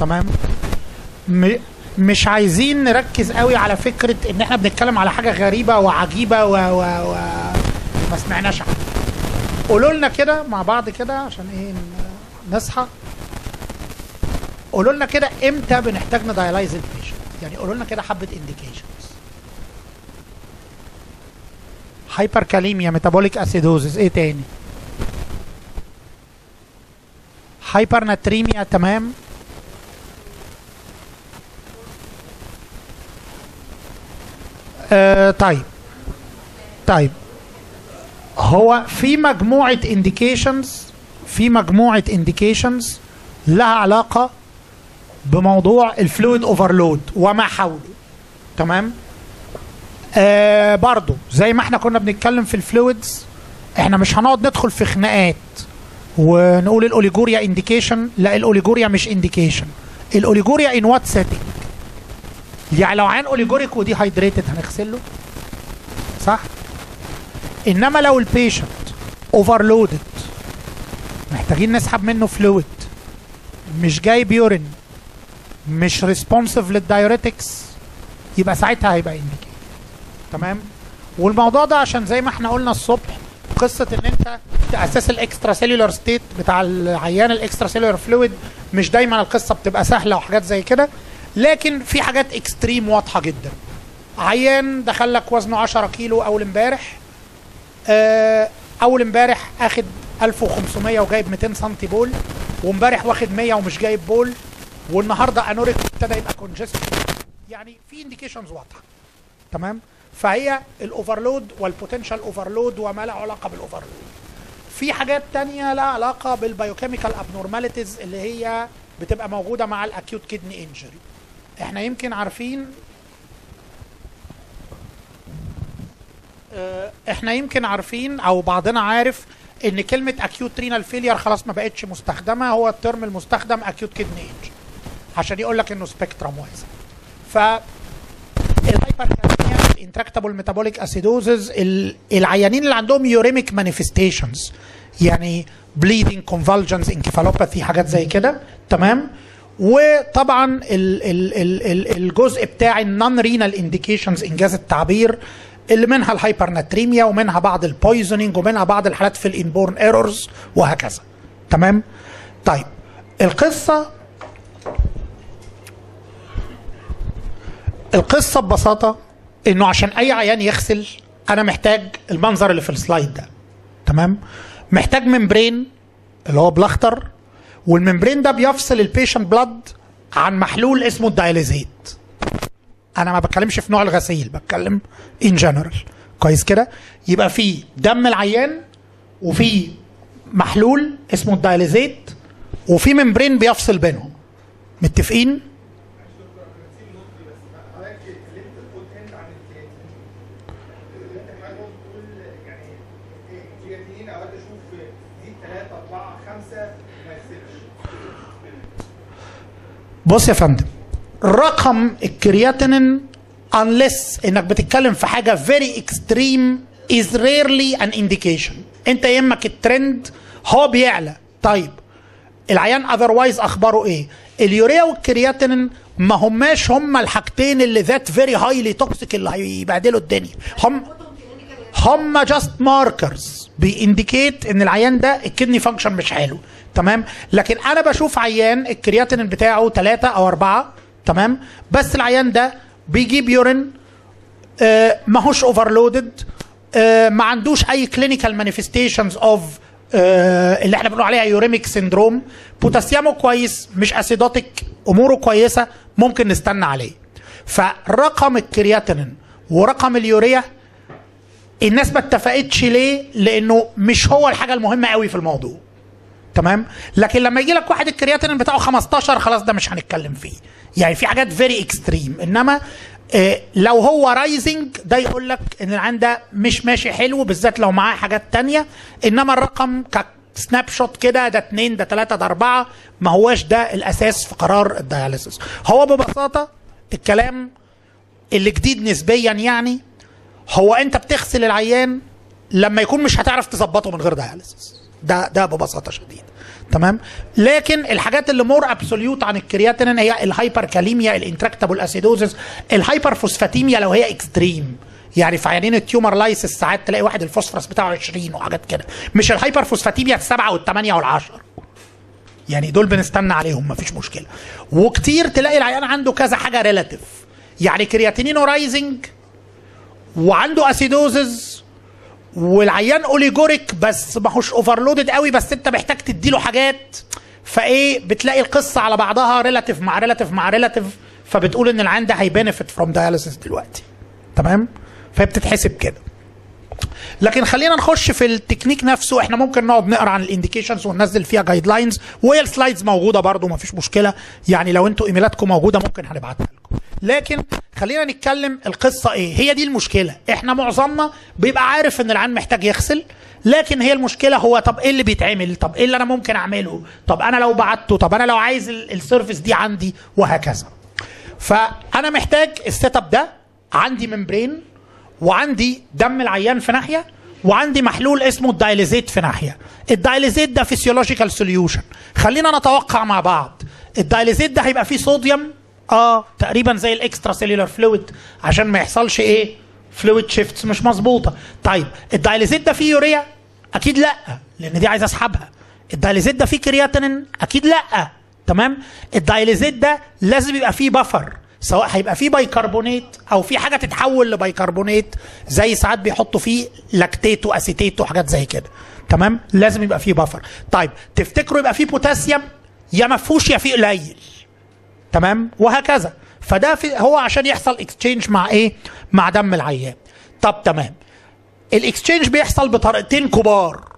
تمام م... مش عايزين نركز قوي على فكره ان احنا بنتكلم على حاجه غريبه وعجيبه و, و... و... ما سمعناش عنها قولوا لنا كده مع بعض كده عشان ايه ن- نصحى قولوا لنا كده امتى بنحتاج ندايلايز البيشنت يعني قولوا لنا كده حبه انديكيشنز هايبر كاليميا ميتابوليك اسيدوزز ايه تاني هايبر ناتريميا تمام آه طيب طيب هو في مجموعة indications في مجموعة indications لها علاقة بموضوع الفلويد اوفرلود وما حوله تمام آه برضو زي ما احنا كنا بنتكلم في الفلويدز احنا مش هنقعد ندخل في خناقات ونقول الاوليجوريا انديكيشن لا الاوليجوريا مش انديكيشن الاوليجوريا ان وات سيتنج يعني لو عين اوليجوريك ودي هايدريتد هنغسله صح انما لو البيشنت اوفرلودد محتاجين نسحب منه فلويد مش جايب يورين مش ريسبونسيف للدايوريتكس يبقى ساعتها هيبقى انديكيت تمام والموضوع ده عشان زي ما احنا قلنا الصبح قصه ان انت تاسس الاكسترا سيلولار ستيت بتاع العيان الاكسترا سيلولار فلويد مش دايما القصه بتبقى سهله وحاجات زي كده لكن في حاجات اكستريم واضحه جدا عيان دخل لك وزنه 10 كيلو اول امبارح آه، اول امبارح اخد 1500 وجايب 200 سم بول وامبارح واخد 100 ومش جايب بول والنهارده انوريك ابتدى يبقى كونجستد يعني في انديكيشنز واضحه تمام فهي الاوفرلود والبوتنشال اوفرلود وما له علاقه بالاوفرلود في حاجات تانية لها علاقة بالبايوكيميكال ابنورماليتيز اللي هي بتبقى موجودة مع الاكيوت كدني انجري احنا يمكن عارفين آه، احنا يمكن عارفين او بعضنا عارف ان كلمة اكيوت رينال فيلير خلاص ما بقتش مستخدمة هو الترم المستخدم اكيوت كدني انجري عشان يقول لك انه سبيكترم واسع ف الهايبركاليميا الانتراكتابل ميتابوليك اسيدوزز العيانين اللي عندهم يوريميك مانيفستيشنز يعني بليدنج كونفالجنز انكفالوباثي حاجات زي كده تمام وطبعا ال ال ال ال الجزء بتاع النون رينال انديكيشنز انجاز التعبير اللي منها الهايبرناتريميا ومنها بعض البويزنينج ومنها بعض الحالات في الانبورن ايرورز وهكذا تمام طيب القصه القصه ببساطه انه عشان اي عيان يغسل انا محتاج المنظر اللي في السلايد ده تمام محتاج ممبرين اللي هو بالاخضر والممبرين ده بيفصل البيشنت بلاد عن محلول اسمه الدايليزيت انا ما بتكلمش في نوع الغسيل بتكلم ان جنرال كويس كده يبقى في دم العيان وفي محلول اسمه الدايليزيت وفي ممبرين بيفصل بينهم متفقين بص يا فندم رقم الكرياتينين unless انك بتتكلم في حاجه very extreme is rarely an indication انت يهمك الترند هو بيعلى طيب العيان اذروايز اخباره ايه اليوريا والكرياتينين ما هماش هما الحاجتين اللي ذات فيري هايلي توكسيك اللي هيبهدلوا الدنيا هم هم جاست ماركرز بينديكيت ان العيان ده الكدني فانكشن مش حلو تمام لكن انا بشوف عيان الكرياتين بتاعه ثلاثة او أربعة تمام بس العيان ده بيجيب يورين آه ماهوش اوفرلودد آه ما عندوش اي كلينيكال مانيفستيشنز اوف اللي احنا بنقول عليها يوريميك سيندروم بوتاسيومه كويس مش اسيدوتيك اموره كويسه ممكن نستنى عليه فرقم الكرياتينين ورقم اليوريا الناس ما اتفقتش ليه لانه مش هو الحاجه المهمه قوي في الموضوع تمام لكن لما يجي لك واحد الكرياتين بتاعه 15 خلاص ده مش هنتكلم فيه يعني في حاجات فيري اكستريم انما آه لو هو رايزنج ده يقول لك ان العين ده مش ماشي حلو بالذات لو معاه حاجات تانية انما الرقم كسناب شوت كده ده اتنين ده تلاتة ده اربعة ما هواش ده الاساس في قرار الدياليسيس هو ببساطة الكلام اللي جديد نسبيا يعني هو انت بتغسل العيان لما يكون مش هتعرف تظبطه من غير دياليسيس ده ده ببساطه شديده تمام لكن الحاجات اللي مور ابسوليوت عن الكرياتينين هي الهايبر كاليميا الانتراكتابل اسيدوزس الهايبر فوسفاتيميا لو هي اكستريم يعني في عيانين التيومر لايسس ساعات تلاقي واحد الفوسفورس بتاعه 20 وحاجات كده مش الهايبر فوسفاتيميا السبعه والثمانيه والعشره يعني دول بنستنى عليهم مفيش مشكله وكتير تلاقي العيان عنده كذا حاجه ريلاتيف يعني كرياتينينو رايزنج وعنده اسيدوزز والعيان اوليجوريك بس ما هوش اوفرلودد قوي بس انت محتاج تديله حاجات فايه بتلاقي القصه على بعضها ريلاتيف مع ريلاتيف مع ريلاتيف فبتقول ان العيان ده هيبنفيت فروم داياليسيس دلوقتي تمام فهي بتتحسب كده لكن خلينا نخش في التكنيك نفسه احنا ممكن نقعد نقرا عن الانديكيشنز وننزل فيها جايد لاينز وهي السلايدز موجوده برضو ما فيش مشكله يعني لو انتوا ايميلاتكم موجوده ممكن هنبعتها لكم لكن خلينا نتكلم القصه ايه هي دي المشكله احنا معظمنا بيبقى عارف ان العيان محتاج يغسل لكن هي المشكله هو طب ايه اللي بيتعمل طب ايه اللي انا ممكن اعمله طب انا لو بعته طب انا لو عايز ال- السيرفيس دي عندي وهكذا فانا محتاج السيت اب ده عندي ممبرين وعندي دم العيان في ناحيه وعندي محلول اسمه الدايليزيت في ناحيه الدايليزيت ده فيسيولوجيكال سوليوشن خلينا نتوقع مع بعض الدايليزيت ده هيبقى فيه صوديوم اه تقريبا زي الاكسترا سيلولار فلويد عشان ما يحصلش ايه فلويد شيفتس مش مظبوطه طيب الدايليزيت ده فيه يوريا اكيد لا لان دي عايز اسحبها الدايليزيت ده فيه كرياتينين اكيد لا تمام الدايليزيت ده لازم يبقى فيه بفر سواء هيبقى فيه بيكربونات او في حاجه تتحول لبيكربونات زي ساعات بيحطوا فيه لاكتيت واسيتيت وحاجات زي كده تمام لازم يبقى فيه بفر طيب تفتكروا يبقى فيه بوتاسيوم يا ما فيهوش يا فيه قليل تمام وهكذا فده في هو عشان يحصل اكسشينج مع ايه مع دم العيان طب تمام الاكسشينج بيحصل بطريقتين كبار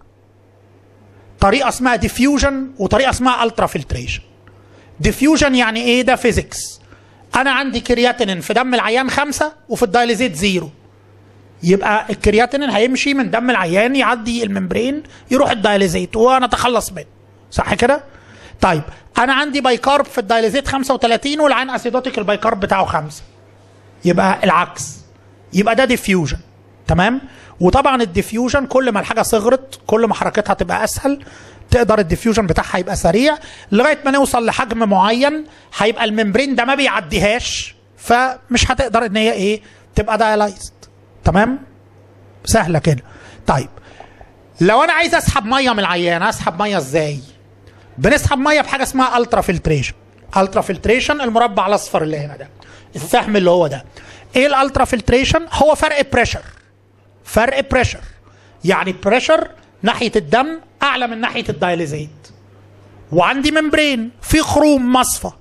طريقه اسمها ديفيوجن وطريقه اسمها الترا فلتريشن ديفيوجن يعني ايه ده فيزيكس انا عندي كرياتينين في دم العيان خمسة وفي الدايليزيت زيرو يبقى الكرياتينين هيمشي من دم العيان يعدي الممبرين يروح الدايليزيت وانا اتخلص منه صح كده طيب انا عندي بايكارب في الدايليزيت 35 والعين اسيدوتيك البايكارب بتاعه خمسة يبقى العكس يبقى ده ديفيوجن تمام وطبعا الديفيوجن كل ما الحاجه صغرت كل ما حركتها تبقى اسهل تقدر الديفيوجن بتاعها يبقى سريع لغايه ما نوصل لحجم معين هيبقى الممبرين ده ما بيعديهاش فمش هتقدر ان هي ايه تبقى دايلايزد تمام سهله كده طيب لو انا عايز اسحب ميه من العيان اسحب ميه ازاي بنسحب ميه بحاجه اسمها الترا فلتريشن الترا فلتريشن المربع الاصفر اللي هنا ده السهم اللي هو ده ايه الالترا فلتريشن هو فرق بريشر فرق بريشر يعني بريشر ناحيه الدم اعلى من ناحيه الدايليزيت وعندي ممبرين في خروم مصفى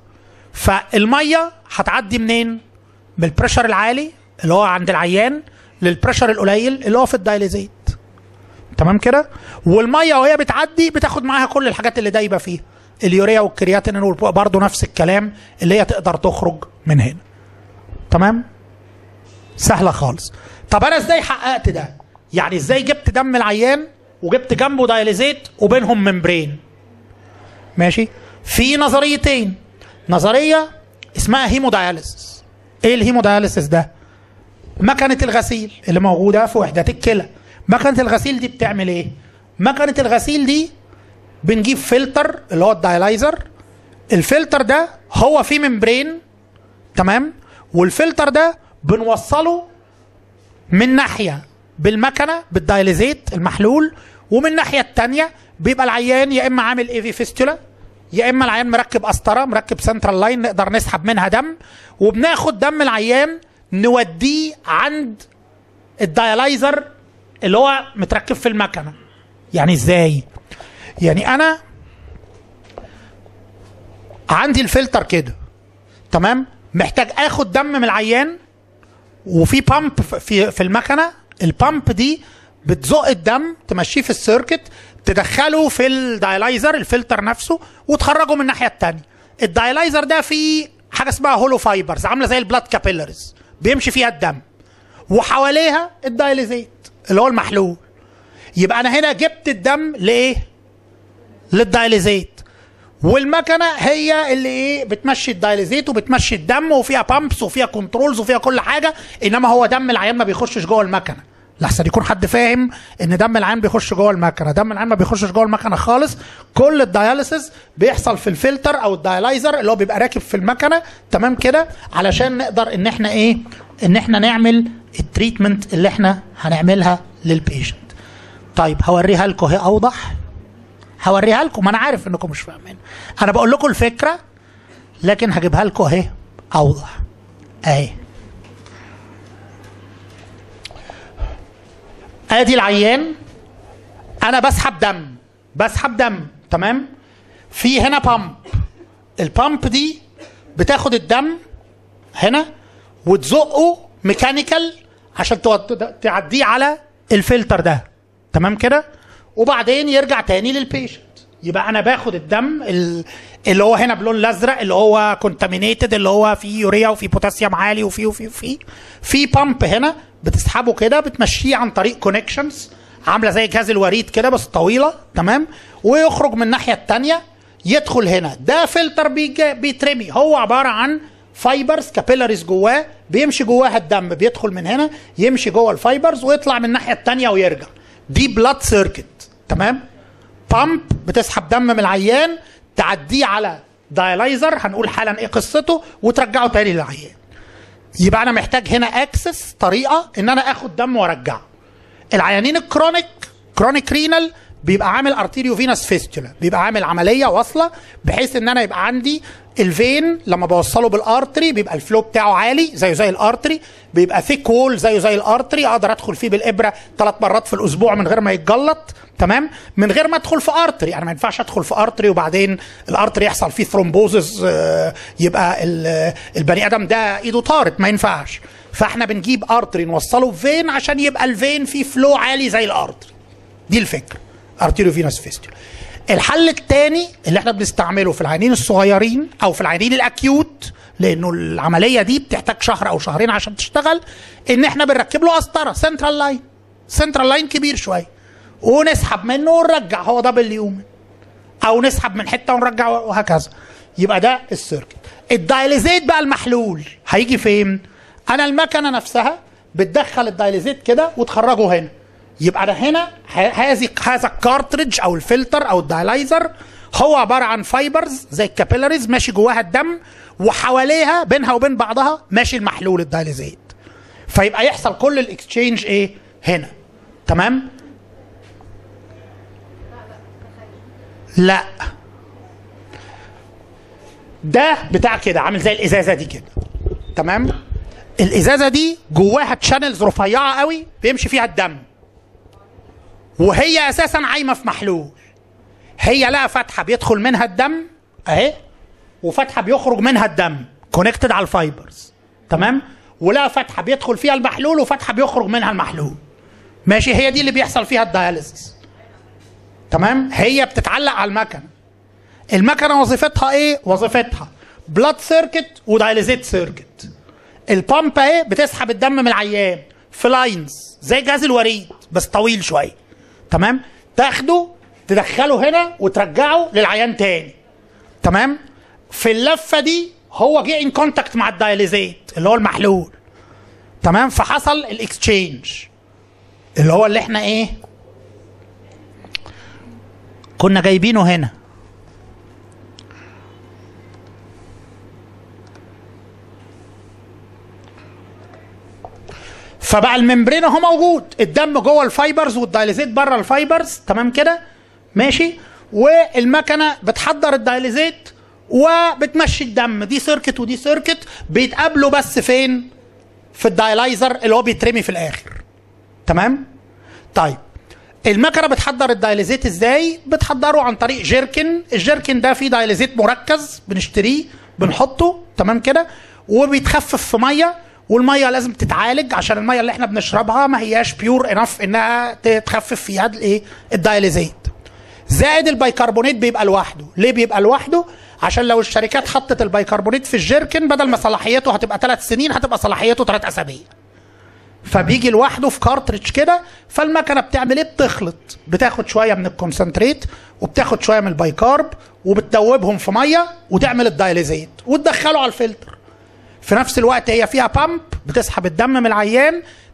فالميه هتعدي منين من البريشر العالي اللي هو عند العيان للبريشر القليل اللي هو في الدايليزيت تمام كده والميه وهي بتعدي بتاخد معاها كل الحاجات اللي دايبه فيها اليوريا والكرياتين برضه نفس الكلام اللي هي تقدر تخرج من هنا تمام سهله خالص طب انا ازاي حققت ده يعني ازاي جبت دم العيان وجبت جنبه دايليزيت وبينهم ممبرين ماشي في نظريتين نظريه اسمها هيموداياليسيس ايه الهيموداياليسيس ده مكنه الغسيل اللي موجوده في وحدات الكلى مكنه الغسيل دي بتعمل ايه مكنه الغسيل دي بنجيب فلتر اللي هو الدايلايزر الفلتر ده هو فيه ممبرين تمام والفلتر ده بنوصله من ناحيه بالمكنه بالدايليزيت المحلول ومن الناحيه الثانيه بيبقى العيان يا اما عامل ايفي فيستولا يا اما العيان مركب قسطره مركب سنترال لاين نقدر نسحب منها دم وبناخد دم العيان نوديه عند الدايلايزر اللي هو متركب في المكنه يعني ازاي يعني انا عندي الفلتر كده تمام محتاج اخد دم من العيان وفي بامب في في المكنه البامب دي بتزق الدم تمشيه في السيركت تدخله في الدايلايزر الفلتر نفسه وتخرجه من الناحيه الثانيه الدايلايزر ده فيه حاجه اسمها هولو فايبرز عامله زي البلاد كابيلاريز بيمشي فيها الدم وحواليها الدايليزيت اللي هو المحلول يبقى انا هنا جبت الدم لايه للدايليزيت والمكنه هي اللي ايه بتمشي الدايليزيت وبتمشي الدم وفيها بامبس وفيها كنترولز وفيها كل حاجه انما هو دم العيان ما بيخشش جوه المكنه لحسن يكون حد فاهم ان دم العين بيخش جوه المكنه دم العين ما بيخشش جوه المكنه خالص كل الدياليسيس بيحصل في الفلتر او الديالايزر اللي هو بيبقى راكب في المكنه تمام كده علشان نقدر ان احنا ايه ان احنا نعمل التريتمنت اللي احنا هنعملها للبيشنت طيب هوريها لكم اهي اوضح هوريها لكم ما انا عارف انكم مش فاهمين انا بقول لكم الفكره لكن هجيبها لكم اهي اوضح اهي ادي العيان انا بسحب دم بسحب دم تمام في هنا بامب البامب دي بتاخد الدم هنا وتزقه ميكانيكال عشان تود- تعديه على الفلتر ده تمام كده وبعدين يرجع تاني للبيشنت يبقى انا باخد الدم ال- اللي هو هنا بلون الازرق اللي هو كونتامينيتد اللي هو فيه يوريا وفيه بوتاسيوم عالي وفيه وفيه وفيه في بامب هنا بتسحبه كده بتمشيه عن طريق كونكشنز عامله زي جهاز الوريد كده بس طويله تمام ويخرج من الناحيه الثانيه يدخل هنا ده فلتر بيجي بيترمي هو عباره عن فايبرز كابيلاريز جواه بيمشي جواها الدم بيدخل من هنا يمشي جوه الفايبرز ويطلع من الناحيه الثانيه ويرجع دي بلاد سيركت تمام بامب بتسحب دم من العيان تعديه على دايلايزر هنقول حالا ايه قصته وترجعه تاني للعيان يبقى انا محتاج هنا اكسس طريقه ان انا اخد دم وارجعه العيانين الكرونيك كرونيك رينال بيبقى عامل ارتيريو فينس فيستولا بيبقى عامل عمليه واصله بحيث ان انا يبقى عندي الفين لما بوصله بالارتري بيبقى الفلو بتاعه عالي زيه زي الارتري بيبقى ثيك وول زيه زي الارتري اقدر ادخل فيه بالابره ثلاث مرات في الاسبوع من غير ما يتجلط تمام من غير ما ادخل في ارتري انا ما ينفعش ادخل في ارتري وبعدين الارتري يحصل فيه ثرومبوزس يبقى ال- البني ادم ده ايده طارت ما ينفعش فاحنا بنجيب ارتري نوصله فين عشان يبقى الفين فيه فلو عالي زي الارتري دي الفكره ارتيريو فينوس فيستولا الحل الثاني اللي احنا بنستعمله في العيانين الصغيرين او في العيانين الاكيوت لانه العمليه دي بتحتاج شهر او شهرين عشان تشتغل ان احنا بنركب له قسطره سنترال لاين سنترال لاين كبير شويه ونسحب منه ونرجع هو دبل يومن او نسحب من حته ونرجع وهكذا يبقى ده السيركت الدايليزيت بقى المحلول هيجي فين انا المكنه نفسها بتدخل الدايليزيت كده وتخرجه هنا يبقى انا هنا ه- هذه هذا الكارتريدج او الفلتر او الدايلايزر هو عباره عن فايبرز زي الكابيلاريز ماشي جواها الدم وحواليها بينها وبين بعضها ماشي المحلول الدايليزيت فيبقى يحصل كل الاكسشينج ايه هنا تمام لا ده بتاع كده عامل زي الازازه دي كده تمام الازازه دي جواها تشانلز رفيعه قوي بيمشي فيها الدم وهي اساسا عايمه في محلول هي لها فتحه بيدخل منها الدم اهي وفتحه بيخرج منها الدم كونكتد على الفايبرز تمام ولها فتحه بيدخل فيها المحلول وفتحه بيخرج منها المحلول ماشي هي دي اللي بيحصل فيها الدياليسيس تمام هي بتتعلق على المكنه المكنه وظيفتها ايه وظيفتها بلاد سيركت ودايليزيت سيركت البامب اهي بتسحب الدم من العيان في لاينز زي جهاز الوريد بس طويل شويه تمام تاخده تدخله هنا وترجعه للعيان تاني تمام في اللفه دي هو جه ان كونتاكت مع الدايليزيت اللي هو المحلول تمام فحصل الاكسشينج اللي هو اللي احنا ايه كنا جايبينه هنا فبقى الممبرين اهو موجود الدم جوه الفايبرز والدايليزيت بره الفايبرز تمام كده ماشي والمكنه بتحضر الدايليزيت وبتمشي الدم دي سيركت ودي سيركت بيتقابلوا بس فين في الدايلايزر اللي هو بيترمي في الاخر تمام طيب المكنه بتحضر الدايليزيت ازاي بتحضره عن طريق جيركن الجيركن ده فيه دايليزيت مركز بنشتريه بنحطه تمام كده وبيتخفف في ميه والميه لازم تتعالج عشان الميه اللي احنا بنشربها ما هياش بيور انف انها تخفف فيها الايه الدايليزيت زائد البيكربونات بيبقى لوحده ليه بيبقى لوحده عشان لو الشركات حطت البيكربونات في الجيركن بدل ما صلاحيته هتبقى ثلاث سنين هتبقى صلاحيته ثلاث اسابيع فبيجي لوحده في كارتريدج كده فالمكنه بتعمل ايه بتخلط بتاخد شويه من الكونسنتريت وبتاخد شويه من البايكارب وبتدوبهم في ميه وتعمل الدايليزيت وتدخله على الفلتر في نفس الوقت هي فيها بامب بتسحب الدم من العيان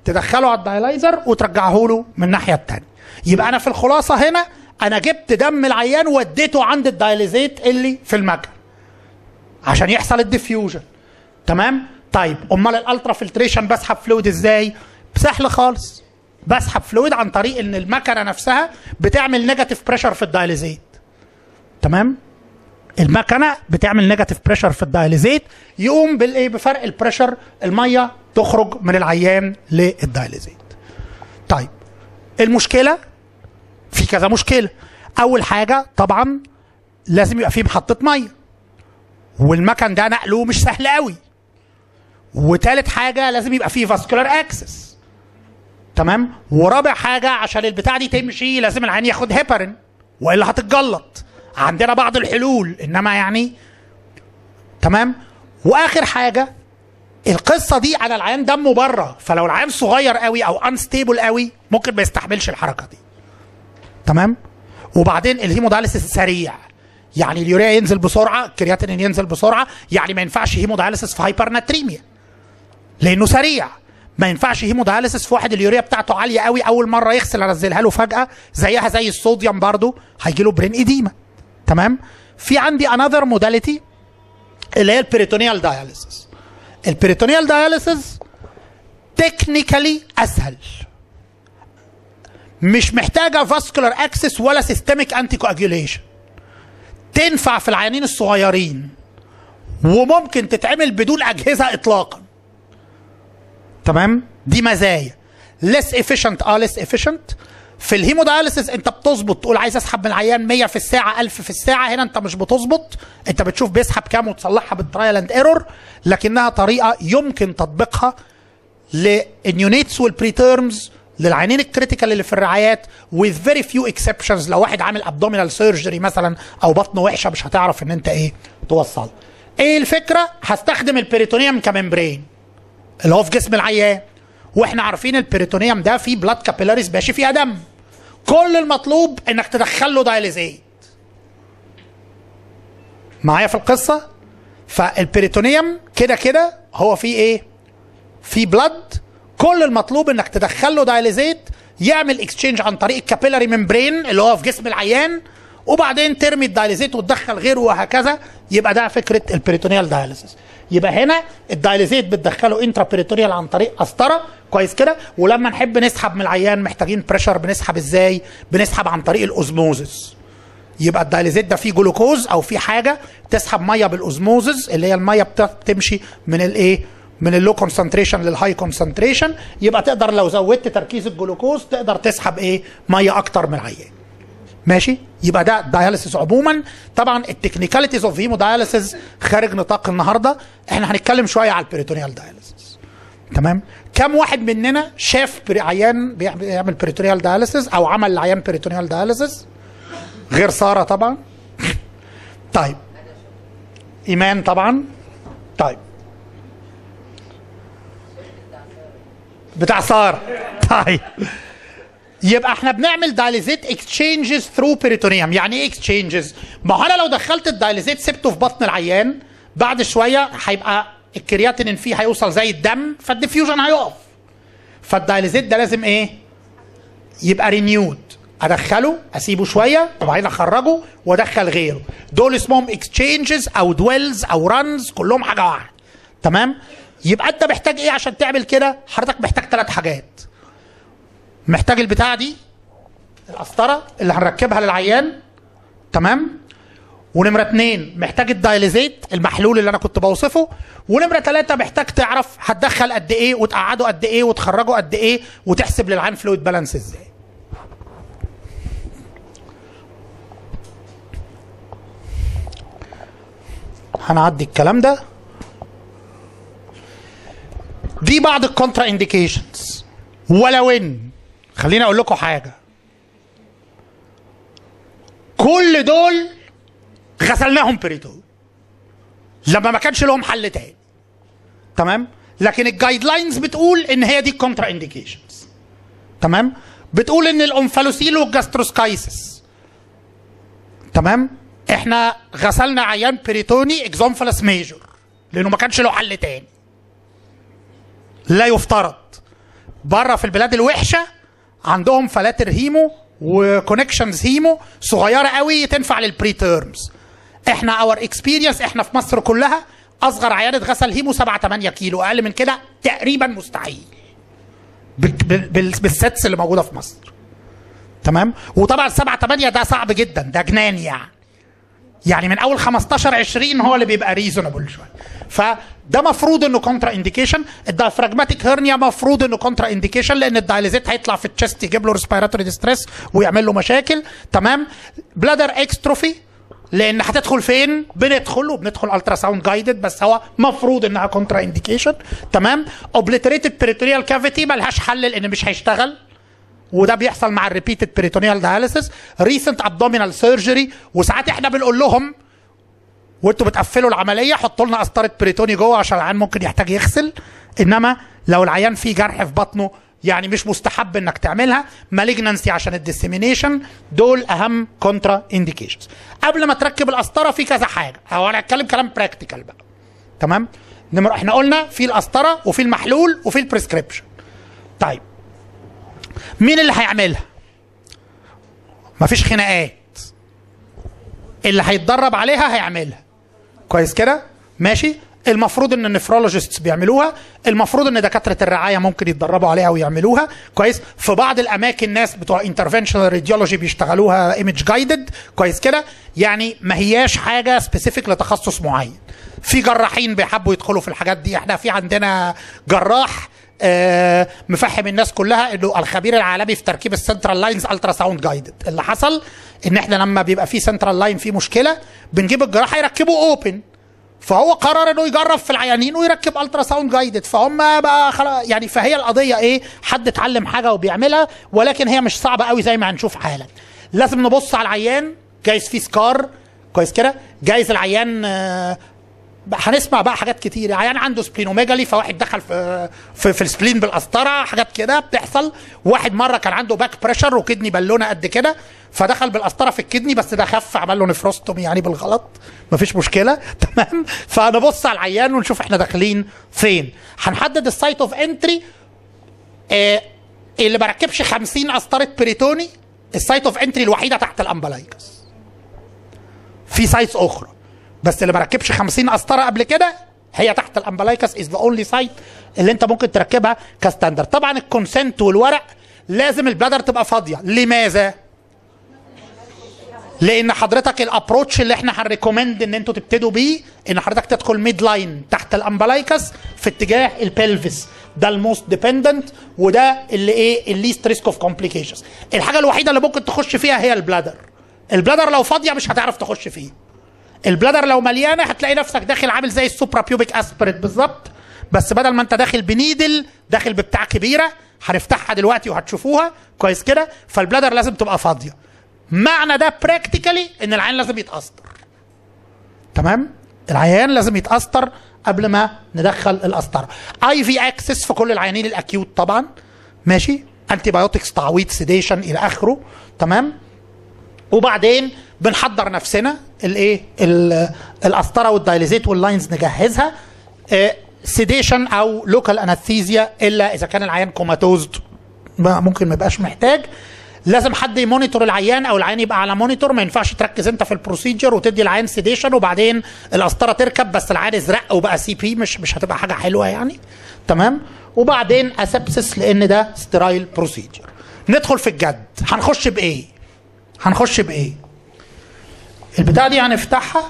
تدخله على الدايلايزر وترجعه له من الناحيه الثانيه يبقى انا في الخلاصه هنا انا جبت دم العيان وديته عند الدايليزيت اللي في المكن عشان يحصل الديفيوجن تمام طيب امال الالترا فلتريشن بسحب فلويد ازاي سهل خالص بسحب فلويد عن طريق ان المكنه نفسها بتعمل نيجاتيف بريشر في الدايليزيت تمام المكنه بتعمل نيجاتيف بريشر في الدايليزيت يقوم بالايه بفرق البريشر الميه تخرج من العيان للدايليزيت طيب المشكله في كذا مشكله اول حاجه طبعا لازم يبقى في محطه ميه والمكن ده نقله مش سهل قوي وتالت حاجه لازم يبقى فيه فاسكولار اكسس تمام ورابع حاجه عشان البتاع دي تمشي لازم العين ياخد هيبرين والا هتتجلط عندنا بعض الحلول انما يعني تمام واخر حاجه القصه دي على العيان دمه بره فلو العيان صغير قوي او انستيبل قوي ممكن ما يستحملش الحركه دي تمام وبعدين الهيموداليسيس سريع يعني اليوريا ينزل بسرعه الكرياتين ينزل بسرعه يعني ما ينفعش هيموداليسيس في هايبرناتريميا لانه سريع ما ينفعش هيموداليسيس في واحد اليوريا بتاعته عاليه قوي اول مره يغسل انزلها له فجاه زيها زي الصوديوم برضو هيجي له برين ايديما تمام في عندي انذر موداليتي اللي هي البريتونيال داياليسيس البريتونيال داياليسيس تكنيكالي اسهل مش محتاجه فاسكولار اكسس ولا سيستميك انتي كواجيوليشن تنفع في العيانين الصغيرين وممكن تتعمل بدون اجهزه اطلاقا تمام دي مزايا less efficient اه less efficient في الهيموداياليسيس انت بتظبط تقول عايز اسحب من العيان 100 في الساعه 1000 في الساعه هنا انت مش بتظبط انت بتشوف بيسحب كام وتصلحها بالترايل اند ايرور لكنها طريقه يمكن تطبيقها للنيونيتس والبريتيرمز للعينين الكريتيكال اللي في الرعايات with very few exceptions لو واحد عامل ابدومينال سيرجري مثلا او بطنه وحشه مش هتعرف ان انت ايه توصل ايه الفكره هستخدم البريتونيوم كممبرين اللي هو في جسم العيان واحنا عارفين البريتونيوم ده فيه بلاد كابيلاريز ماشي فيها دم كل المطلوب انك تدخل له دايليزيت معايا في القصه فالبريتونيوم كده كده هو فيه ايه في بلاد كل المطلوب انك تدخل له دايليزيت يعمل اكسشينج عن طريق الكابيلاري ممبرين اللي هو في جسم العيان وبعدين ترمي الدايليزيت وتدخل غيره وهكذا يبقى ده فكره البريتونيال دايليسيس يبقى هنا الدايليزيت بتدخله انترا بريتونيال عن طريق قسطره كويس كده ولما نحب نسحب من العيان محتاجين بريشر بنسحب ازاي بنسحب عن طريق الاوزموزس يبقى الدايليزيت ده فيه جلوكوز او فيه حاجه تسحب ميه بالاوزموزس اللي هي الميه بتمشي من الايه من اللو كونسنتريشن للهاي كونسنتريشن يبقى تقدر لو زودت تركيز الجلوكوز تقدر تسحب ايه ميه اكتر من العيان ماشي يبقى ده داياليسيس عموما طبعا التكنيكاليتيز اوف هيمو داياليسيس خارج نطاق النهارده احنا هنتكلم شويه على البريتونيال داياليسيس تمام كم واحد مننا شاف عيان بيعمل بريتونيال داياليسيس او عمل العيان بريتونيال داياليسيس غير ساره طبعا طيب ايمان طبعا طيب بتاع ساره طيب يبقى احنا بنعمل دايليزيت اكسشينجز ثرو بيريتونيوم يعني ايه اكسشينجز ما هو انا لو دخلت الدايليزيت سبته في بطن العيان بعد شويه هيبقى الكرياتين فيه هيوصل زي الدم فالديفيوجن هيقف فالدايليزيت ده لازم ايه يبقى رينيود ادخله اسيبه شويه وبعدين اخرجه وادخل غيره دول اسمهم اكسشينجز او دويلز او رانز كلهم حاجه واحده تمام يبقى انت محتاج ايه عشان تعمل كده حضرتك محتاج ثلاث حاجات محتاج البتاعه دي القسطره اللي هنركبها للعيان تمام ونمرة اتنين محتاج الدايليزيت المحلول اللي انا كنت بوصفه ونمرة ثلاثة محتاج تعرف هتدخل قد ايه وتقعده قد ايه وتخرجه قد ايه وتحسب للعين فلويد بالانس ازاي هنعدي الكلام ده دي بعض الكونترا انديكيشنز ولو ان خليني اقول لكم حاجه كل دول غسلناهم بريتون لما ما كانش لهم حل تاني تمام لكن الجايد لاينز بتقول ان هي دي الكونترا انديكيشنز تمام بتقول ان الانفالوسيل والجاستروسكايسس تمام احنا غسلنا عيان بريتوني اكزومفالس ميجور لانه ما كانش له حل تاني لا يفترض بره في البلاد الوحشه عندهم فلاتر هيمو وكونكشنز هيمو صغيره قوي تنفع للبري تيرمز احنا اور اكسبيرينس احنا في مصر كلها اصغر عيان اتغسل هيمو 7 8 كيلو اقل من كده تقريبا مستحيل بال- بال- بال- بالسيتس اللي موجوده في مصر تمام وطبعا 7 8 ده صعب جدا ده جنان يعني يعني من اول 15 20 هو اللي بيبقى ريزونبل شويه فده مفروض انه كونترا انديكيشن الدايفراجماتيك هيرنيا مفروض انه كونترا انديكيشن لان الدايليزيت هيطلع في التشست يجيب له ريسبيراتوري ديستريس ويعمل له مشاكل تمام بلادر اكستروفي لان هتدخل فين بندخل وبندخل الترا ساوند جايدد بس هو مفروض انها كونترا انديكيشن تمام اوبليتريتد بريتوريال كافيتي ملهاش حل لان مش هيشتغل وده بيحصل مع الريبيتد بريتونيال داياليسيس ريسنت ابدومينال سيرجري وساعات احنا بنقول لهم وانتوا بتقفلوا العمليه حطوا لنا قسطره بريتوني جوه عشان العيان ممكن يحتاج يغسل انما لو العيان فيه جرح في بطنه يعني مش مستحب انك تعملها مالجنانسي عشان الديسيمينيشن دول اهم كونترا انديكيشنز قبل ما تركب القسطره في كذا حاجه هو انا هتكلم كلام براكتيكال بقى تمام نمر احنا قلنا في القسطره وفي المحلول وفي البريسكريبشن طيب مين اللي هيعملها مفيش خناقات اللي هيتدرب عليها هيعملها كويس كده ماشي المفروض ان النفرولوجيستس بيعملوها المفروض ان دكاتره الرعايه ممكن يتدربوا عليها ويعملوها كويس في بعض الاماكن ناس بتوع انترفنشنال راديولوجي بيشتغلوها ايمج جايدد كويس كده يعني ما هياش حاجه سبيسيفيك لتخصص معين في جراحين بيحبوا يدخلوا في الحاجات دي احنا في عندنا جراح آه، مفهم الناس كلها انه الخبير العالمي في تركيب السنترال لاينز الترا ساوند جايدد اللي حصل ان احنا لما بيبقى في سنترال لاين فيه مشكله بنجيب الجراح يركبه اوبن فهو قرر انه يجرب في العيانين ويركب الترا ساوند جايدد فهم بقى خلاص يعني فهي القضيه ايه حد اتعلم حاجه وبيعملها ولكن هي مش صعبه قوي زي ما هنشوف حالا لازم نبص على العيان جايز فيه سكار كويس كده جايز العيان آه، بقى هنسمع بقى حاجات كتير عيان عنده سبلينوميجالي فواحد دخل في في, في السبلين بالقسطره حاجات كده بتحصل واحد مره كان عنده باك بريشر وكدني بالونه قد كده فدخل بالقسطره في الكدني بس ده خف عمل له نفروستومي يعني بالغلط مفيش مشكله تمام فنبص على العيان ونشوف احنا داخلين فين هنحدد السايت اوف انتري آه اللي ما ركبش 50 قسطره بريتوني السايت اوف انتري الوحيده تحت الامبلايكس في سايتس اخرى بس اللي ما ركبش 50 قسطره قبل كده هي تحت الامبلايكس از ذا اونلي سايت اللي انت ممكن تركبها كستاندرد طبعا الكونسنت والورق لازم البلادر تبقى فاضيه لماذا لان حضرتك الابروتش اللي احنا هنريكومند ان انتوا تبتدوا بيه ان حضرتك تدخل ميد لاين تحت الامبلايكس في اتجاه البلفس ده الموست ديبندنت وده اللي ايه الليست ريسك اوف كومبليكيشنز الحاجه الوحيده اللي ممكن تخش فيها هي البلادر البلادر لو فاضيه مش هتعرف تخش فيه البلادر لو مليانه هتلاقي نفسك داخل عامل زي السوبرا بيوبيك اسبريت بالظبط بس بدل ما انت داخل بنيدل داخل ببتاع كبيره هنفتحها دلوقتي وهتشوفوها كويس كده فالبلادر لازم تبقى فاضيه معنى ده براكتيكالي ان العيان لازم يتقسطر تمام العيان لازم يتقسطر قبل ما ندخل القسطره اي في اكسس في كل العيانين الاكيوت طبعا ماشي انتي بايوتكس تعويض سيديشن الى اخره تمام وبعدين بنحضر نفسنا الايه ال- القسطره والدايليزيت واللاينز نجهزها سيديشن او لوكال انستيزيا الا اذا كان العيان كوماتوزد ما- ممكن ما يبقاش محتاج لازم حد يمونيتور العيان او العيان يبقى على مونيتور ما ينفعش تركز انت في البروسيجر وتدي العيان سيديشن وبعدين القسطره تركب بس العيان ازرق وبقى سي بي مش مش هتبقى حاجه حلوه يعني تمام وبعدين اسبسس لان ده سترايل بروسيجر ندخل في الجد هنخش بايه هنخش بايه البتاع دي هنفتحها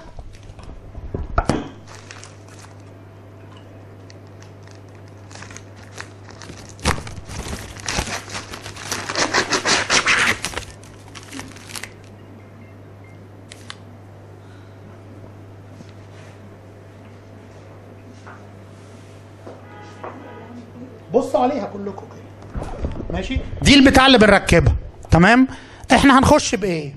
بصوا عليها كلكم كده ماشي دي البتاع اللي بنركبها تمام احنا هنخش بايه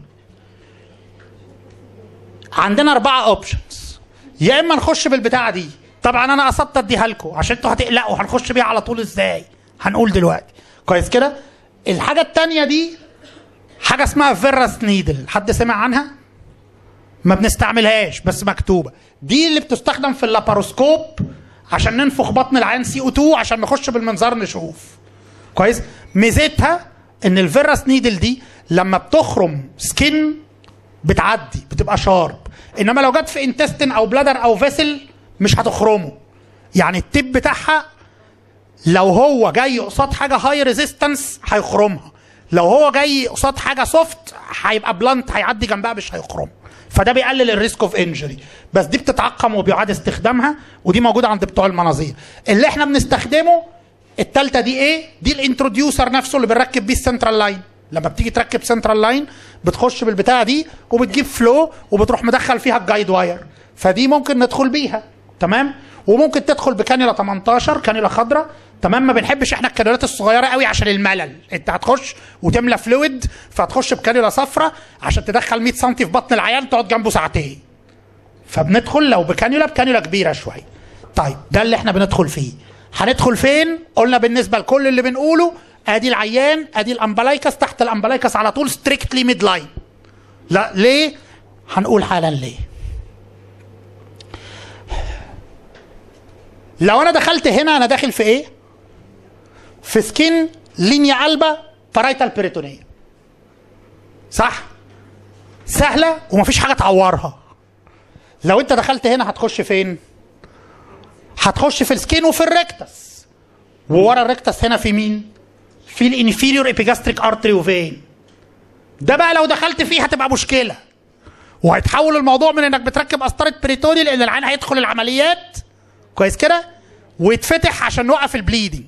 عندنا أربعة أوبشنز يا إما نخش بالبتاعة دي طبعا أنا قصدت أديها لكم عشان أنتوا هتقلقوا هنخش بيها على طول إزاي هنقول دلوقتي كويس كده الحاجة التانية دي حاجة اسمها فيرس نيدل حد سمع عنها ما بنستعملهاش بس مكتوبة دي اللي بتستخدم في اللاباروسكوب عشان ننفخ بطن العين سي او 2 عشان نخش بالمنظار نشوف كويس ميزتها ان الفيرس نيدل دي لما بتخرم سكين بتعدي بتبقى شارب انما لو جت في انتستين او بلادر او فيسل مش هتخرمه يعني التب بتاعها لو هو جاي قصاد حاجه هاي ريزيستنس هيخرمها لو هو جاي قصاد حاجه سوفت هيبقى بلانت هيعدي جنبها مش هيخرمها فده بيقلل الريسك اوف انجري بس دي بتتعقم وبيعاد استخدامها ودي موجوده عند بتوع المناظير اللي احنا بنستخدمه التالتة دي ايه دي الانتروديوسر نفسه اللي بنركب بيه السنترال لاين لما بتيجي تركب سنترال لاين بتخش بالبتاعه دي وبتجيب فلو وبتروح مدخل فيها الجايد واير فدي ممكن ندخل بيها تمام وممكن تدخل بكانيولا 18 كانيولا خضراء تمام ما بنحبش احنا الكانيولات الصغيره قوي عشان الملل انت هتخش وتملى فلويد فهتخش بكانيولا صفراء عشان تدخل 100 سم في بطن العيان تقعد جنبه ساعتين فبندخل لو بكانيولا بكانيولا كبيره شويه طيب ده اللي احنا بندخل فيه هندخل فين قلنا بالنسبه لكل اللي بنقوله ادي العيان ادي الامبلايكس تحت الامبلايكس على طول ستريكتلي ميد لاين لا ليه هنقول حالا ليه لو انا دخلت هنا انا داخل في ايه في سكين لينيا قلبة بارايتال بيريتونية صح سهلة ومفيش حاجة تعورها لو انت دخلت هنا هتخش فين هتخش في السكين وفي الريكتس وورا الريكتس هنا في مين في الانفيريور ابيجاستريك ارتري وفين ده بقى لو دخلت فيه هتبقى مشكله وهيتحول الموضوع من انك بتركب قسطره بريتوني لان العين هيدخل العمليات كويس كده ويتفتح عشان نوقف البليدنج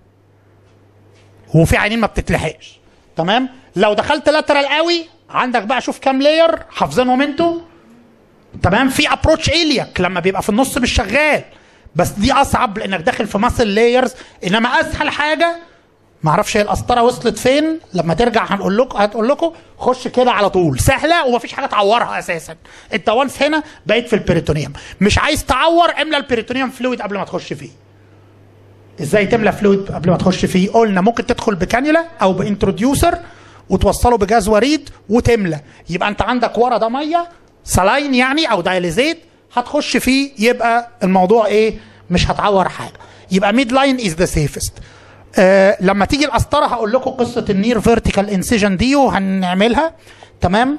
وفي عينين ما بتتلحقش تمام لو دخلت لاترال قوي عندك بقى شوف كام لاير حافظينهم انتوا تمام في ابروتش الياك لما بيبقى في النص مش شغال بس دي اصعب لانك داخل في ماسل لايرز انما اسهل حاجه ما اعرفش هي القسطره وصلت فين لما ترجع هنقول لكم هتقول لكم خش كده على طول سهله ومفيش حاجه تعورها اساسا انت وانس هنا بقيت في البريتونيوم مش عايز تعور املى البريتونيوم فلويد قبل ما تخش فيه ازاي تملى فلويد قبل ما تخش فيه قلنا ممكن تدخل بكانيولا او بانتروديوسر وتوصله بجاز وريد وتملى يبقى انت عندك ورا ده ميه سلاين يعني او دايليزيت هتخش فيه يبقى الموضوع ايه مش هتعور حاجه يبقى ميد لاين از ذا سيفست آه لما تيجي القسطره هقول لكم قصه النير فيرتيكال انسيجن دي وهنعملها تمام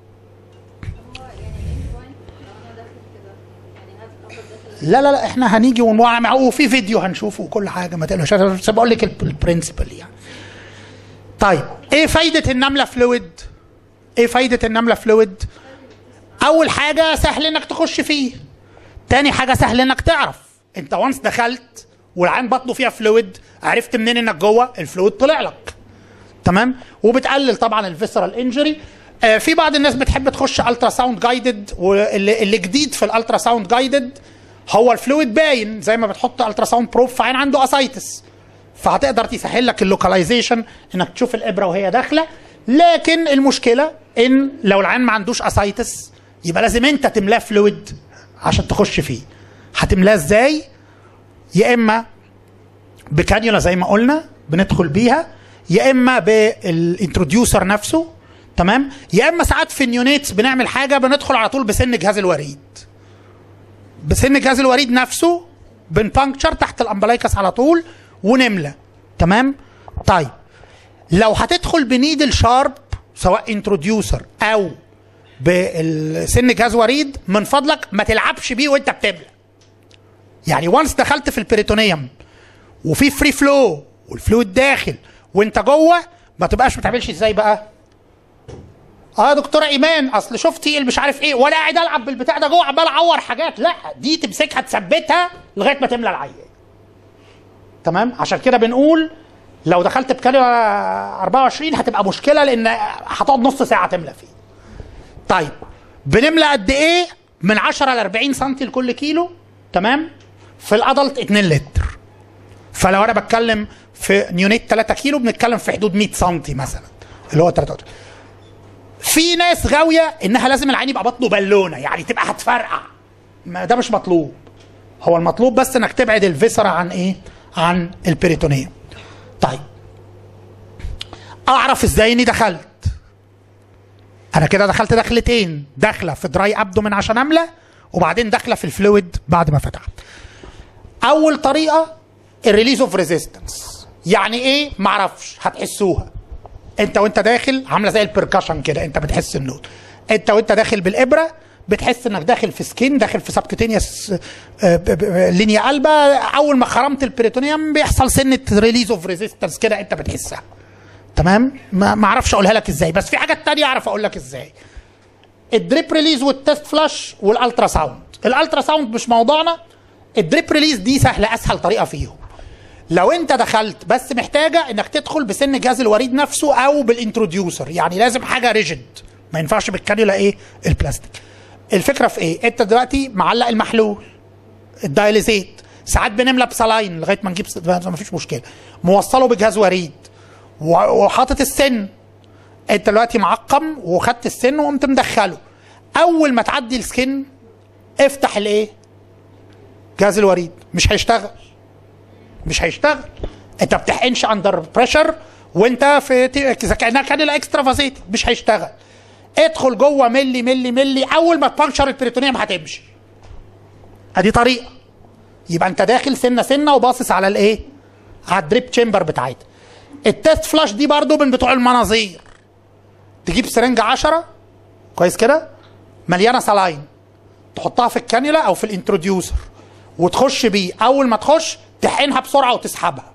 لا لا لا احنا هنيجي ونوعى وفي فيديو هنشوفه وكل حاجه ما تقلقش بس بقول لك البرنسبل يعني طيب ايه فايده النمله فلويد ايه فايده النمله فلويد اول حاجه سهل انك تخش فيه تاني حاجه سهل انك تعرف انت وانس دخلت والعين بطنه فيها فلويد عرفت منين انك جوه الفلويد طلع لك تمام وبتقلل طبعا الفيسرال انجري آه في بعض الناس بتحب تخش الترا ساوند جايدد واللي اللي جديد في الالترا ساوند جايدد هو الفلويد باين زي ما بتحط الترا ساوند بروب في عين عنده اسايتس فهتقدر تسهل لك اللوكاليزيشن انك تشوف الابره وهي داخله لكن المشكله ان لو العين ما عندوش اسايتس يبقى لازم انت تملاه فلويد عشان تخش فيه هتملاه ازاي يا اما بكانيولا زي ما قلنا بندخل بيها يا اما بالانتروديوسر نفسه تمام يا اما ساعات في النيونيتس بنعمل حاجه بندخل على طول بسن جهاز الوريد بسن جهاز الوريد نفسه بنبانكتشر تحت الامبلايكس على طول ونملى تمام طيب لو هتدخل بنيدل شارب سواء انتروديوسر او بسن جهاز وريد من فضلك ما تلعبش بيه وانت بتملى يعني وانس دخلت في البريتونيوم وفي فري فلو والفلويد داخل وانت جوه ما تبقاش ما تعملش ازاي بقى اه يا دكتوره ايمان اصل شفتي اللي مش عارف ايه وانا قاعد العب بالبتاع ده جوه عمال اعور حاجات لا دي تمسكها تثبتها لغايه ما تملى العيان تمام عشان كده بنقول لو دخلت بكاليو 24 هتبقى مشكله لان هتقعد نص ساعه تملى فيه طيب بنملى قد ايه من 10 ل 40 سم لكل كيلو تمام في الادلت 2 لتر فلو انا بتكلم في نيونيت 3 كيلو بنتكلم في حدود 100 سم مثلا اللي هو 3 في ناس غاويه انها لازم العين يبقى بطنه بالونه يعني تبقى هتفرقع ما ده مش مطلوب هو المطلوب بس انك تبعد الفيسرا عن ايه عن البريتونيه طيب اعرف ازاي اني دخلت انا كده دخلت دخلتين داخله في دراي ابدومن عشان املى وبعدين داخله في الفلويد بعد ما فتحت اول طريقه الريليز اوف ريزيستنس يعني ايه معرفش هتحسوها انت وانت داخل عامله زي البركشن كده انت بتحس النوت انت وانت داخل بالابره بتحس انك داخل في سكين داخل في سبكوتينيوس لينيا قلبه اول ما خرمت البريتونيوم بيحصل سنه ريليز اوف ريزيستنس كده انت بتحسها تمام ما ما اعرفش اقولها لك ازاي بس في حاجات تانية اعرف اقول لك ازاي الدريب ريليز والتست فلاش والالترا ساوند الالترا ساوند مش موضوعنا الدريب ريليز دي سهله اسهل طريقه فيهم لو انت دخلت بس محتاجه انك تدخل بسن جهاز الوريد نفسه او بالانتروديوسر يعني لازم حاجه ريجيد ما ينفعش بالكانيولا ايه البلاستيك الفكره في ايه انت دلوقتي معلق المحلول الدايليزيت ساعات بنملى بسلاين لغايه ما نجيب س- ما فيش مشكله موصله بجهاز وريد و- وحاطط السن انت دلوقتي معقم وخدت السن وقمت مدخله اول ما تعدي السكن افتح الايه جهاز الوريد مش هيشتغل مش هيشتغل انت بتحقنش اندر بريشر وانت في ت- اذا كانها كان الاكسترا فازيت مش هيشتغل ادخل جوه ملي ملي ملي اول ما تبنشر البريتونيوم هتمشي ادي طريقه يبقى انت داخل سنه سنه وباصص على الايه على الدريب تشامبر بتاعتها التست فلاش دي برضو من بتوع المناظير تجيب سرنجة 10 كويس كده مليانه سلاين تحطها في الكانيولا او في الانتروديوسر وتخش بيه اول ما تخش تحقنها بسرعه وتسحبها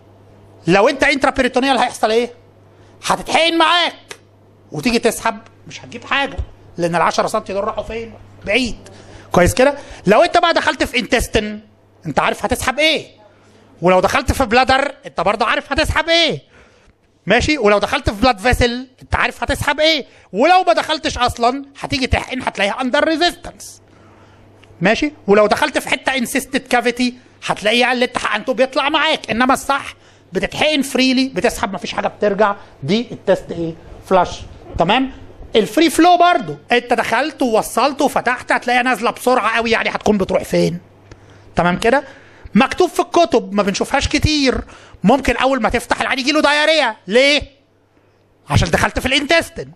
لو انت انترا بيريتونيال هيحصل ايه هتتحقن معاك وتيجي تسحب مش هتجيب حاجه لان ال 10 سم دول راحوا فين بعيد كويس كده لو انت بقى دخلت في انتستن انت عارف هتسحب ايه ولو دخلت في بلادر انت برضه عارف هتسحب ايه ماشي ولو دخلت في بلاد فيسل انت عارف هتسحب ايه ولو ما دخلتش اصلا هتيجي تحقن هتلاقيها اندر ريزيستنس ماشي ولو دخلت في حته انسيستد كافيتي هتلاقيه اللي انت حقنته بيطلع معاك انما الصح بتتحقن فريلي بتسحب مفيش حاجه بترجع دي التست ايه فلاش تمام الفري فلو برضو انت دخلت ووصلت وفتحت هتلاقيها نازله بسرعه قوي يعني هتكون بتروح فين تمام كده مكتوب في الكتب ما بنشوفهاش كتير ممكن اول ما تفتح العين يجي له دايريا ليه عشان دخلت في الانتستين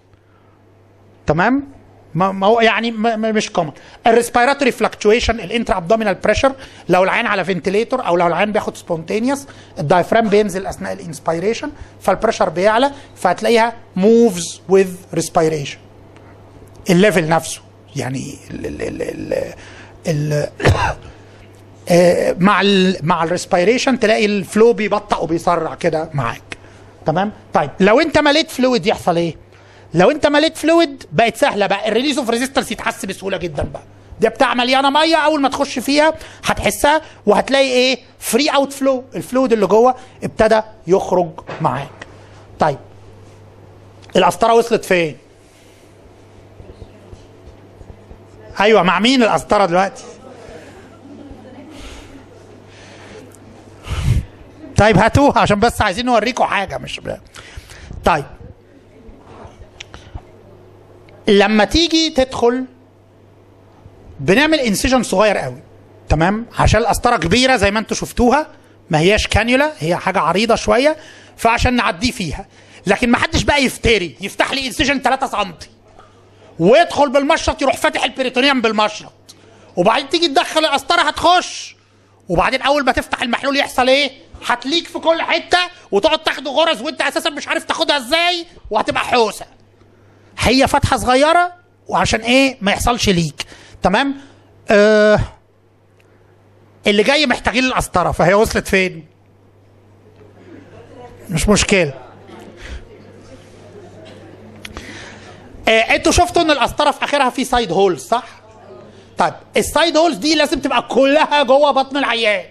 تمام ما ما هو يعني ما ما- مش كومن الريسبيراتوري فلكتويشن الانترا ابدومينال بريشر لو العين على فنتليتور او لو العين بياخد سبونتينيوس الدايفرام بينزل اثناء الانسبيريشن فالبريشر بيعلى فهتلاقيها موفز وذ ريسبيريشن الليفل نفسه يعني ال ال ال ال ال آه، مع ال مع الريسبيريشن تلاقي الفلو بيبطأ وبيسرع كده معاك تمام طيب لو انت مليت فلويد يحصل ايه لو انت مليت فلويد بقت سهله بقى الريليز اوف ريزيستنس يتحس بسهوله جدا بقى دي بتاع مليانه ميه اول ما تخش فيها هتحسها وهتلاقي ايه فري اوت فلو الفلويد اللي جوه ابتدى يخرج معاك طيب القسطره وصلت فين ايوه مع مين القسطره دلوقتي طيب هاتوها عشان بس عايزين نوريكم حاجه مش ب... طيب لما تيجي تدخل بنعمل انسيجن صغير قوي تمام عشان القسطره كبيره زي ما انتم شفتوها ما هياش كانيولا هي حاجه عريضه شويه فعشان نعديه فيها لكن ما حدش بقى يفتري يفتح لي انسيجن 3 سم ويدخل بالمشرط يروح فاتح البريتونيوم بالمشرط وبعدين تيجي تدخل القسطره هتخش وبعدين اول ما تفتح المحلول يحصل ايه هتليك في كل حته وتقعد تاخد غرز وانت اساسا مش عارف تاخدها ازاي وهتبقى حوسه هي فتحه صغيره وعشان ايه ما يحصلش ليك تمام آه اللي جاي محتاجين القسطره فهي وصلت فين مش مشكله آه انتوا شفتوا ان القسطره في اخرها في سايد هولز صح طيب السايد هولز دي لازم تبقى كلها جوه بطن العيان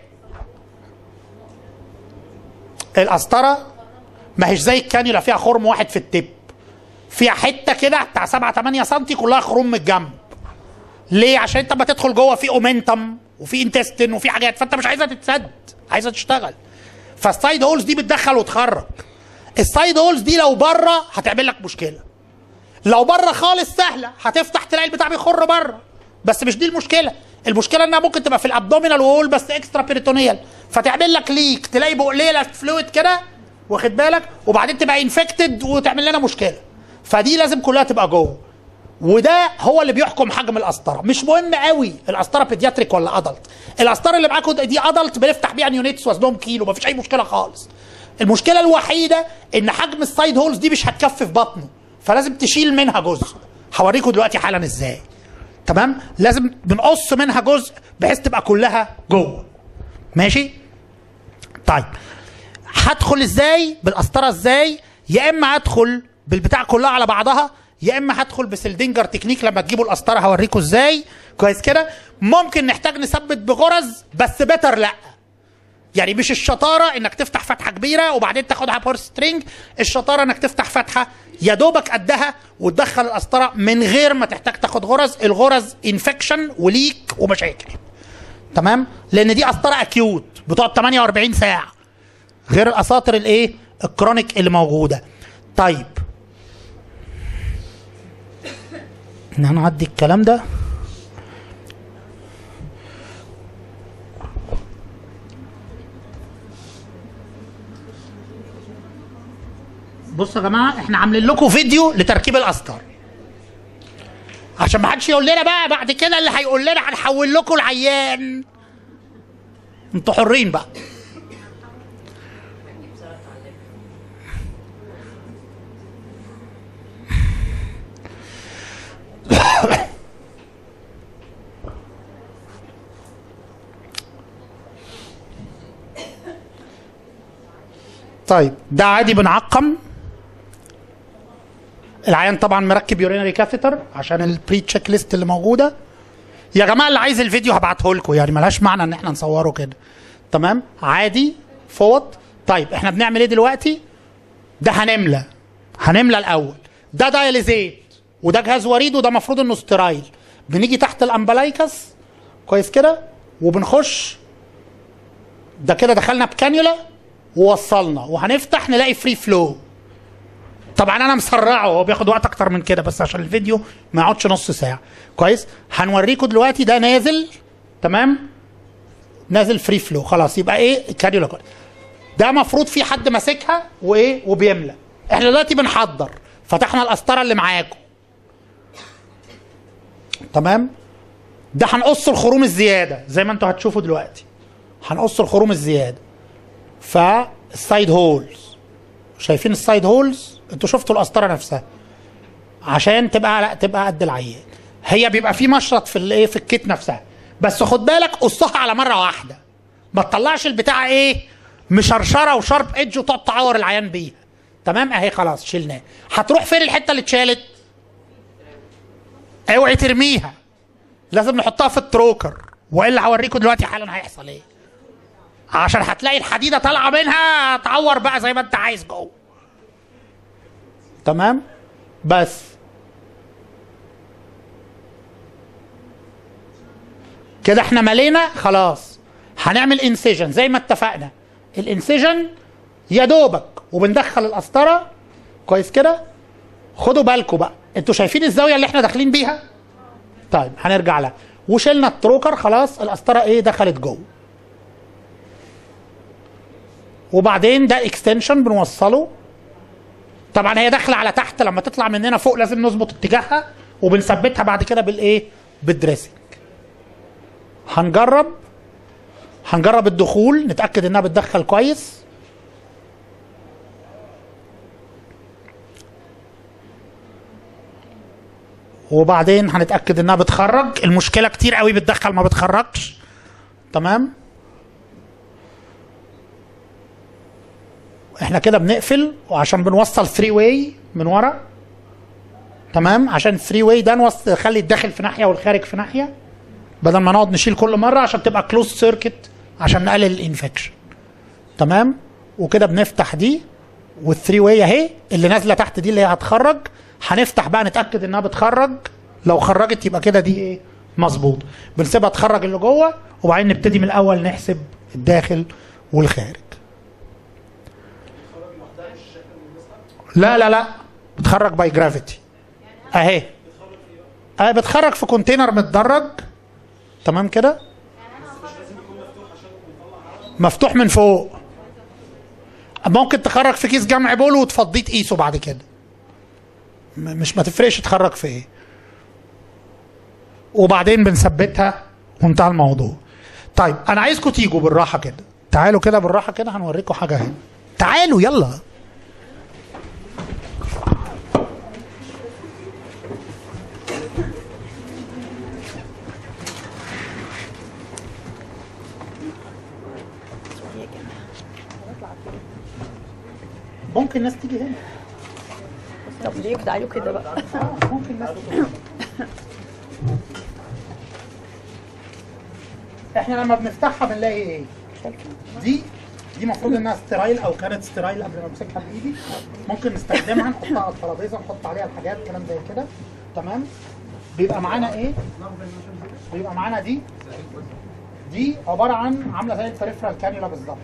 القسطره ما هيش زي الكانيولا فيها خرم واحد في التب فيها حته كده بتاع 7 8 سم كلها خروم من الجنب ليه عشان انت لما تدخل جوه في اومنتم وفي انتستين وفي حاجات فانت مش عايزها تتسد عايزها تشتغل فالسايد هولز دي بتدخل وتخرج السايد هولز دي لو بره هتعمل لك مشكله لو بره خالص سهله هتفتح تلاقي البتاع بيخر بره بس مش دي المشكله المشكله انها ممكن تبقى في الابدومينال وول بس اكسترا بيريتونيال فتعمل لك ليك تلاقي بقليله فلويد كده واخد بالك وبعدين تبقى انفكتد وتعمل لنا مشكله فدي لازم كلها تبقى جوه وده هو اللي بيحكم حجم القسطره مش مهم قوي القسطره بيدياتريك ولا ادلت القسطره اللي معاكم دي ادلت بنفتح بيها نيونيتس وزنهم كيلو مفيش اي مشكله خالص المشكله الوحيده ان حجم السايد هولز دي مش هتكفي في بطنه فلازم تشيل منها جزء هوريكم دلوقتي حالا ازاي تمام لازم بنقص منها جزء بحيث تبقى كلها جوه ماشي طيب هدخل ازاي بالقسطره ازاي يا اما هدخل بالبتاع كلها على بعضها يا اما هدخل بسلدنجر تكنيك لما تجيبوا القسطره هوريكم ازاي كويس كده ممكن نحتاج نثبت بغرز بس بيتر لا يعني مش الشطاره انك تفتح فتحه كبيره وبعدين تاخدها بور سترينج الشطاره انك تفتح فتحه يا دوبك قدها وتدخل القسطره من غير ما تحتاج تاخد غرز الغرز انفكشن وليك ومشاكل تمام لان دي قسطره اكيوت بتقعد 48 ساعه غير الاساطر الايه الكرونيك اللي موجوده طيب ان هنعدي الكلام ده بصوا يا جماعه احنا عاملين لكم فيديو لتركيب القسطر عشان ما حدش يقول لنا بقى بعد كده اللي هيقول لنا هنحول لكم العيان انتوا حرين بقى طيب ده عادي بنعقم العيان طبعا مركب يورينري كاثيتر عشان البري تشيك ليست اللي موجوده يا جماعه اللي عايز الفيديو هبعته لكم يعني ملهاش معنى ان احنا نصوره كده تمام عادي فوت طيب احنا بنعمل ايه دلوقتي ده هنملى هنملى الاول ده دايليزيت وده جهاز وريد وده المفروض انه سترايل بنيجي تحت الامبلايكس كويس كده وبنخش ده كده دخلنا بكانيولا ووصلنا وهنفتح نلاقي فري فلو طبعا انا مسرعه هو بياخد وقت اكتر من كده بس عشان الفيديو ما يقعدش نص ساعه كويس هنوريكم دلوقتي ده نازل تمام نازل فري فلو خلاص يبقى ايه كانيولا كده ده مفروض في حد ماسكها وايه وبيملى احنا دلوقتي بنحضر فتحنا القسطره اللي معاكم تمام ده هنقص الخروم الزياده زي ما انتوا هتشوفوا دلوقتي هنقص الخروم الزياده فالسايد هولز شايفين السايد هولز انتوا شفتوا القسطره نفسها عشان تبقى لا تبقى قد العيان هي بيبقى في مشرط في الايه في الكيت نفسها بس خد بالك قصها على مره واحده ما تطلعش البتاع ايه مشرشره وشارب ايدج وتقعد تعور العيان بيها تمام اهي خلاص شلناه هتروح فين الحته اللي اتشالت اوعي ترميها لازم نحطها في التروكر والا هوريكم دلوقتي حالا هيحصل ايه عشان هتلاقي الحديده طالعه منها تعور بقى زي ما انت عايز جوه تمام بس كده احنا ملينا خلاص هنعمل انسيجن زي ما اتفقنا الانسيجن يا دوبك وبندخل القسطره كويس كده خدوا بالكم بقى انتوا شايفين الزاويه اللي احنا داخلين بيها طيب هنرجع لها وشلنا التروكر خلاص القسطره ايه دخلت جوه وبعدين ده اكستنشن بنوصله طبعا هي داخله على تحت لما تطلع مننا فوق لازم نظبط اتجاهها وبنثبتها بعد كده بالايه بالدريسنج هنجرب هنجرب الدخول نتاكد انها بتدخل كويس وبعدين هنتاكد انها بتخرج المشكله كتير قوي بتدخل ما بتخرجش تمام احنا كده بنقفل وعشان بنوصل 3 واي من ورا تمام عشان 3 واي ده نوصل نخلي الداخل في ناحيه والخارج في ناحيه بدل ما نقعد نشيل كل مره عشان تبقى كلوز سيركت عشان نقلل الانفكشن تمام وكده بنفتح دي والثري واي اهي اللي نازله تحت دي اللي هي هتخرج هنفتح بقى نتاكد انها بتخرج لو خرجت يبقى كده دي ايه مظبوط بنسيبها تخرج اللي جوه وبعدين نبتدي من الاول نحسب الداخل والخارج لا لا لا بتخرج باي جرافيتي اهي اهي بتخرج في كونتينر متدرج تمام كده مفتوح من فوق ممكن تخرج في كيس جمع بول وتفضيه تقيسه بعد كده م- مش ما تفرقش تخرج في ايه وبعدين بنثبتها وانتهى الموضوع طيب انا عايزكم تيجوا بالراحه كده تعالوا كده بالراحه كده هنوريكم حاجه هنا تعالوا يلا ممكن ناس تيجي هنا طب ليه تعالوا كده بقى ممكن ناس تيجي. احنا لما بنفتحها بنلاقي ايه دي دي المفروض انها سترايل او كانت سترايل قبل ما امسكها بايدي ممكن نستخدمها نحطها على الترابيزه نحط عليها الحاجات كلام زي كده تمام بيبقى معانا ايه بيبقى معانا دي دي عباره عن عامله زي البريفرال كانيولا بالظبط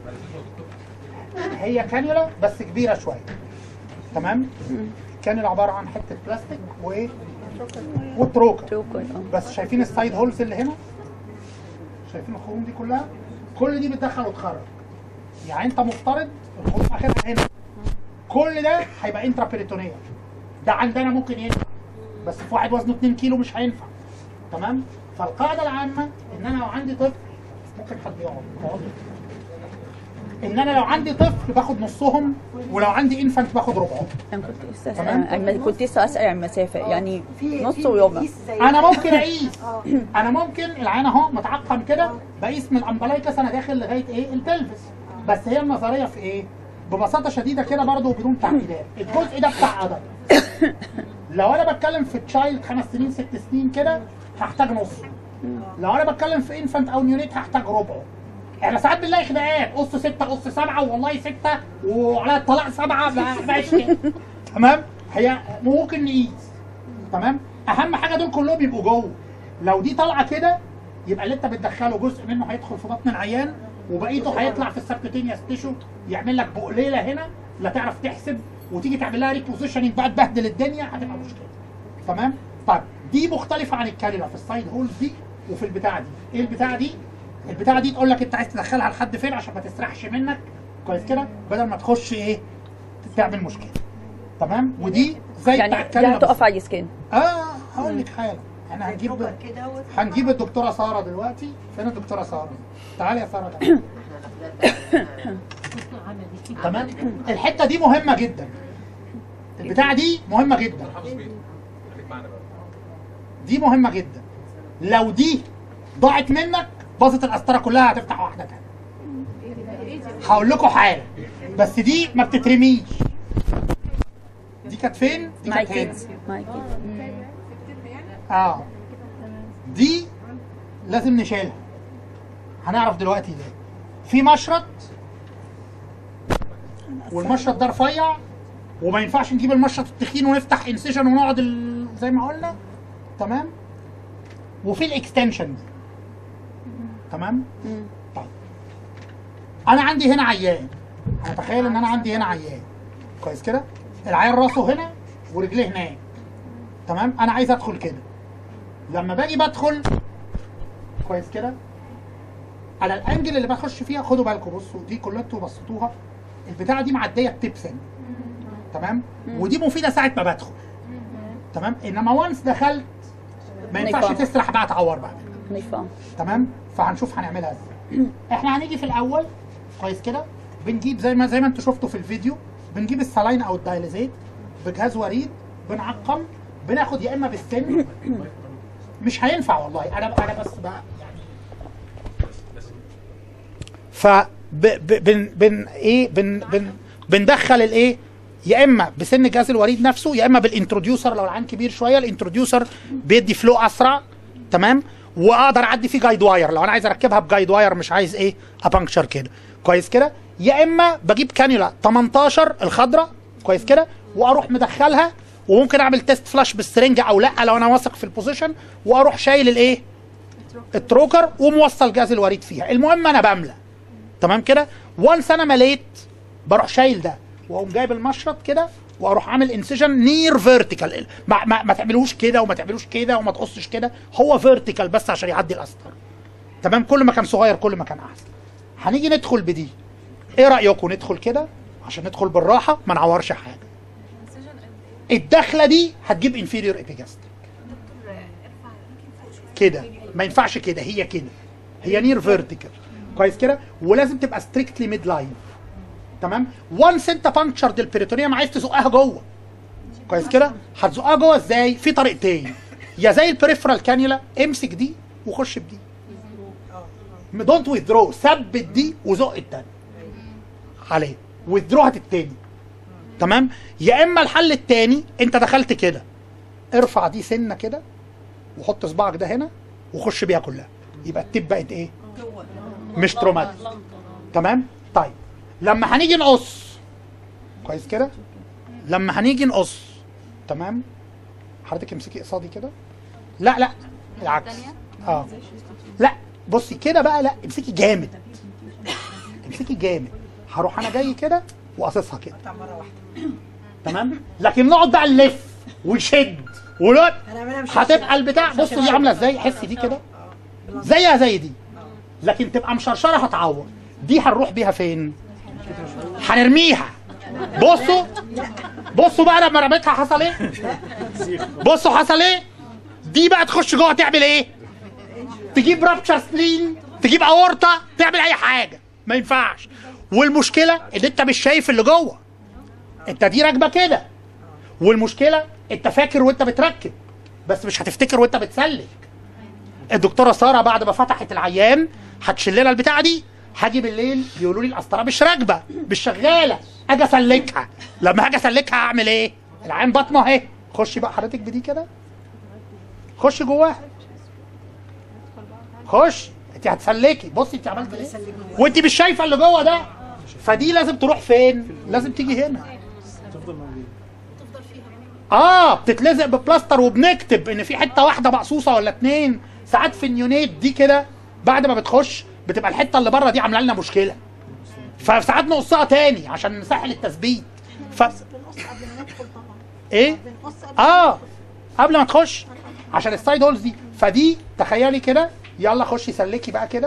هي كانيولا بس كبيره شويه تمام كانيولا عباره عن حته بلاستيك وايه وتروكر توكل اه بس شايفين السايد هولز اللي هنا شايفين الخروم دي كلها كل دي بتدخل وتخرج يعني انت مفترض الخروم اخرها هنا كل ده هيبقى انترا بيريتونيال ده عندنا ممكن ينفع بس في واحد وزنه 2 كيلو مش هينفع تمام فالقاعده العامه ان انا لو عندي طفل ممكن حد يقعد يقعد. ان انا لو عندي طفل باخد نصهم ولو عندي انفانت باخد ربعهم انا كنت لسه تمام. أسأل- عن- كنت لسه اسال عن المسافه يعني نص ويوم انا ممكن اقيس انا ممكن العين اهو متعقم كده بقيس من الامبلايكس انا داخل لغايه ايه البلفس بس هي النظريه في ايه ببساطه شديده كده برضه وبدون تعقيدات الجزء ده بتاع عضل لو انا بتكلم في تشايلد خمس سنين ست سنين كده هحتاج نص لو انا بتكلم في انفانت او نيونيت هحتاج ربعه احنا ساعات بنلاقي خناقات قص ستة قص سبعة والله ستة وعلى الطلاق سبعة ما بقاش كده. تمام هي ممكن نقيس تمام اهم حاجه دول كلهم يبقوا جوه لو دي طالعه كده يبقى اللي انت بتدخله جزء منه هيدخل في بطن العيان وبقيته هيطلع في السبكتينيوس تيشو يعمل لك بقليله هنا لا تعرف تحسب وتيجي تعمل لها ريبوزيشننج بقى تبهدل الدنيا هتبقى مشكله تمام طيب دي مختلفه عن الكانيولا في السايد هولز دي وفي البتاعه دي ايه البتاعه دي البتاعه دي تقول لك انت عايز تدخلها لحد فين عشان ما تسرحش منك كويس كده بدل ما تخش ايه تعمل مشكله تمام ودي زي بتاع يعني الكانيولا ده هتقف على السكين اه هقول لك حاجه احنا هنجيب هنجيب الدكتوره ساره دلوقتي فين الدكتوره ساره تعالي يا ساره تعالي. تمام الحته دي مهمه جدا البتاعه دي مهمه جدا دي مهمه جدا لو دي ضاعت منك باظت القسطره كلها هتفتح واحده تانية هقول لكم حاجه بس دي ما بتترميش دي كانت فين؟ دي ماي كانت هنا كيدز ماي كيدز اه دي لازم نشيلها هنعرف دلوقتي ليه في مشرط والمشرط ده رفيع وما ينفعش نجيب المشرط التخين ونفتح انسيشن ونقعد ال... زي ما قلنا تمام وفي الاكستنشن دي تمام طيب انا عندي هنا عيان هنتخيل ان انا عندي هنا عيان كويس كده العيان راسه هنا ورجليه هناك تمام انا عايز ادخل كده لما باجي بدخل كويس كده على الانجل اللي بخش فيها خدوا بالكم بصوا دي كلها انتوا بسطوها البتاعه دي معديه التبسن تمام ودي مفيده ساعه ما بدخل تمام انما وانس دخلت ما ينفعش نيفا. تسرح بقى تعور بعد كده نيفا تمام فهنشوف هنعملها ازاي احنا هنيجي في الاول كويس كده بنجيب زي ما زي ما انتوا شفتوا في الفيديو بنجيب السلاين او الدايليزيت بجهاز وريد بنعقم بناخد يا اما بالسن مش هينفع والله انا انا بس بقى يعني ف ب- ب- بن بن ايه بن بن بندخل الايه يا اما بسن جهاز الوريد نفسه يا اما بالانتروديوسر لو العين كبير شويه الانتروديوسر بيدي فلو اسرع تمام واقدر اعدي فيه جايد واير لو انا عايز اركبها بجايد واير مش عايز ايه ابنكشر كده كويس كده يا اما بجيب كانيولا 18 الخضراء كويس كده واروح مدخلها وممكن اعمل تيست فلاش بالسرنجه او لا لو انا واثق في البوزيشن واروح شايل الايه التروكر وموصل جهاز الوريد فيها المهم انا بملى تمام كده وانس انا مليت بروح شايل ده واقوم جايب المشرط كده واروح عامل انسيجن نير فيرتيكال ما, ما, ما تعملوش كده وما تعملوش كده وما تقصش كده هو فيرتيكال بس عشان يعدي الاسطر تمام كل ما كان صغير كل ما كان احسن هنيجي ندخل بدي ايه رايكم ندخل كده عشان ندخل بالراحه ما نعورش حاجه الدخله دي هتجيب انفيريور ابيجاستريك كده ما ينفعش كده هي كده هي نير فيرتيكال كويس كده ولازم تبقى ستريكتلي ميد لاين تمام وانس انت بانكشرد البريتونيوم عايز تزقها جوه كويس كده هتزقها جوه ازاي في طريقتين يا زي البريفرال كانيولا امسك دي وخش بدي دونت ويذرو ثبت دي وزق التاني عليه ويذرو هات التاني تمام يا اما الحل التاني انت دخلت كده ارفع دي سنه كده وحط صباعك ده هنا وخش بيها كلها يبقى التيب بقت ايه مش تروماتيك تمام طيب لما هنيجي نقص كويس كده لما هنيجي نقص تمام حضرتك امسكي قصادي كده لا لا العكس اه لا بصي كده بقى لا امسكي جامد امسكي جامد هروح انا جاي كده وقصصها كده مره واحده تمام لكن نقعد بقى نلف ونشد ولا هنعملها مش هتبقى البتاع بص دي عامله ازاي حسي دي كده زيها زي دي لكن تبقى مشرشره هتعور دي هنروح بيها فين هنرميها بصوا بصوا بقى لما رميتها حصل ايه بصوا حصل ايه دي بقى تخش جوه تعمل ايه تجيب رابتشر سلين تجيب اورطه تعمل اي حاجه ما ينفعش والمشكله ان انت مش شايف اللي جوه انت دي راكبه كده والمشكله انت فاكر وانت بتركب بس مش هتفتكر وانت بتسلك الدكتوره ساره بعد ما فتحت العيان هتشيل لنا البتاعه دي هاجي بالليل يقولوا لي القسطره مش راكبه مش شغاله اجي اسلكها لما هاجي اسلكها اعمل ايه العين بطنه اهي خشي بقى حضرتك بدي كده خش جواها خش انت هتسلكي بصي انت عملت ايه وانت مش شايفه اللي جوه ده فدي لازم تروح فين لازم تيجي هنا اه بتتلزق ببلاستر وبنكتب ان في حته واحده مقصوصه ولا اتنين ساعات في النيونيت دي كده بعد ما بتخش بتبقى الحته اللي بره دي عامله لنا مشكله فساعات نقصها تاني عشان نسهل التثبيت ف... بنقص قبل ما ندخل طبعا ايه بنقص قبل اه قبل ما تخش عشان السايد هولز دي فدي تخيلي كده يلا خشي سلكي بقى كده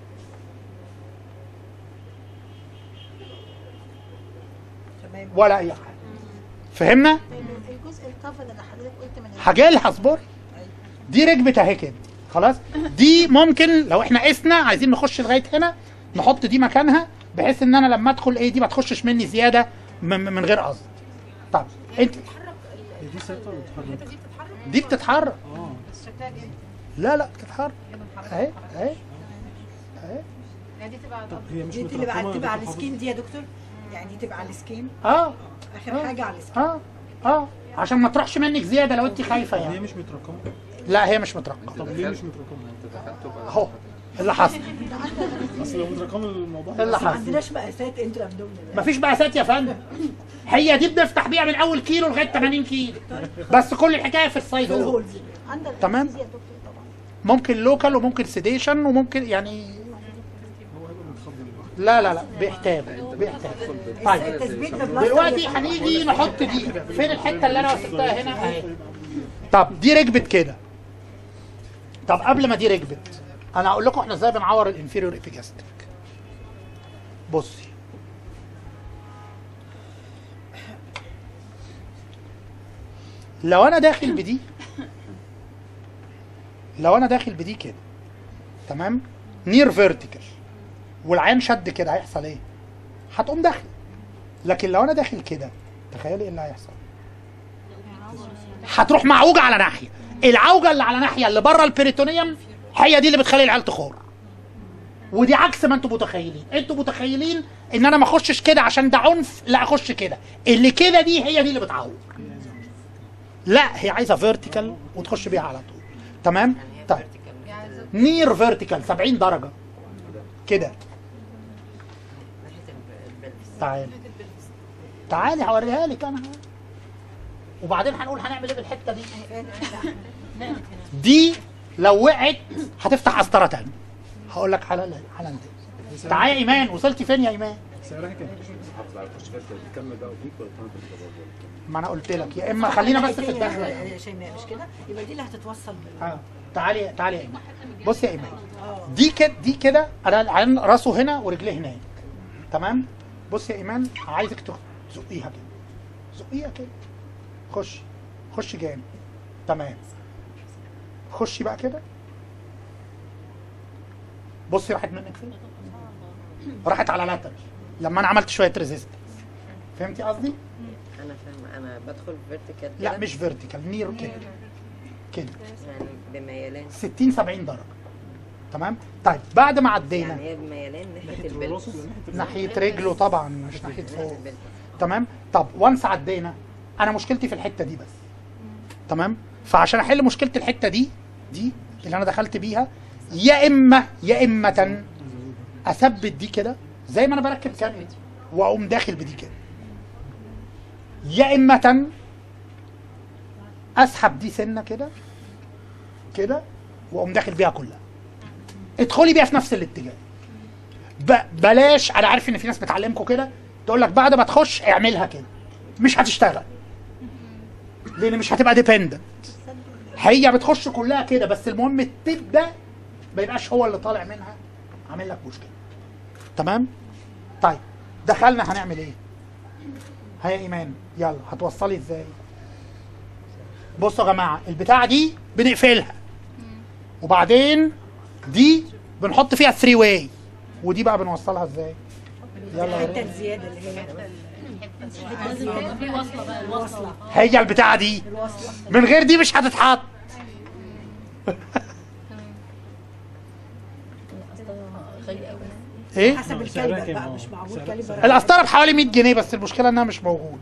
تمام ولا اي حاجه فهمنا الجزء الكفر اللي حضرتك قلت من هجيلها اصبر دي ركبت اهي كده خلاص دي ممكن لو احنا قسنا عايزين نخش لغايه هنا نحط دي مكانها بحيث ان انا لما ادخل ايه دي ما تخشش مني زياده من, من غير قصد طب انت دي ثابته ولا بتتحرك؟ دي بتتحرك اه شكلها جدا لا لا بتتحرك اهي اهي اهي طب هي مش دي تبقى مترقمه تبقى على بتتحرك؟ السكين دي يا دكتور يعني دي تبقى على السكين اه اخر حاجه على السكين اه اه عشان ما تروحش منك زياده لو انت خايفه هي يعني مش مترقمه لا هي مش مترقمه طب ليه مش مترقمه؟ اهو اللي حصل اصل لو مترقمه الموضوع اللي ما حصل عندناش مقاسات انتر ابدومينال مفيش مقاسات يا فندم هي دي بنفتح بيها من اول كيلو لغايه 80 كيلو بس كل الحكايه في السايد هول الهولز عندك تمام. أنستيزيا يا دكتور طبعا ممكن لوكال وممكن سيديشن وممكن يعني هو هيبقى متخضر لا لا لا بيحتاج بيحتاج طيب التثبيت ببلاستر دلوقتي هنيجي نحط دي فين الحته اللي انا وصلتها هنا اهي طب دي ركبت كده طب قبل ما دي ركبت انا هقول لكم احنا ازاي بنعور الانفيريور ايبيجاستريك بصي لو انا داخل بدي لو انا داخل بدي كده تمام نير فيرتيكال والعين شد كده هيحصل ايه هتقوم داخل لكن لو انا داخل كده تخيلي ايه اللي هيحصل هتروح معوجه على ناحيه العوجه اللي على ناحيه اللي بره البريتونيوم هي دي اللي بتخلي العيال تخور ودي عكس ما انتوا متخيلين انتوا متخيلين ان انا ما اخشش كده عشان ده عنف لا اخش كده اللي كده دي هي دي اللي بتعور لا هي عايزه فيرتيكال وتخش بيها على طول تمام طيب نير فيرتيكال 70 درجه كده تعالي تعالي هوريها لك انا وبعدين هنقول هنعمل ايه بالحته دي دي لو وقعت هتفتح قسطره تاني هقول لك حالا حالا دي تعالي يا ايمان وصلتي فين يا ايمان سعرها كام؟ ما انا قلت لك يا اما خلينا بس في الدخله يا شيماء مش كده يبقى دي اللي هتتوصل بال اه تعالي تعالي يا ايمان بص يا ايمان دي كده دي كده انا العين راسه هنا ورجليه هناك تمام بص يا ايمان عايزك تخ- تزقيها كده زقيها كده خش خش جامد تمام خشي بقى كده بصي راحت منك فين راحت على لاتر لما انا عملت شويه ريزيستنس فهمتي قصدي انا فاهمه انا بدخل فيرتيكال لا مش فيرتيكال نير كده كده يعني بميلان 60 70 درجه تمام طيب بعد ما عدينا يعني هي بميلان ناحيه ناحيه البلد راسه ولا ناحيه ناحيه رجله طبعا مش ناحيه ناحيه فوق البلد تمام طب وانس عدينا انا مشكلتي في الحته دي بس تمام فعشان احل مشكله الحته دي دي اللي انا دخلت بيها يا اما يا اما اثبت دي كده زي ما انا بركب كانيون واقوم داخل بدي كده يا اما اسحب دي سنه كده كده واقوم داخل بيها كلها ادخلي بيها في نفس الاتجاه ب- بلاش انا عارف ان في ناس بتعلمكم كده تقول لك بعد ما تخش اعملها كده مش هتشتغل لان مش هتبقى ديبندنت هي بتخش كلها كده بس المهم التب ده ما يبقاش هو اللي طالع منها عامل لك مشكله تمام طيب دخلنا هنعمل ايه ها يا ايمان يلا هتوصلي ازاي بصوا يا جماعه البتاعه دي بنقفلها وبعدين دي بنحط فيها 3 واي ودي بقى بنوصلها ازاي يلا يا الحته ريت. الزياده اللي هي في وصله بقى الوصله هي البتاعه دي الوصله من غير دي مش هتتحط ايه حسب سعرها الكلمه كام؟ بقى آه. مش معمول سعرها كلمه القسطره بحوالي 100 جنيه بس المشكله انها مش موجوده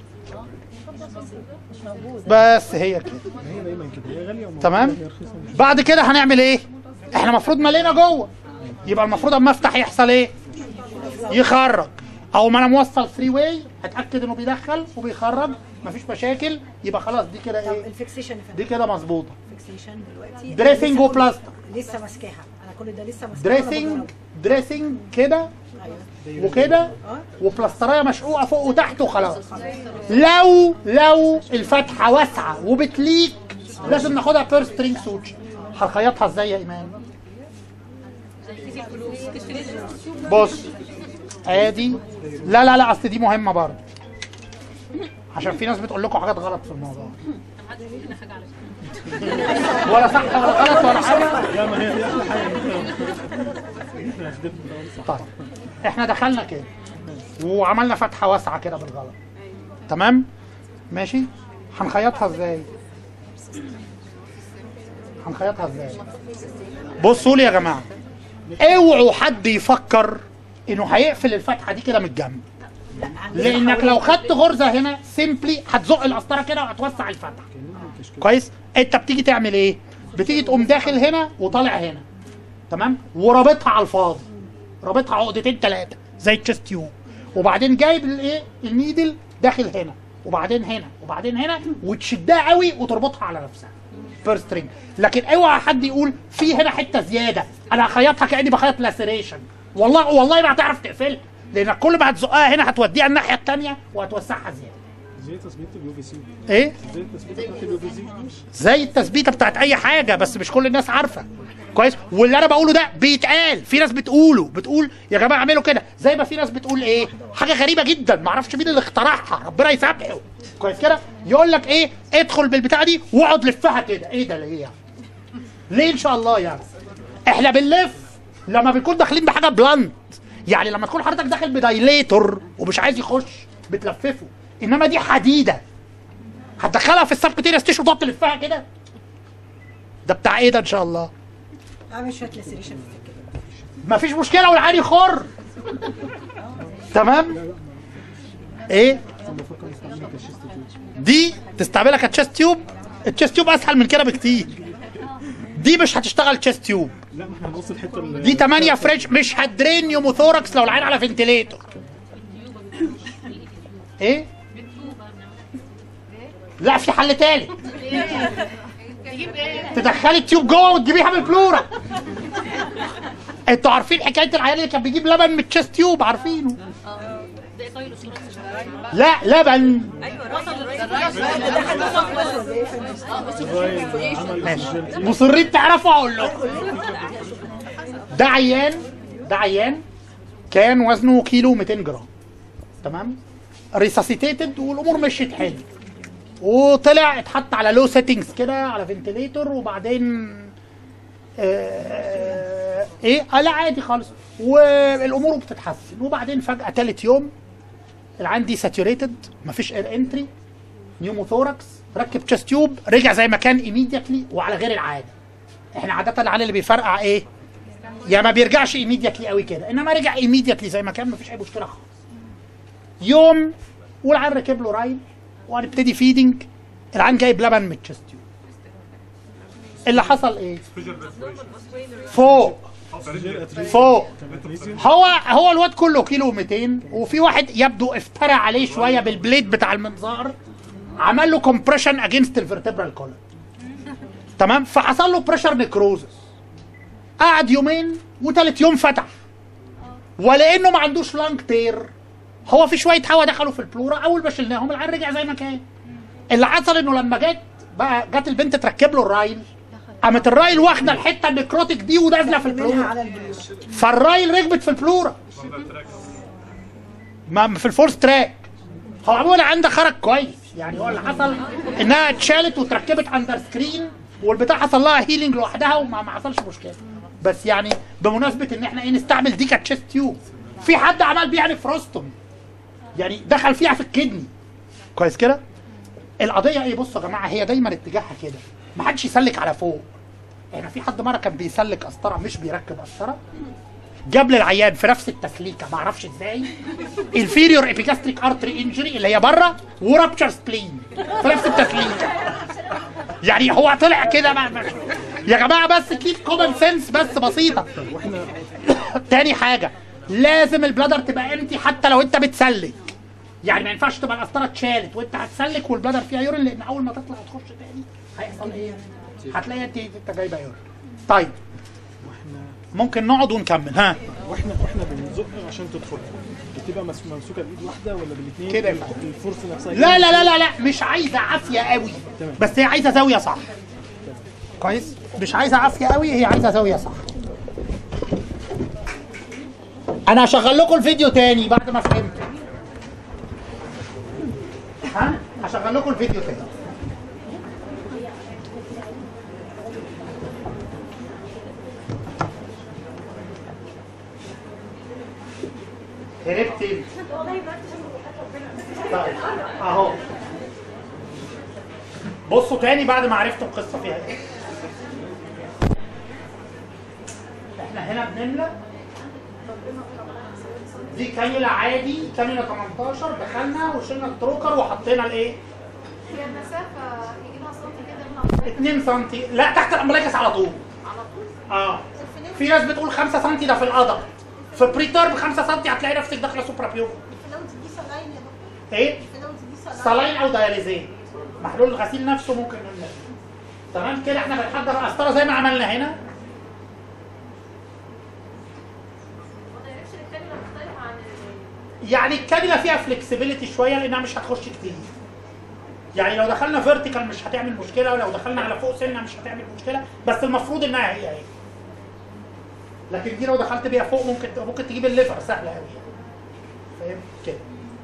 بس هي كده هي دايما كده هي غاليه وموجودة، تمام. هي رخيصه مش بعد كده هنعمل ايه احنا المفروض مالينا جوه يبقى المفروض اما افتح يحصل ايه يخرج او ما انا موصل فري واي اتاكد انه بيدخل وبيخرج مفيش مشاكل يبقى خلاص دي كده طب ايه الفيكسيشن يا دي فندم كده مظبوطه الفيكسيشن دلوقتي دريسنج لسه- وبلاستر لسه ماسكاها انا كل ده لسه ماسكاها دريسنج وأنا دريسنج كده بجرب. وكده اه وبلاسترايه مشقوقه فوق وتحت وخلاص لو لو الفتحه واسعه وبتليك لازم ناخدها بير سترينج سوتش هنخيطها ازاي يا ايمان بص ادي لا لا لا اصل دي مهمه برضه عشان في ناس بتقول لكم حاجات غلط في الموضوع ولا صح ولا غلط ولا حاجه لا ما هي دي احلى حاجه إن إنت- إحنا خدمت ده صح طيب احنا دخلنا كده وعملنا فتحه واسعه كده بالغلط تمام ماشي هنخيطها ازاي هنخيطها ازاي بصوا لي يا جماعه اوعوا حد يفكر انه هيقفل الفتحه دي كده من الجنب لانك لو خدت غرزه هنا سيمبلي هتزق القسطره كده وهتوسع الفتحه كويس انت بتيجي تعمل ايه بتيجي تقوم داخل هنا وطالع هنا تمام ورابطها على الفاضي رابطها عقدتين ثلاثه زي التشست تيوب وبعدين جايب الايه النيدل داخل هنا وبعدين هنا وبعدين هنا وتشدها قوي وتربطها على نفسها فيرست رينج لكن اوعى حد يقول في هنا حته زياده انا هخيطها كاني بخيط لاسيريشن والله والله ما هتعرف تقفلها لانك كل ما هتزقها هنا هتوديها الناحيه الثانيه وهتوسعها زياده زي تثبيت اليو في سي ايه زي التثبيت بتاعت اليو في سي زي التثبيته بتاعت اي حاجه بس مش كل الناس عارفه كويس واللي انا بقوله ده بيتقال في ناس بتقوله بتقول يا جماعه اعملوا كده زي ما في ناس بتقول ايه حاجه غريبه جدا ما اعرفش مين اللي اخترعها ربنا يسامحه كويس كده يقول لك ايه ادخل بالبتاعه دي واقعد لفها كده ايه ده ليه يعني ليه ان شاء الله يعني احنا بنلف لما بنكون داخلين بحاجه بلانت يعني لما تكون حضرتك داخل بدايليتور ومش عايز يخش بتلففه انما دي حديده هتدخلها في السبكوتيريس تيشو وتقعد تلفها كده ده بتاع ايه ده ان شاء الله اعمل شويه لاسيريشن في السكه مفيش مشكله والعادي خر تمام ايه انا بفكر استعملها كشيست تيوب دي تستعملها كتشست تيوب التشست تيوب اسهل من كده بكتير دي مش هتشتغل تشست تيوب لا ما احنا هنقص الحته اللي دي 8 فريش مش هتدرين نيوموثوركس لو العين على فنتليتور ايه لا في حل تالت تدخلي التيوب جوه وتجيبيها بالبلورا انتوا عارفين حكايه العيال اللي كان بيجيب لبن من التشست تيوب عارفينه لا لبن ماشي مصرين تعرفوا اقول لكم ده عيان ده عيان كان وزنه كيلو 200 جرام تمام ريساسيتيتد والامور مشيت حلو وطلع اتحط على لو سيتنجز كده على فنتليتور وبعدين آه، ايه آه لا عادي خالص والامور بتتحسن وبعدين فجاه ثالث يوم العين دي ساتوريتد مفيش اير انتري نيوموثوركس ركب تشست تيوب رجع زي ما كان ايميديتلي وعلى غير العاده احنا عاده العيال اللي بيفرقع ايه يا ما بيرجعش ايميديتلي قوي كده انما رجع ايميديتلي زي ما كان مفيش اي مشكله خالص يوم والعيال ركب له رايل وهنبتدي فيدنج العيال جايب لبن من التشست تيوب اللي حصل ايه فوق فوق هو هو الواد كله كيلو 200 وفي واحد يبدو افترى عليه شويه بالبليد بتاع المنظار عمل له كومبريشن اجينست الفرتبرال كولن تمام فحصل له بريشر نكروزس قعد يومين وتالت يوم فتح ولانه ما عندوش لانج تير هو في شويه هوا دخلوا في البلورا اول ما شلناهم العين رجع زي ما كان اللي حصل انه لما جت بقى جت البنت تركب له الرايل قامت الرايل واخده الحته النكروتيك دي ونازله في منها البلورا على البلوز فالرايل ركبت في البلورا ما في الفورس تراك هو عموما عندها خرج كويس يعني هو اللي حصل انها اتشالت وتركبت اندر سكرين والبتاع حصل لها هيلينج لوحدها وما ما حصلش مشكله بس يعني بمناسبه ان احنا ايه نستعمل دي كتشيست تيوب في حد عمل بيها نفروستومي يعني دخل فيها في الكدني كويس كده القضيه ايه بصوا يا جماعه هي دايما اتجاهها كده ما حدش يسلك على فوق احنا في حد مره كان بيسلك قسطره مش بيركب قسطره جاب للعيان في نفس التسليكه ما اعرفش ازاي الفيريور ابيجاستريك ارتري انجري اللي هي بره ورابتشر سبلين في نفس التسليكه يعني هو طلع كده ما ما يا جماعه بس كيف كومن سنس بس بسيطه تاني حاجه لازم البلادر تبقى امتي حتى لو انت بتسلك يعني ما ينفعش تبقى القسطره اتشالت وانت هتسلك والبلادر فيها يورين لان اول ما تطلع وتخش تاني هيحصل ايه؟ هتلاقي انت انت جايبه يورين طيب ممكن نقعد ونكمل ها واحنا واحنا بنزق عشان تدخل بتبقى مس- ممسوكه بايد واحده ولا بالاثنين كده ينفع. الفرصه نفسها لا لا لا لا لا مش عايزه عافيه قوي تمام. بس هي عايزه زاويه صح كويس مش عايزه عافيه قوي هي عايزه زاويه صح انا هشغل لكم الفيديو تاني بعد ما فهمتوا ها هشغل لكم الفيديو تاني هربت انت طيب اهو بصوا تاني بعد ما عرفتوا القصه فيها ايه احنا هنا بنملى دي كانيولا عادي كانيولا 18 دخلنا وشلنا التروكر وحطينا الايه؟ هي المسافة يجي لها سنتي كده من 2 سم لا تحت الامبلايكس على طول على طول اه في ناس بتقول 5 سم ده في القدر في بريتيرم 5 سم هتلاقي نفسك داخله سوبرا بيوم الفلوت دي صلاين يا دكتور ايه؟ الفلوت دي صلاين صلاين او دياليزين محلول الغسيل نفسه ممكن نعمله تمام كده احنا بنحضر القسطره زي ما عملنا هنا ما دايركشن الكاميرا مختلفة عن ال- يعني الكانيولا فيها فلكسبيليتي شويه لانها مش هتخش كتير يعني لو دخلنا فيرتيكال مش هتعمل مشكله ولو دخلنا على فوق سنه مش هتعمل مشكله بس المفروض انها هي هي لكن دي لو دخلت بيها فوق ممكن ممكن تجيب الليفر سهله قوي فاهم كده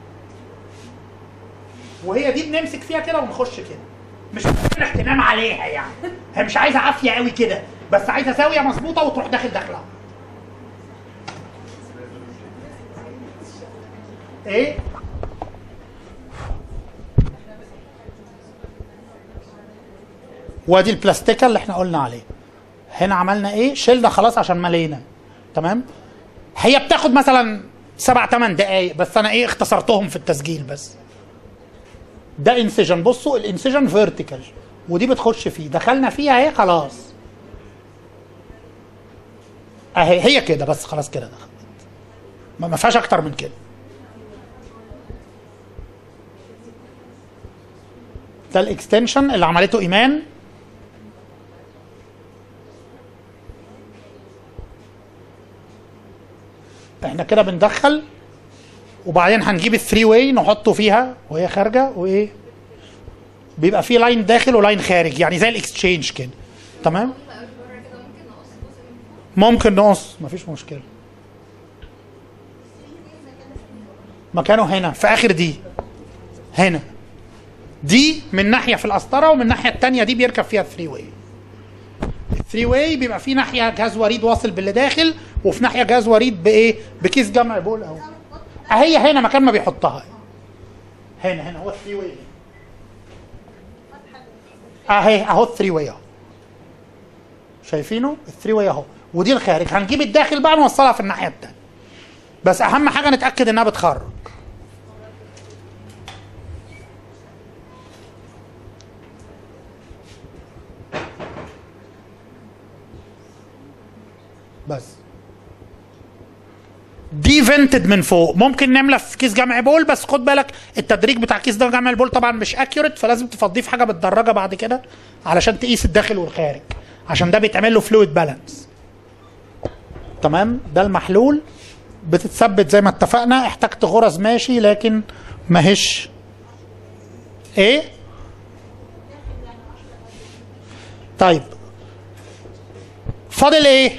وهي دي بنمسك فيها كده ونخش كده مش محتاجين اهتمام عليها يعني هي مش عايزه عافيه قوي كده بس عايزه زاويه مظبوطه وتروح داخل داخلها ايه وادي البلاستيكه اللي احنا قلنا عليه هنا عملنا ايه شلنا خلاص عشان ملينا تمام هي بتاخد مثلا سبع ثمان دقايق بس انا ايه اختصرتهم في التسجيل بس ده انسجن بصوا الانسجن فيرتيكال ودي بتخش فيه دخلنا فيها اهي خلاص اهي هي كده بس خلاص كده دخلت ما ما فيهاش اكتر من كده ده الاكستنشن اللي عملته ايمان احنا كده بندخل وبعدين هنجيب الثري واي نحطه فيها وهي خارجه وايه بيبقى فيه لاين داخل ولاين خارج يعني زي الاكستشينج كده تمام ممكن نقص مفيش مشكله مكانه هنا في اخر دي هنا دي من ناحيه في القسطره ومن الناحيه الثانيه دي بيركب فيها الثري واي 3 واي بيبقى في ناحيه جهاز وريد واصل باللي داخل وفي ناحيه جهاز وريد بايه بكيس جمع بول اهو اهي هنا مكان ما بيحطها هنا هنا هو 3 واي اهي اهو 3 واي اهو شايفينه ال 3 واي اهو ودي الخارج هنجيب الداخل بقى نوصلها في الناحيه الثانيه بس اهم حاجه نتاكد انها بتخرج بس دي فنتد من فوق ممكن نملى في كيس جمع بول بس خد بالك التدريج بتاع كيس ده جمع البول طبعا مش اكيوريت فلازم تفضيه في حاجه بالدراجه بعد كده علشان تقيس الداخل والخارج عشان ده بيتعمل له فلويد بالانس تمام ده المحلول بتتثبت زي ما اتفقنا احتجت غرز ماشي لكن ماهيش ايه طيب فاضل ايه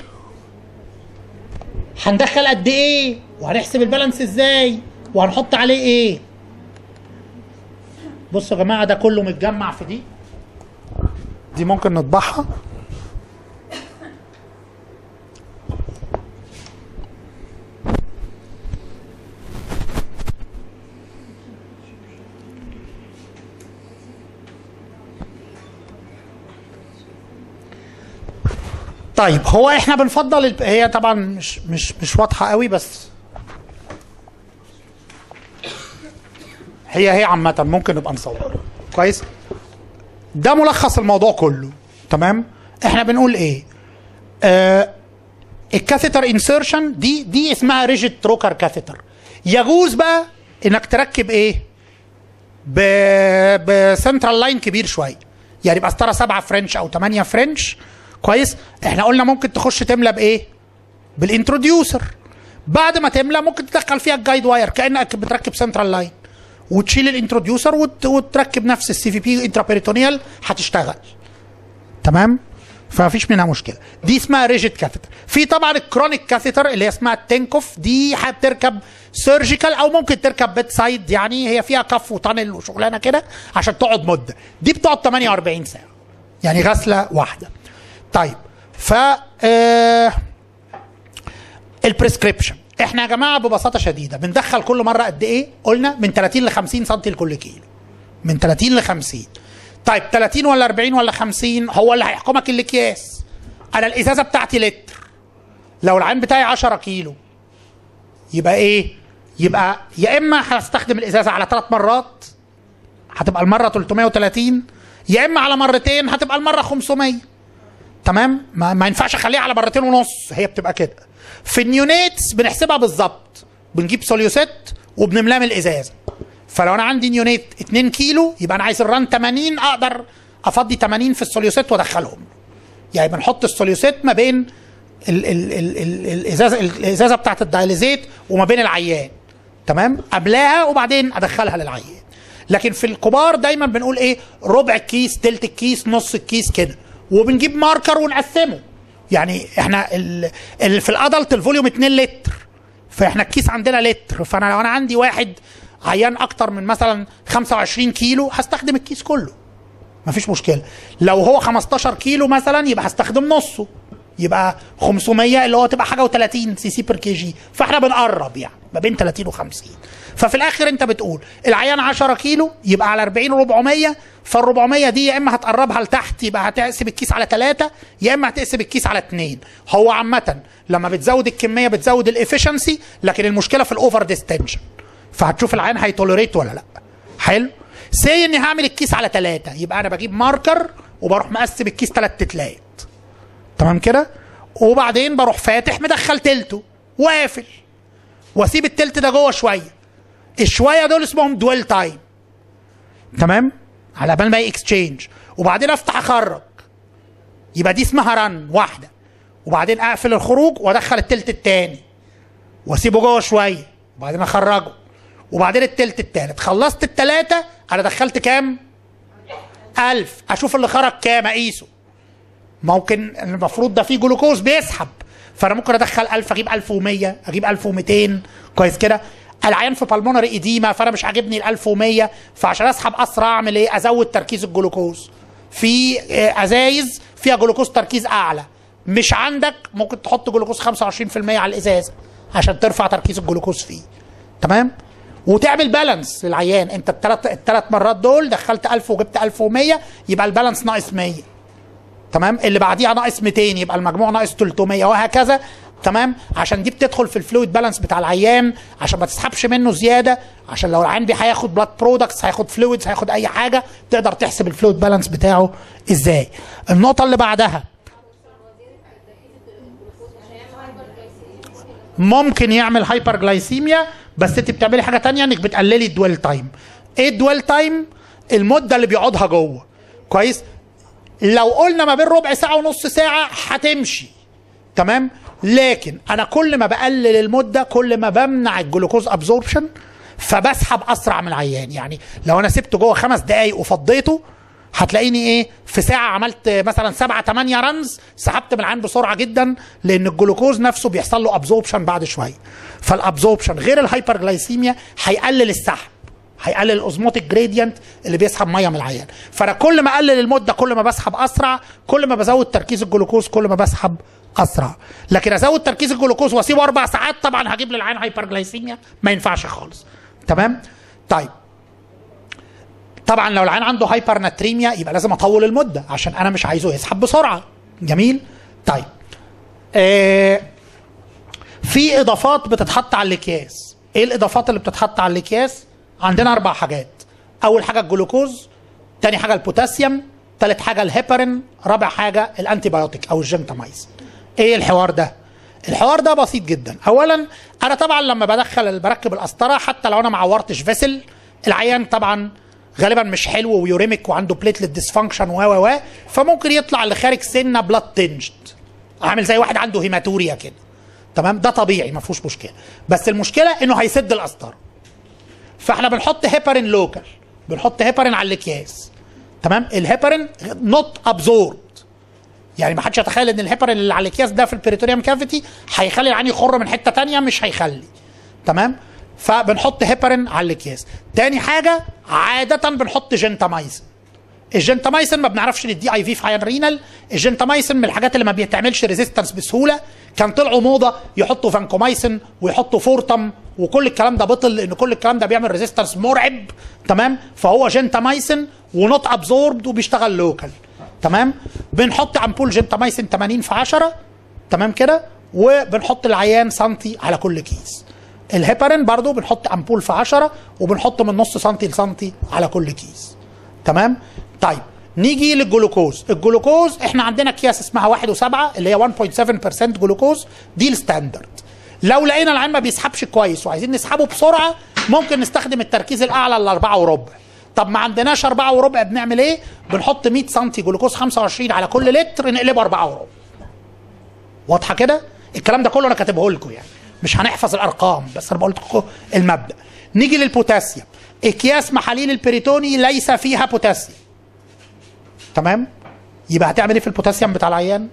هندخل قد ايه وهنحسب البالانس ازاي وهنحط عليه ايه بصوا يا جماعه ده كله متجمع في دي دي ممكن نطبعها طيب هو احنا بنفضل الب- هي طبعا مش مش مش واضحه قوي بس هي هي عامه ممكن نبقى نصور كويس ده ملخص الموضوع كله تمام احنا بنقول ايه آه الكاثيتر انسيرشن دي دي اسمها ريجيد تروكر كاثيتر يجوز بقى انك تركب ايه ب بسنترال لاين كبير شويه يعني يبقى ستاره سبعه فرنش او ثمانيه فرنش كويس احنا قلنا ممكن تخش تملى بايه بالانتروديوسر بعد ما تملى ممكن تدخل فيها الجايد واير كانك بتركب سنترال لاين وتشيل الانتروديوسر وت... وتركب نفس السي في بي انترابيريتونيال هتشتغل تمام فمفيش منها مشكله دي اسمها ريجيد كاثيتر في طبعا الكرونيك كاثيتر اللي هي اسمها التنكوف دي بتركب سيرجيكال او ممكن تركب بيت سايد يعني هي فيها كف وتانل وشغلانه كده عشان تقعد مده دي بتقعد 48 ساعه يعني غسله واحده طيب ف آه البريسكريبشن احنا يا جماعه ببساطه شديده بندخل كل مره قد ايه قلنا من 30 ل 50 سم لكل كيلو من 30 ل 50 طيب 30 ولا 40 ولا 50 هو اللي هيحكمك الاكياس انا الازازه بتاعتي لتر لو العين بتاعي 10 كيلو يبقى ايه يبقى يا اما هستخدم الازازه على ثلاث مرات هتبقى المره 330 يا اما على مرتين هتبقى المره 500 تمام ما, ما ينفعش اخليها على مرتين ونص هي بتبقى كده في النيونيتس بنحسبها بالظبط بنجيب سوليوسيت وبنملاه من الازازه فلو انا عندي نيونيت 2 كيلو يبقى انا عايز الران 80 اقدر افضي 80 في السوليوسيت وادخلهم يعني بنحط السوليوسيت ما بين ال ال ال ال الازازه الازازه بتاعت الدايليزيت وما بين العيان تمام املاها وبعدين ادخلها للعيان لكن في الكبار دايما بنقول ايه ربع الكيس تلت الكيس نص الكيس كده وبنجيب ماركر ونقسمه يعني احنا ال ال في الادلت الفوليوم 2 لتر فاحنا الكيس عندنا لتر فانا لو انا عندي واحد عيان اكتر من مثلا 25 كيلو هستخدم الكيس كله مفيش مشكله لو هو 15 كيلو مثلا يبقى هستخدم نصه يبقى 500 اللي هو تبقى حاجه و30 سي سي بير كي جي فاحنا بنقرب يعني ما بين 30 و50 ففي الاخر انت بتقول العيان 10 كيلو يبقى على 40 400 فال 400 دي يا اما هتقربها لتحت يبقى هتقسم الكيس على 3 يا اما هتقسم الكيس على 2 هو عامه لما بتزود الكميه بتزود الافشنسي لكن المشكله في الاوفر ديستنشن فهتشوف العيان هيتوليريت ولا لا حلو سي اني هعمل الكيس على 3 يبقى انا بجيب ماركر وبروح مقسم الكيس 3 تتلات تمام كده وبعدين بروح فاتح مدخل تلته وقافل واسيب التلت ده جوه شويه الشويه دول اسمهم دويل تايم تمام على بال ما اكسشينج وبعدين افتح اخرج يبقى دي اسمها رن واحده وبعدين اقفل الخروج وادخل التلت التاني واسيبه جوه شويه وبعدين اخرجه وبعدين التلت التالت خلصت التلاته انا دخلت كام؟ ألف أشوف اللي خرج كام أقيسه ممكن المفروض ده فيه جلوكوز بيسحب فانا ممكن ادخل 1000 اجيب 1100 اجيب 1200 كويس كده العيان في بالمونري ايديما فانا مش عاجبني ال 1100 فعشان اسحب اسرع اعمل ايه ازود تركيز الجلوكوز في آه، ازايز فيها جلوكوز تركيز اعلى مش عندك ممكن تحط جلوكوز 25% على الازازه عشان ترفع تركيز الجلوكوز فيه تمام وتعمل بالانس للعيان انت الثلاث الثلاث مرات دول دخلت 1000 وجبت 1100 يبقى البالانس ناقص 100 تمام اللي بعديها ناقص 200 يبقى المجموع ناقص 300 وهكذا تمام عشان دي بتدخل في الفلويد بالانس بتاع العيان عشان ما تسحبش منه زياده عشان لو العيان بي هياخد بلاد برودكتس هياخد فلويدز هياخد اي حاجه تقدر تحسب الفلويد بالانس بتاعه ازاي النقطه اللي بعدها ممكن يعمل هايبر جلايسيميا بس انت بتعملي حاجه تانية انك بتقللي الدويل تايم ايه الدويل تايم المده اللي بيقعدها جوه كويس لو قلنا ما بين ربع ساعه ونص ساعه هتمشي تمام لكن انا كل ما بقلل المده كل ما بمنع الجلوكوز ابزوربشن فبسحب اسرع من العيان يعني لو انا سبته جوه خمس دقايق وفضيته هتلاقيني ايه في ساعه عملت مثلا سبعة تمانية رنز سحبت من العين بسرعه جدا لان الجلوكوز نفسه بيحصل له ابزوربشن بعد شويه فالابزوربشن غير الهايبر جلايسيميا هيقلل السحب هيقلل الاوزموتيك جريدينت اللي بيسحب ميه من العيان فانا كل ما اقلل المده كل ما بسحب اسرع كل ما بزود تركيز الجلوكوز كل ما بسحب اسرع لكن ازود تركيز الجلوكوز واسيبه اربع ساعات طبعا هجيب للعيان هايبر جلايسيميا ما ينفعش خالص تمام طيب طبعا لو العيان عنده هايبر ناتريميا يبقى لازم اطول المده عشان انا مش عايزه يسحب بسرعه جميل طيب آه في اضافات بتتحط على الاكياس ايه الاضافات اللي بتتحط على الاكياس عندنا اربع حاجات اول حاجه الجلوكوز تاني حاجه البوتاسيوم تالت حاجه الهيبرين رابع حاجه الانتي بايوتيك او الجنتامايسين ايه الحوار ده الحوار ده بسيط جدا اولا انا طبعا لما بدخل بركب القسطره حتى لو انا ما عورتش فيسل العيان طبعا غالبا مش حلو ويوريميك وعنده بليتلت ديسفانكشن و و و فممكن يطلع لخارج سنه بلاد تنجد عامل زي واحد عنده هيماتوريا كده تمام ده طبيعي ما فيهوش مشكله بس المشكله انه هيسد القسطره فاحنا بنحط هيبرين لوكال بنحط هيبرين على الاكياس تمام الهيبرين نوت ابزورد يعني ما حدش يتخيل ان الهيبرين اللي على الاكياس ده في البريتوريوم كافيتي هيخلي العين يخر من حته تانية مش هيخلي تمام فبنحط هيبرين على الاكياس تاني حاجه عاده بنحط جنتامايسين الجنتامايسين ما بنعرفش نديه اي في في عيان رينال الجنتامايسين من الحاجات اللي ما بيتعملش ريزيستنس بسهوله كان طلعوا موضه يحطوا فانكومايسين ويحطوا فورتم وكل الكلام ده بطل لان كل الكلام ده بيعمل ريزيستنس مرعب تمام فهو جنتامايسين ونوت ابزوربد وبيشتغل لوكال تمام بنحط امبول جنتامايسين 80 في 10 تمام كده وبنحط العيان سنتي على كل كيس الهيبرين برضو بنحط امبول في 10 وبنحط من نص سنتي لسنتي على كل كيس تمام طيب نيجي للجلوكوز الجلوكوز احنا عندنا اكياس اسمها 1 و7 اللي هي 1.7% جلوكوز دي الستاندرد لو لقينا العين ما بيسحبش كويس وعايزين نسحبه بسرعه ممكن نستخدم التركيز الاعلى ل 4 وربع طب ما عندناش 4 وربع بنعمل ايه بنحط 100 سم جلوكوز 25 على كل لتر نقلبه 4 وربع واضحه كده الكلام ده كله انا كاتبه لكم يعني مش هنحفظ الارقام بس انا بقول لكم المبدا نيجي للبوتاسيوم اكياس محاليل البريتوني ليس فيها بوتاسيوم تمام يبقى هتعمل ايه في البوتاسيوم بتاع العيان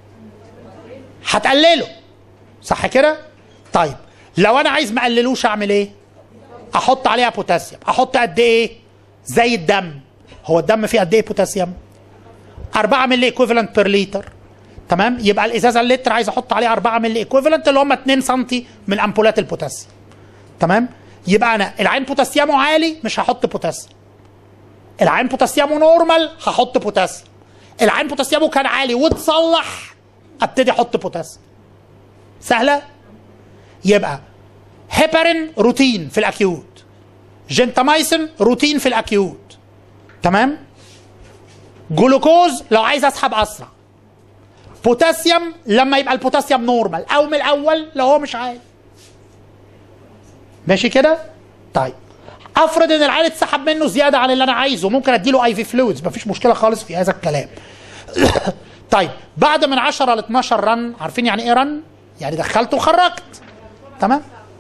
هتقلله صح كده طيب لو انا عايز ما اقللوش اعمل ايه احط عليها بوتاسيوم احط قد ايه زي الدم هو الدم فيه قد ايه بوتاسيوم 4 مللي ايكوفالنت بير لتر تمام يبقى الازازه اللتر عايز احط عليها 4 مللي ايكوفالنت اللي هم 2 سم من امبولات البوتاسيوم تمام يبقى انا العين بوتاسيومه عالي مش هحط بوتاسيوم العين بوتاسيومه نورمال هحط بوتاسيوم العين بوتاسيومه كان عالي واتصلح ابتدي احط بوتاسيوم سهله يبقى هيبرين روتين في الاكيوت جنتامايسين روتين في الاكيوت تمام جلوكوز لو عايز اسحب اسرع بوتاسيوم لما يبقى البوتاسيوم نورمال او من الاول لو هو مش عالي ماشي كده طيب افرض ان العيال اتسحب منه زياده عن اللي انا عايزه ممكن اديله اي في فلويدز مفيش مشكله خالص في هذا الكلام طيب بعد من 10 ل 12 رن عارفين يعني ايه رن يعني دخلت وخرجت تمام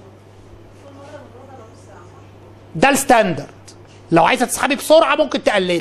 ده الستاندرد لو عايزه تسحبي بسرعه ممكن تقللي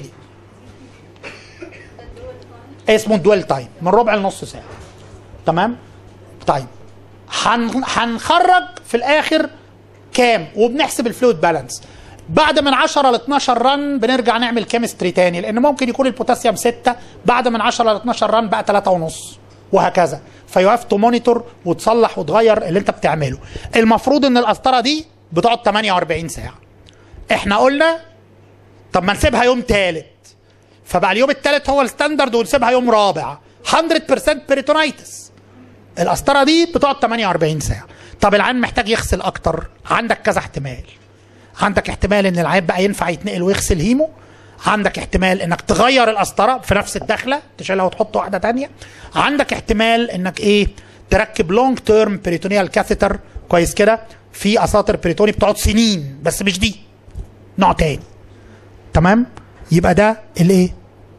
اسمه دويل تايم من ربع لنص ساعه تمام طيب هن- هنخرج في الاخر كام وبنحسب الفلويد بالانس بعد من 10 ل 12 رن بنرجع نعمل كيمستري تاني لان ممكن يكون البوتاسيوم 6 بعد من 10 ل 12 رن بقى 3 ونص وهكذا فيو هاف تو مونيتور وتصلح وتغير اللي انت بتعمله المفروض ان القسطره دي بتقعد 48 ساعه احنا قلنا طب ما نسيبها يوم ثالث فبقى اليوم الثالث هو الستاندرد ونسيبها يوم رابع 100% بيريتونايتس القسطره دي بتقعد 48 ساعه طب العيان محتاج يغسل اكتر عندك كذا احتمال عندك احتمال ان العيان بقى ينفع يتنقل ويغسل هيمو عندك احتمال انك تغير القسطره في نفس الدخله تشيلها وتحط واحده تانية عندك احتمال انك ايه تركب لونج تيرم بريتونيال كاثيتر كويس كده في اساطر بريتوني بتقعد سنين بس مش دي نوع تاني تمام يبقى ده الايه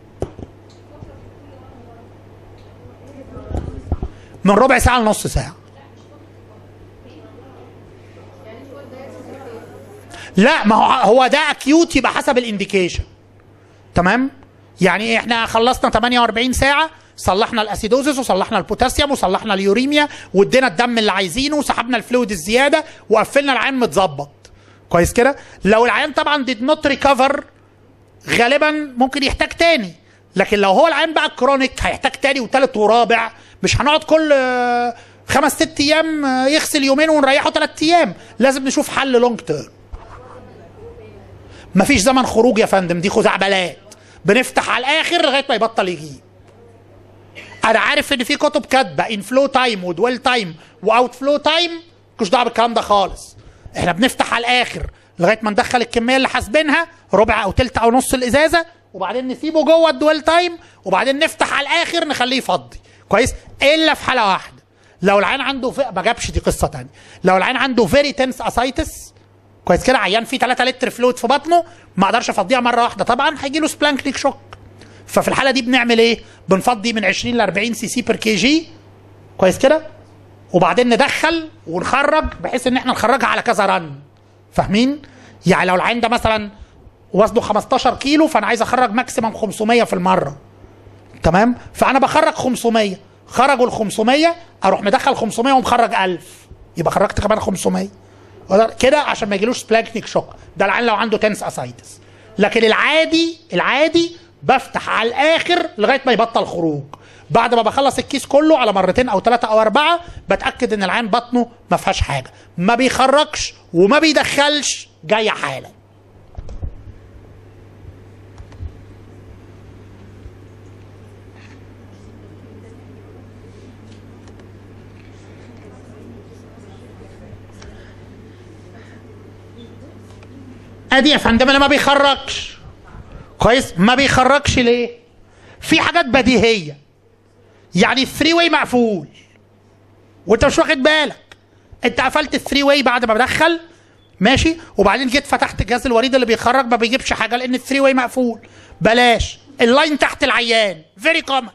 من ربع ساعه لنص ساعه لا ما هو هو ده اكيوت يبقى حسب الانديكيشن تمام يعني احنا خلصنا 48 ساعه صلحنا الاسيدوزس وصلحنا البوتاسيوم وصلحنا اليوريميا وادينا الدم اللي عايزينه وسحبنا الفلويد الزياده وقفلنا العين متظبط كويس كده لو العيان طبعا ديد نوت ريكفر غالبا ممكن يحتاج تاني لكن لو هو العين بقى كرونيك هيحتاج تاني وتالت ورابع مش هنقعد كل آه، خمس ست ايام آه، يغسل يومين ونريحه ثلاث ايام لازم نشوف حل لونج تيرم مفيش زمن خروج يا فندم دي خزعبلات بنفتح على الاخر لغايه ما يبطل يجيب انا عارف ان في كتب كاتبه ان فلو تايم ودويل تايم واوت فلو تايم مش دعوه بالكلام ده خالص احنا بنفتح على الاخر لغايه ما ندخل الكميه اللي حاسبينها ربع او تلت او نص الازازه وبعدين نسيبه جوه الدويل تايم وبعدين نفتح على الاخر نخليه يفضي كويس الا في حاله واحده لو العين عنده في... ما جابش دي قصه تانية لو العين عنده فيري تنس اسايتس كويس كده عيان فيه 3 لتر فلويد في بطنه ما اقدرش افضيها مره واحده طبعا هيجي له سبلانكنيك شوك ففي الحاله دي بنعمل ايه بنفضي من 20 ل 40 سي سي بير كي جي كويس كده وبعدين ندخل ونخرج بحيث ان احنا نخرجها على كذا رن فاهمين يعني لو العين ده مثلا وزنه 15 كيلو فانا عايز اخرج ماكسيمم 500 في المره تمام فانا بخرج 500 خرجوا ال 500 اروح مدخل 500 ومخرج 1000 يبقى خرجت كمان 500 كده عشان ما يجيلوش سبلانكنيك شوك ده العين لو عنده تنس اسايتس لكن العادي العادي بفتح على الاخر لغايه ما يبطل خروج بعد ما بخلص الكيس كله على مرتين او ثلاثه او اربعه بتاكد ان العين بطنه ما فيهاش حاجه ما بيخرجش وما بيدخلش جايه حالا ادي يا فندم انا ما بيخرجش كويس ما بيخرجش ليه في حاجات بديهيه يعني الثري واي مقفول وانت مش واخد بالك انت قفلت الثري واي بعد ما بدخل ماشي وبعدين جيت فتحت الجهاز الوريد اللي بيخرج ما بيجيبش حاجه لان الثري واي مقفول بلاش اللاين تحت العيان فيري كومن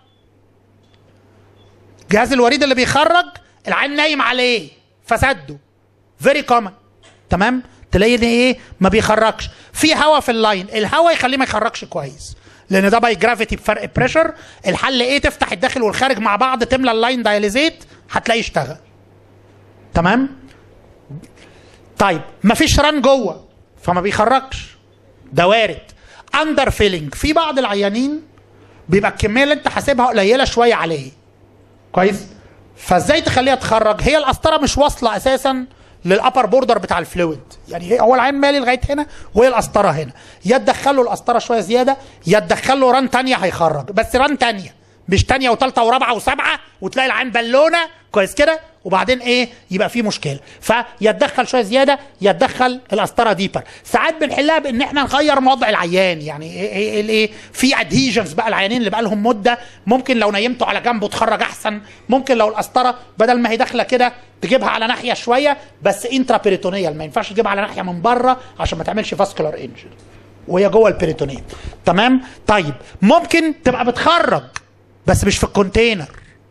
جهاز الوريد اللي بيخرج العين نايم عليه فسده فيري كومن تمام تلاقي ان ايه ما بيخرجش في هواء في اللاين الهواء يخليه ما يخرجش كويس لان ده باي جرافيتي بفرق بريشر الحل ايه تفتح الداخل والخارج مع بعض تملى اللاين دايليزيت هتلاقيه اشتغل تمام طيب مفيش ران جوه فما بيخرجش ده وارد اندر فيلينج في بعض العيانين بيبقى الكميه اللي انت حاسبها قليله شويه عليه كويس فازاي تخليها تخرج هي القسطره مش واصله اساسا للابر بوردر بتاع الفلويد يعني هي- هو العين مالي لغايه هنا وهي القسطره هنا يا تدخل له القسطره شويه زياده يا تدخل له ران تانية هيخرج بس ران تانية مش تانية وتالتة ورابعة وسبعة وتلاقي العين بالونة كويس كده وبعدين ايه يبقى في مشكلة فيا تدخل شوية زيادة يا تدخل القسطرة ديبر ساعات بنحلها بان احنا نغير موضع العيان يعني ايه ايه ايه, إيه في ادهيجنز بقى العيانين اللي بقى لهم مدة ممكن لو نيمته على جنبه تخرج احسن ممكن لو القسطرة بدل ما هي داخلة كده تجيبها على ناحية شوية بس انترا بيريتونيال ما ينفعش تجيبها على ناحية من بره عشان ما تعملش فاسكولار انجري وهي جوه البريتونيوم تمام طيب ممكن تبقى بتخرج بس مش في الكونتينر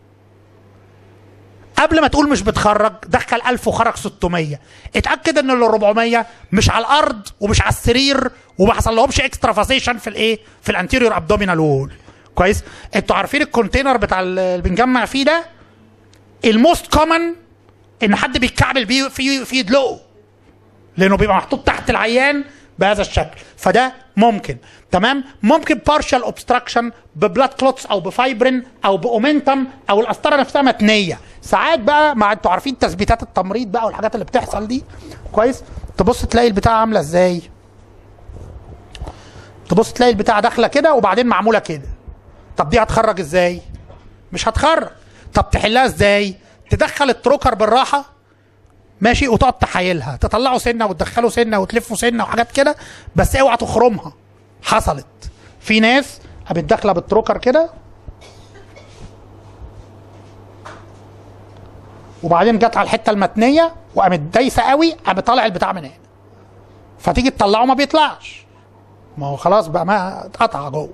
قبل ما تقول مش بتخرج دخل 1000 وخرج 600 اتاكد ان ال 400 مش على الارض ومش على السرير وما حصل لهمش اكسترافازيشن في الايه في الانتيريور ابدومينال وول كويس انتوا عارفين الكونتينر بتاع اللي بنجمع فيه ده الموست كومن ان حد بيتكعبل بيه فيه في يدلقه لانه بيبقى محطوط تحت العيان بهذا الشكل فده ممكن تمام ممكن بارشال اوبستراكشن ببلاد كلوتس او بفايبرين او باومنتم او القسطره نفسها متنيه ساعات بقى مع انتوا عارفين تثبيتات التمريض بقى والحاجات اللي بتحصل دي كويس تبص تلاقي البتاع عامله ازاي تبص تلاقي البتاع داخله كده وبعدين معموله كده طب دي هتخرج ازاي مش هتخرج طب تحلها ازاي تدخل التروكر بالراحه ماشي وتقعد تحايلها تطلعه سنه وتدخله سنه وتلفه سنه وحاجات كده بس اوعى تخرمها حصلت في ناس قامت داخله بالتروكر كده وبعدين جت على الحته المتنيه وقامت دايسه قوي قامت طالع البتاع من هنا فتيجي تطلعه ما بيطلعش ما هو خلاص بقى ما اتقطع جوه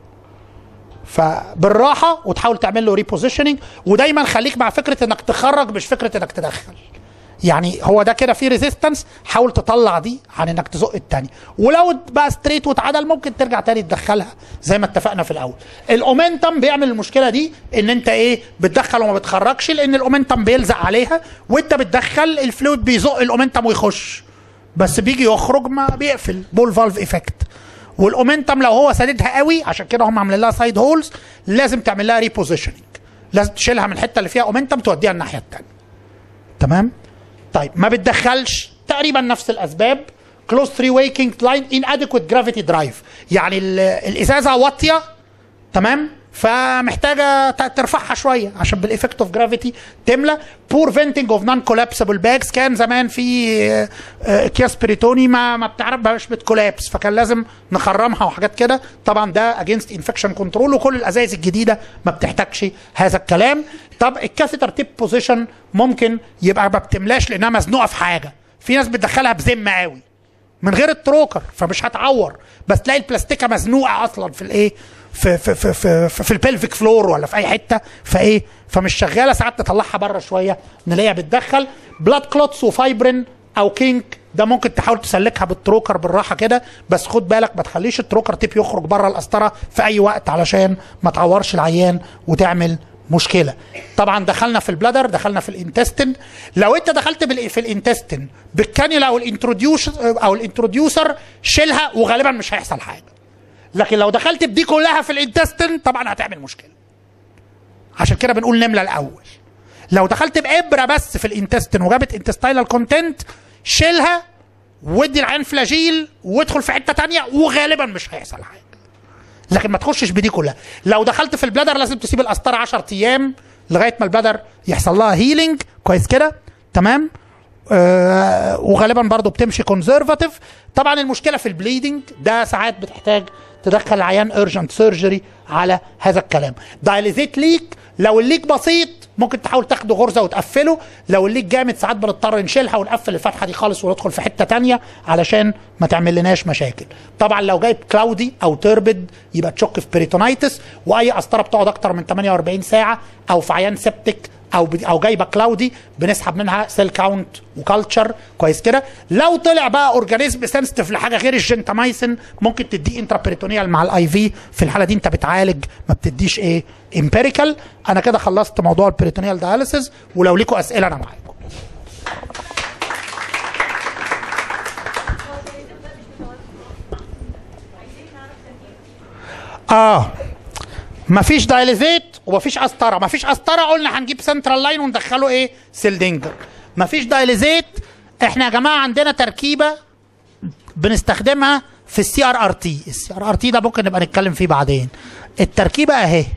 فبالراحه وتحاول تعمل له ريبوزيشننج ودايما خليك مع فكره انك تخرج مش فكره انك تدخل يعني هو ده كده في ريزيستنس حاول تطلع دي عن انك تزق التاني ولو بقى ستريت واتعدل ممكن ترجع تاني تدخلها زي ما اتفقنا في الاول الاومنتم بيعمل المشكله دي ان انت ايه بتدخل وما بتخرجش لان الاومنتم بيلزق عليها وانت بتدخل الفلويد بيزق الاومنتم ويخش بس بيجي يخرج ما بيقفل بول فالف ايفكت والاومنتم لو هو ساددها قوي عشان كده هم عاملين لها سايد هولز لازم تعمل لها ريبوزيشننج لازم تشيلها من الحته اللي فيها اومنتم توديها الناحيه الثانيه تمام طيب ما بتدخلش تقريبا نفس الاسباب كلوز 3 ويكينج لاين ان ادكويت جرافيتي درايف يعني ال- الازازه واطيه تمام فمحتاجه ت- ترفعها شويه عشان بالايفكت اوف جرافيتي تملى بور فينتنج اوف نون كولابسبل باجز كان زمان في آه، آه، اكياس بريتوني ما ما بتعرف مش بتكولابس فكان لازم نخرمها وحاجات كده طبعا ده اجينست انفكشن كنترول وكل الازايز الجديده ما بتحتاجش هذا الكلام طب الكاثيتر تيب بوزيشن ممكن يبقى ما بتملاش لانها مزنوقه في حاجه في ناس بتدخلها بذمه قوي من غير التروكر فمش هتعور بس تلاقي البلاستيكه مزنوقه اصلا في الايه في في في في, في, في البلفيك فلور ولا في اي حته فايه فمش شغاله ساعات نطلعها بره شويه نلاقيها بتدخل بلاد كلوتس وفايبرين او كينك ده ممكن تحاول تسلكها بالتروكر بالراحه كده بس خد بالك ما تخليش التروكر تيب يخرج بره القسطره في اي وقت علشان ما تعورش العيان وتعمل مشكله طبعا دخلنا في البلادر دخلنا في الانتستين لو انت دخلت بال- في الانتستين بالكانيولا او الانتروديوس او الانتروديوسر شيلها وغالبا مش هيحصل حاجه لكن لو دخلت بدي كلها في الانتستين طبعا هتعمل مشكله عشان كده بنقول نملى الاول لو دخلت بابره بس في الانتستين وجابت انتستاينال كونتنت شيلها وادي العين فلاجيل وادخل في حته تانية وغالبا مش هيحصل حاجه لكن ما تخشش بدي كلها لو دخلت في البلادر لازم تسيب القسطره 10 ايام لغايه ما البلادر يحصل لها هيلينج كويس كده تمام آه وغالبا برضو بتمشي كونزرفاتيف طبعا المشكله في البليدنج ده ساعات بتحتاج تدخل العيان ايرجنت سيرجري على هذا الكلام دايليزيت ليك لو الليك بسيط ممكن تحاول تاخده غرزه وتقفله لو الليك جامد ساعات بنضطر نشيلها ونقفل الفتحه دي خالص وندخل في حته تانية علشان ما تعمل لناش مشاكل طبعا لو جايب كلاودي او تربد يبقى تشك في بريتونايتس واي قسطره بتقعد اكتر من 48 ساعه او في عيان سبتك او ب- او جايبه كلاودي بنسحب منها سيل كاونت وكالتشر كويس كده لو طلع بقى اورجانيزم سنسيتيف لحاجه غير الجنتامايسين ممكن تديه انترا بريتونيال مع الاي في في الحاله دي انت بتعالج ما بتديش ايه امبيريكال انا كده خلصت موضوع البريتونيال داياليسيس ولو ليكوا اسئله انا معاكم اه مفيش دايليزيت ومفيش قسطره مفيش قسطره قلنا هنجيب سنترال لاين وندخله ايه سيلدينجر مفيش دايليزيت احنا يا جماعه عندنا تركيبه بنستخدمها في السي ار ار تي السي ار ار تي ده ممكن نبقى نتكلم فيه بعدين التركيبه اهي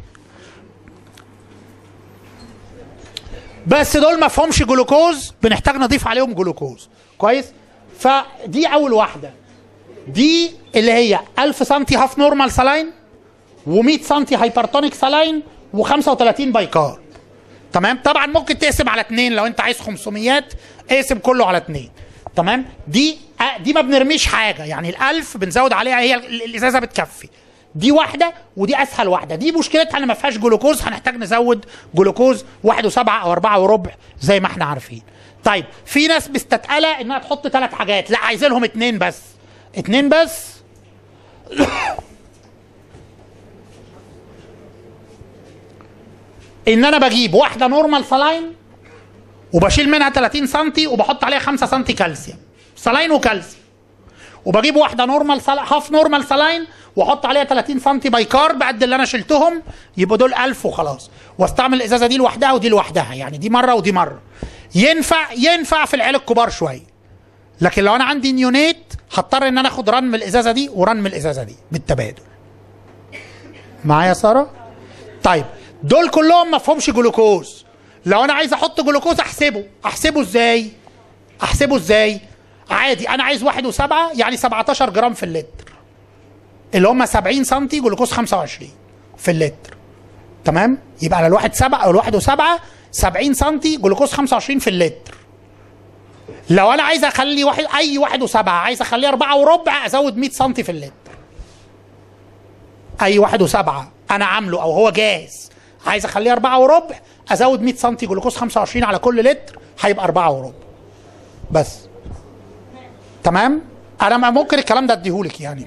بس دول ما فيهمش جلوكوز بنحتاج نضيف عليهم جلوكوز كويس فدي اول واحده دي اللي هي 1000 سم هاف نورمال سلاين و100 سم هايبرتونيك سلاين و35 بايكار تمام طبعا ممكن تقسم على اتنين لو انت عايز 500 اقسم كله على اتنين تمام دي آه، دي ما بنرميش حاجه يعني الألف بنزود عليها هي ال- الازازه بتكفي دي واحده ودي اسهل واحده دي مشكلتها ان ما فيهاش جلوكوز هنحتاج نزود جلوكوز واحد وسبعة او أربعة وربع زي ما احنا عارفين طيب في ناس مستتقله انها تحط ثلاث حاجات لا عايزين لهم اتنين بس اتنين بس ان انا بجيب واحده نورمال سلاين وبشيل منها 30 سم وبحط عليها 5 سم كالسيوم سلاين وكالسيوم وبجيب واحده نورمال سل... هاف نورمال سلاين واحط عليها 30 سم بايكارب قد اللي انا شلتهم يبقوا دول 1000 وخلاص واستعمل الازازه دي لوحدها ودي لوحدها يعني دي مره ودي مره ينفع ينفع في العيال الكبار شويه لكن لو انا عندي نيونيت هضطر ان انا اخد رن من الازازه دي ورن من الازازه دي بالتبادل معايا يا ساره طيب دول كلهم ما فيهمش جلوكوز لو انا عايز احط جلوكوز احسبه احسبه ازاي احسبه ازاي عادي انا عايز واحد وسبعة يعني 17 جرام في اللتر اللي هم 70 سم جلوكوز 25 في اللتر تمام يبقى على الواحد سبعة او الواحد وسبعة 70 سم جلوكوز 25 في اللتر لو انا عايز اخلي واحد اي واحد وسبعة عايز اخليه أربعة وربع ازود 100 سم في اللتر اي واحد وسبعة انا عامله او هو جاهز عايز اخليه أربعة وربع ازود 100 سم جلوكوز 25 على كل لتر هيبقى أربعة وربع بس تمام انا ما ممكن الكلام ده اديهولك يعني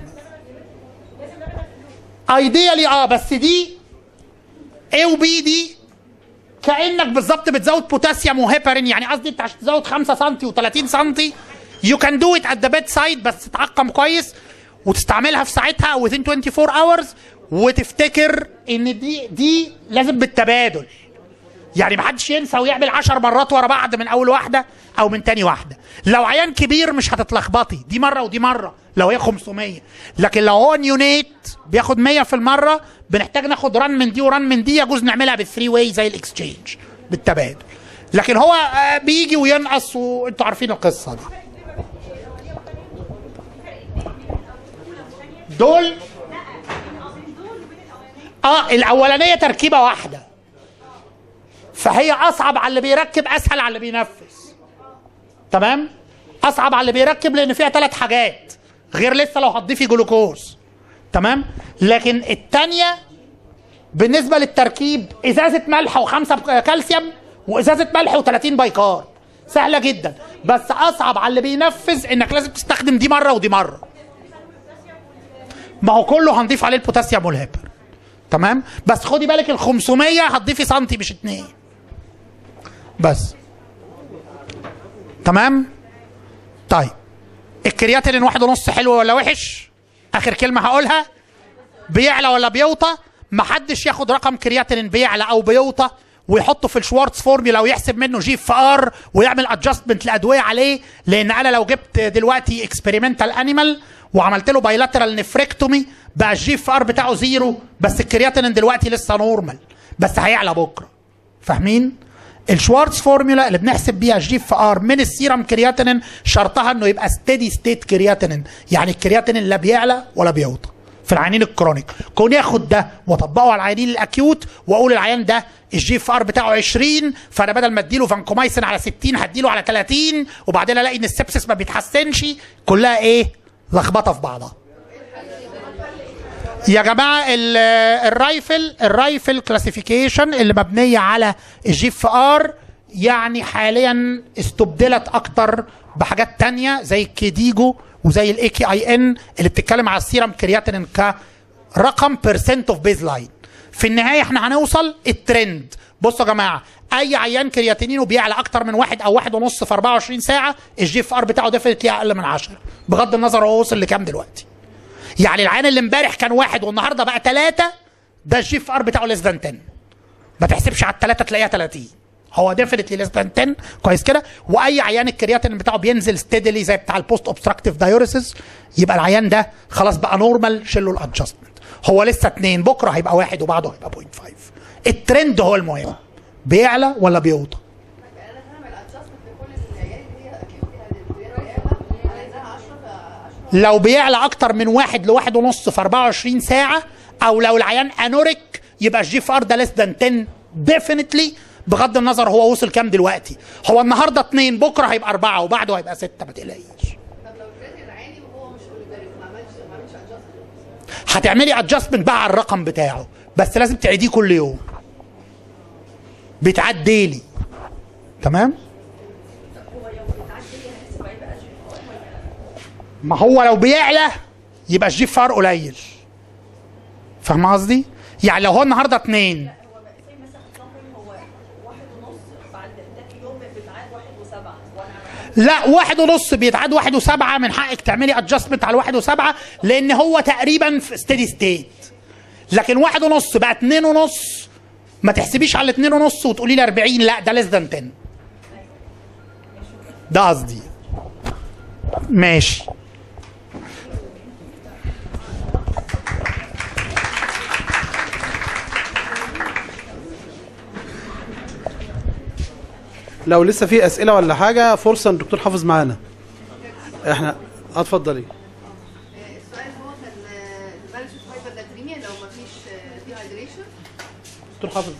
ايديالي اه بس دي A وبي دي كانك بالظبط بتزود بوتاسيوم وهيبرين يعني قصدي انت عشان تزود 5 سم و30 سم يو كان دو ات ات ذا بيد سايد بس تتعقم كويس وتستعملها في ساعتها within 24 hours وتفتكر ان دي دي لازم بالتبادل يعني محدش ينسى ويعمل 10 مرات ورا بعض من اول واحده او من تاني واحده لو عيان كبير مش هتتلخبطي دي مره ودي مره لو هي 500 لكن لو هو نيونيت بياخد 100 في المره بنحتاج ناخد رن من دي ورن من دي يجوز نعملها بالثري واي زي الاكسشينج بالتبادل لكن هو آه، بيجي وينقص وانتوا عارفين القصه دي دول اه الاولانيه تركيبه واحده فهي اصعب على اللي بيركب اسهل على اللي بينفذ تمام اصعب على اللي بيركب لان فيها ثلاث حاجات غير لسه لو هتضيفي جلوكوز تمام لكن الثانيه بالنسبه للتركيب ازازه ملح وخمسه كالسيوم وازازه ملح و30 بايكار سهله جدا بس اصعب على اللي بينفذ انك لازم تستخدم دي مره ودي مره ما هو كله هنضيف عليه البوتاسيوم والهيبر تمام بس خدي بالك ال 500 هتضيفي سنتي مش اتنين بس تمام طيب الكرياتين واحد ونص حلو ولا وحش اخر كلمه هقولها بيعلى ولا بيوطى محدش ياخد رقم كرياتين بيعلى او بيوطى ويحطه في الشوارتز فورميلا ويحسب منه جي اف ار ويعمل ادجستمنت الادويه عليه لان انا لو جبت دلوقتي اكسبيرمنتال انيمال وعملت له بايلاترال نفريكتومي بقى الجي اف ار بتاعه زيرو بس الكرياتين دلوقتي لسه نورمال بس هيعلى بكره فاهمين؟ الشوارتز فورمولا اللي بنحسب بيها الجي اف ار من السيرم كرياتينين شرطها انه يبقى ستيدي ستيت كرياتينين يعني الكرياتينين لا بيعلى ولا بيوطى في العيانين الكرونيك كون ياخد ده واطبقه على العيانين الاكيوت واقول العيان ده الجي اف ار بتاعه 20 فانا بدل ما اديله فانكومايسين على 60 هديله على 30 وبعدين الاقي ان السبسس ما بيتحسنش كلها ايه لخبطه في بعضها يا جماعه ال- الرايفل الرايفل كلاسيفيكيشن اللي مبنيه على الجي اف ار يعني حاليا استبدلت اكتر بحاجات تانية زي الكيديجو وزي الاي كي اي ان اللي بتتكلم على السيرم كرياتين كرقم بيرسنت اوف بيز لاين في النهايه احنا هنوصل الترند بصوا يا جماعه اي عيان كرياتينينه بيعلى اكتر من واحد او واحد ونص في 24 ساعه الجي اف ار بتاعه ديفنتلي اقل من 10 بغض النظر هو وصل لكام دلوقتي يعني العيان اللي امبارح كان واحد والنهارده بقى ثلاثه ده الجي اف ار بتاعه ليس ذان 10 ما تحسبش على الثلاثه تلاقيها 30 هو ديفنتلي ليس ذان 10 كويس كده واي عيان الكرياتين بتاعه بينزل ستيدلي زي بتاع البوست اوبستراكتيف دايوريسيس يبقى العيان ده خلاص بقى نورمال شيلوا الادجستمنت هو لسه اثنين بكره هيبقى واحد وبعده هيبقى 0.5 الترند هو المهم بيعلى ولا بيوطى لو بيعلى اكتر من واحد لواحد ونص في 24 ساعه او لو العيان انوريك يبقى الجي اف ار ده ليس ذان 10 ديفينتلي بغض النظر هو وصل كام دلوقتي هو النهارده اثنين بكره هيبقى اربعه وبعده هيبقى سته ما تقلقيش هتعملي ادجستمنت بقى على الرقم بتاعه بس لازم تعيديه كل يوم بيتعاد ديلي تمام ما هو لو بيعلى يبقى الجي اف ار قليل فاهم قصدي؟ يعني لو هو النهارده اتنين لا واحد ونص بيتعاد واحد وسبعة من حقك تعملي ادجستمنت على واحد وسبعة لان هو تقريبا في ستيدي ستيت لكن واحد ونص بقى اتنين ونص ما تحسبيش على اتنين ونص وتقولي لي 40 لا ده ليس ذان 10 ده قصدي ماشي لو لسه في اسئله ولا حاجه فرصه ان الدكتور حافظ معانا احنا اتفضلي السؤال هو كان البالانس هايبرناتريميا لو ما فيش ديهايدريشن دكتور حافظ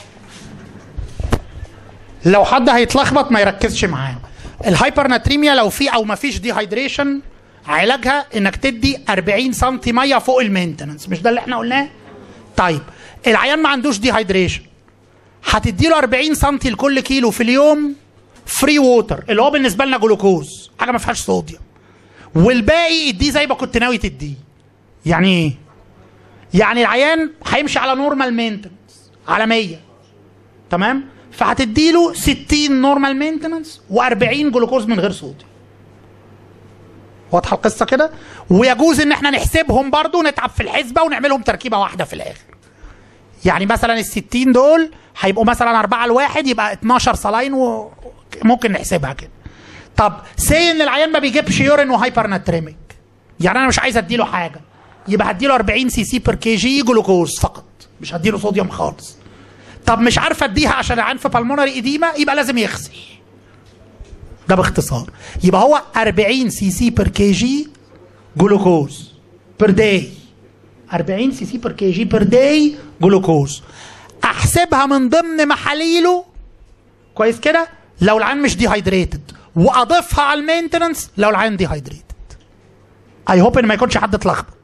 لو حد هيتلخبط ما يركزش معاه الهايبرناتريميا لو في او ما فيش ديهايدريشن علاجها انك تدي 40 سم ميه فوق المينتنس مش ده اللي احنا قلناه طيب العيان ما عندوش ديهايدريشن هتدي له 40 سم لكل كيلو في اليوم فري ووتر اللي هو بالنسبه لنا جلوكوز حاجه ما فيهاش صوديوم والباقي اديه زي ما كنت ناوي تديه يعني ايه يعني العيان هيمشي على نورمال مينتنس على 100 تمام فهتديله 60 نورمال مينتنس و40 جلوكوز من غير صوديوم واضحه القصه كده ويجوز ان احنا نحسبهم برضو نتعب في الحسبه ونعملهم تركيبه واحده في الاخر يعني مثلا ال 60 دول هيبقوا مثلا 4 لواحد يبقى 12 صلاين وممكن نحسبها كده طب سي ان العيان ما بيجيبش يورين وهايبر ناتريميك يعني انا مش عايز اديله حاجه يبقى هديله 40 سي سي بير كي جي جلوكوز فقط مش هديله صوديوم خالص طب مش عارفه اديها عشان العيان في بالمونري اديما يبقى لازم يغسل ده باختصار يبقى هو 40 سي سي بير كي جي جلوكوز بير داي 40 سي سي بير كي جي بير داي جلوكوز احسبها من ضمن محاليله كويس كده لو العيان مش ديهايدريتد واضيفها على المينتننس لو العيان ديهايدريتد اي هوب ان ما يكونش حد اتلخبط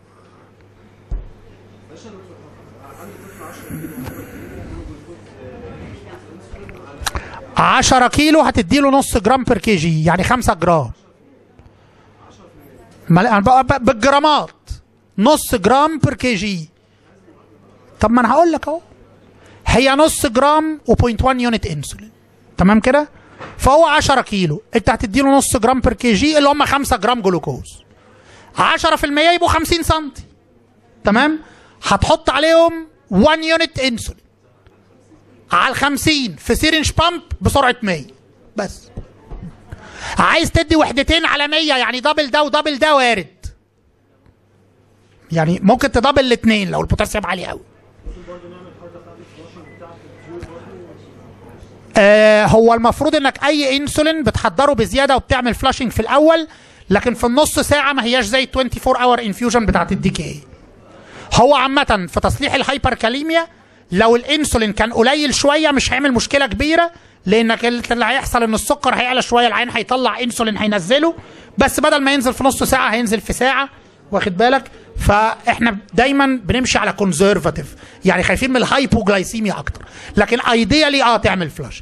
10 كيلو هتديله نص جرام بير كي جي يعني 5 جرام ما أنا بقى- بقى- بالجرامات نص جرام بير كي جي طب ما انا هقول لك اهو هي نص جرام و0.1 يونت انسولين تمام كده فهو 10 كيلو انت هتديله نص جرام بير كي جي اللي هم 5 جرام جلوكوز 10% يبقوا 50 سم تمام هتحط عليهم 1 يونت انسولين على ال 50 في سيرنج بامب بسرعه 100 بس عايز تدي وحدتين على 100 يعني دبل ده ودبل ده وارد يعني ممكن تدبل الاثنين لو البوتاسيوم عالي قوي آه هو المفروض انك اي انسولين بتحضره بزياده وبتعمل فلاشنج في الاول لكن في النص ساعه ما هياش زي 24 اور انفيوجن بتاعت الدي كي هو عامة في تصليح الهايبركاليميا لو الانسولين كان قليل شوية مش هيعمل مشكلة كبيرة لانك اللي هيحصل ان السكر هيعلى شوية العين هيطلع انسولين هينزله بس بدل ما ينزل في نص ساعة هينزل في ساعة واخد بالك فاحنا دايما بنمشي على كونزرفاتيف يعني خايفين من الهايبوجلايسيميا اكتر لكن ايديالي اه تعمل فلاش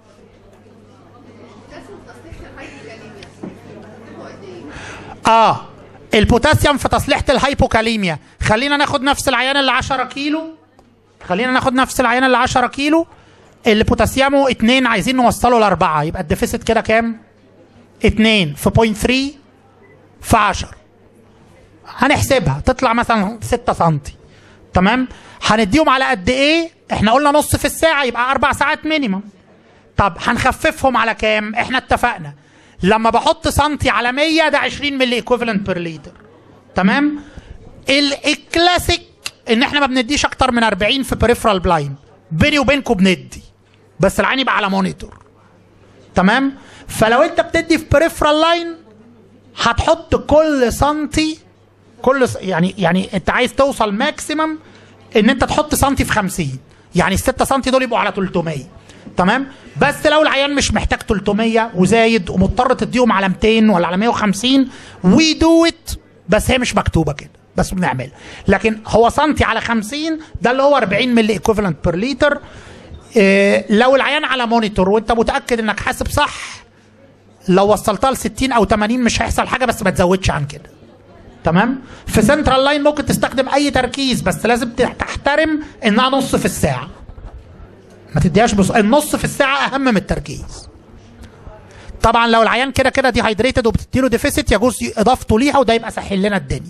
اه البوتاسيوم في تصليحة الهايبوكاليميا خلينا ناخد نفس العيان اللي 10 كيلو خلينا ناخد نفس العيان اللي 10 كيلو اللي بوتاسيومه 2 عايزين نوصله لأربعة يبقى الديفيسيت كده كام؟ 2 في 0.3 في 10 هنحسبها تطلع مثلا 6 سم تمام؟ هنديهم على قد ايه؟ احنا قلنا نص في الساعة يبقى أربع ساعات مينيمم طب هنخففهم على كام؟ احنا اتفقنا لما بحط سنتي على 100 ده 20 ملي ايكوفالنت بير لتر تمام ال- الكلاسيك ان احنا ما بنديش اكتر من 40 في بريفرال بلاين بيني وبينكم بندي بس العين يبقى على مونيتور تمام فلو انت بتدي في بريفرال لاين هتحط كل سنتي كل س... يعني يعني انت عايز توصل ماكسيمم ان انت تحط سنتي في 50 يعني ال 6 سنتي دول يبقوا على 300 تمام بس لو العيان مش محتاج 300 وزايد ومضطر تديهم على 200 ولا على 150 وي دو ات بس هي مش مكتوبه كده بس بنعملها لكن هو سنتي على 50 ده اللي هو 40 ملي ايكوفالنت بير لتر إيه لو العيان على مونيتور وانت متاكد انك حاسب صح لو وصلتها ل 60 او 80 مش هيحصل حاجه بس ما تزودش عن كده تمام في سنترال لاين ممكن تستخدم اي تركيز بس لازم تحترم انها نص في الساعه ما تديهاش بص... النص في الساعه اهم من التركيز طبعا لو العيان كده كده دي هيدريتد وبتديله ديفيسيت يجوز اضافته ليها وده يبقى سهل لنا الدنيا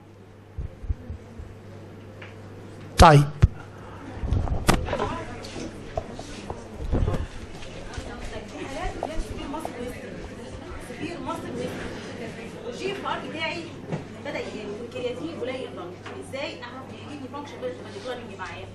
طيب والجي اف ار بتاعي بدا يقل والكرياتين قليل برضه ازاي اعرف يجيبني فانكشن مانيتورنج معايا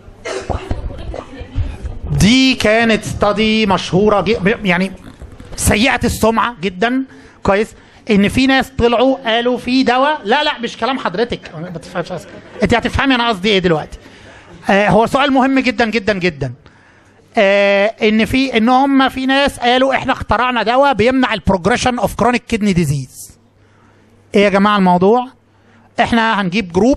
دي كانت ستادي مشهوره جي يعني سيئه السمعه جدا كويس ان في ناس طلعوا قالوا في دواء لا لا مش كلام حضرتك أنا ما تفهمش أصلاً. انت هتفهمي انا قصدي ايه دلوقتي آه هو سؤال مهم جدا جدا جدا آه ان في ان هم في ناس قالوا احنا اخترعنا دواء بيمنع البروجريشن اوف كرونيك كدني ديزيز ايه يا جماعه الموضوع احنا هنجيب جروب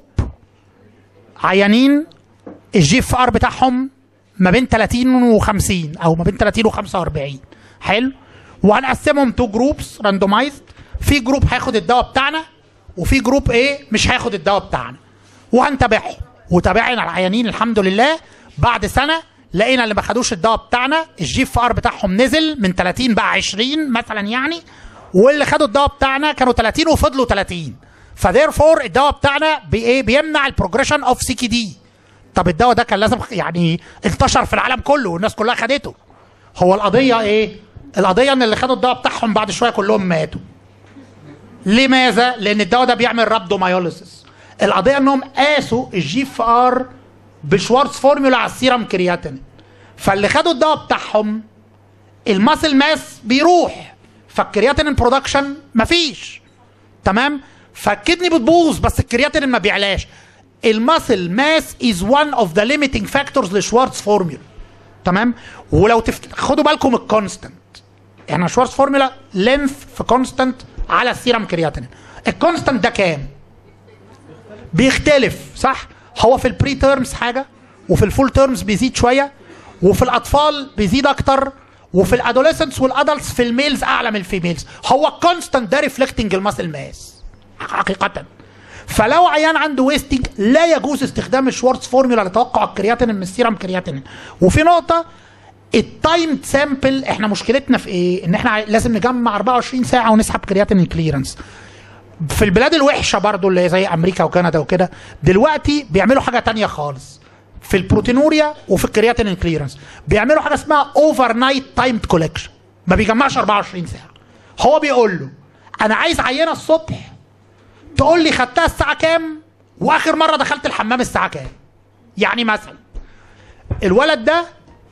عيانين الجي اف ار بتاعهم ما بين 30 و50 او ما بين 30 و45 حلو وهنقسمهم تو جروبس راندومايزد في جروب هياخد الدواء بتاعنا وفي جروب ايه مش هياخد الدواء بتاعنا وهنتابعهم وتابعنا العيانين الحمد لله بعد سنه لقينا اللي ما خدوش الدواء بتاعنا الجي اف ار بتاعهم نزل من 30 بقى 20 مثلا يعني واللي خدوا الدواء بتاعنا كانوا 30 وفضلوا 30 فديرفور الدواء بتاعنا بايه بيمنع البروجريشن اوف سي كي دي طب الدواء ده كان لازم يعني انتشر في العالم كله والناس كلها خدته هو القضيه ايه القضيه ان اللي خدوا الدواء بتاعهم بعد شويه كلهم ماتوا لماذا لان الدواء ده بيعمل رابدومايوليسيس القضيه انهم قاسوا الجي اف ار بشوارتز فورمولا على السيرم كرياتين فاللي خدوا الدواء بتاعهم الماسل ماس بيروح فالكرياتين برودكشن مفيش تمام فالكدني بتبوظ بس الكرياتين ما بيعلاش الماسل ماس از وان اوف ذا ليميتنج فاكتورز لشوارتز فورمولا تمام ولو تفت... خدوا بالكم الكونستنت يعني شوارتز فورمولا لينث في كونستنت على السيرم كرياتين الكونستنت ده كام بيختلف صح هو في البري تيرمز حاجه وفي الفول تيرمز بيزيد شويه وفي الاطفال بيزيد اكتر وفي الادوليسنتس والادلتس في الميلز اعلى من الفيميلز هو الكونستنت ده ريفلكتنج الماسل ماس حقيقه فلو عيان عنده ويستنج لا يجوز استخدام الشوارتز فورمولا لتوقع الكرياتين من السيرم كرياتين وفي نقطه التايم سامبل احنا مشكلتنا في ايه؟ ان احنا لازم نجمع 24 ساعه ونسحب كرياتين كليرنس في البلاد الوحشه برضو اللي زي امريكا وكندا وكده دلوقتي بيعملوا حاجه تانية خالص في البروتينوريا وفي الكرياتين كليرنس بيعملوا حاجه اسمها اوفر نايت تايمد كولكشن ما بيجمعش 24 ساعه هو بيقول له انا عايز عينه الصبح تقول لي خدتها الساعه كام واخر مره دخلت الحمام الساعه كام يعني مثلا الولد ده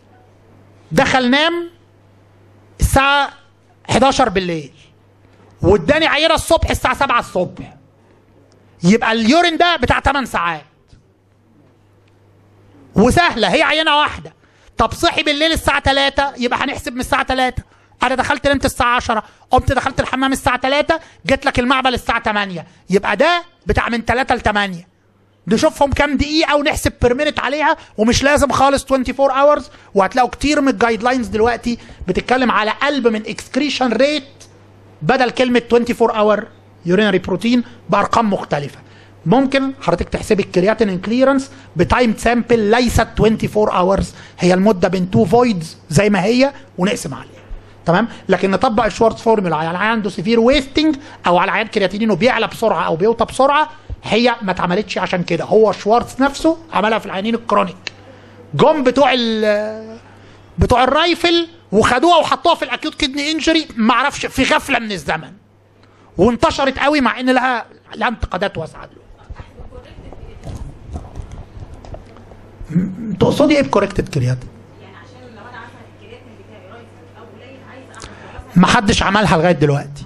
دخل نام الساعه 11 بالليل واداني عينه الصبح الساعه 7 الصبح يبقى اليورين ده بتاع 8 ساعات وسهله هي عينه واحده طب صحي بالليل الساعه 3 يبقى هنحسب من الساعه 3 انا دخلت نمت الساعه 10 قمت دخلت الحمام الساعه 3 جيت لك المعمل الساعه 8 يبقى ده بتاع من 3 ل 8 نشوفهم كام دقيقه ونحسب بير مينت عليها ومش لازم خالص 24 اورز وهتلاقوا كتير من الجايد لاينز دلوقتي بتتكلم على قلب من اكسكريشن ريت بدل كلمه 24 اور يورينري بروتين بارقام مختلفه ممكن حضرتك تحسبي الكرياتين كليرنس بتايم سامبل ليست 24 اورز هي المده بين تو فويدز زي ما هي ونقسم عليها تمام لكن نطبق الشوارتز فورمولا على العيان عنده سيفير ويستنج او على عيان كرياتينينه بيعلى بسرعه او بيوطى بسرعه هي ما اتعملتش عشان كده هو شوارتز نفسه عملها في العيانين الكرونيك جم بتوع ال بتوع الرايفل وخدوها وحطوها في الاكيوت كدني انجري ما اعرفش في غفله من الزمن وانتشرت قوي مع ان لها لها انتقادات واسعه دلوقتي م- تقصدي ايه بكوركتد كرياتين؟ ما حدش عملها لغايه دلوقتي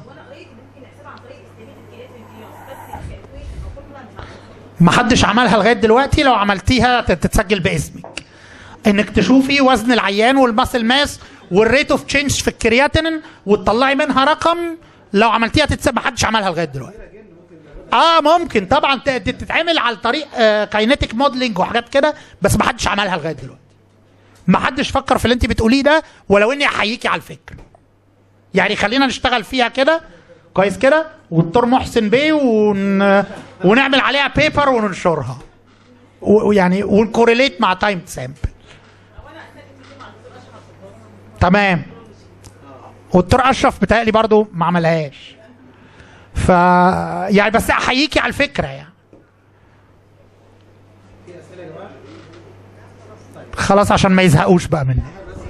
ما حدش عملها لغايه دلوقتي لو عملتيها تت- تتسجل باسمك انك تشوفي وزن العيان والماسل ماس والريت اوف تشينج في الكرياتين وتطلعي منها رقم لو عملتيها تتسجل ما حدش عملها لغايه دلوقتي اه ممكن طبعا ت- ت- تتعمل على طريق كاينتيك موديلنج وحاجات كده بس ما حدش عملها لغايه دلوقتي ما حدش فكر في اللي انت بتقوليه ده ولو اني احييكي على الفكره يعني خلينا نشتغل فيها كده كويس كده والدكتور محسن بيه ون... ونعمل عليها بيبر وننشرها و- ويعني ونكوريليت مع تايم سامبل تمام والدكتور اشرف بتهيألي برضو ما عملهاش ف يعني بس احييكي على الفكره يعني خلاص عشان ما يزهقوش بقى مني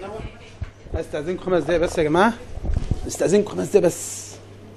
استاذنكم خمس دقايق بس يا جماعه استاذنكم خمس دقايق بس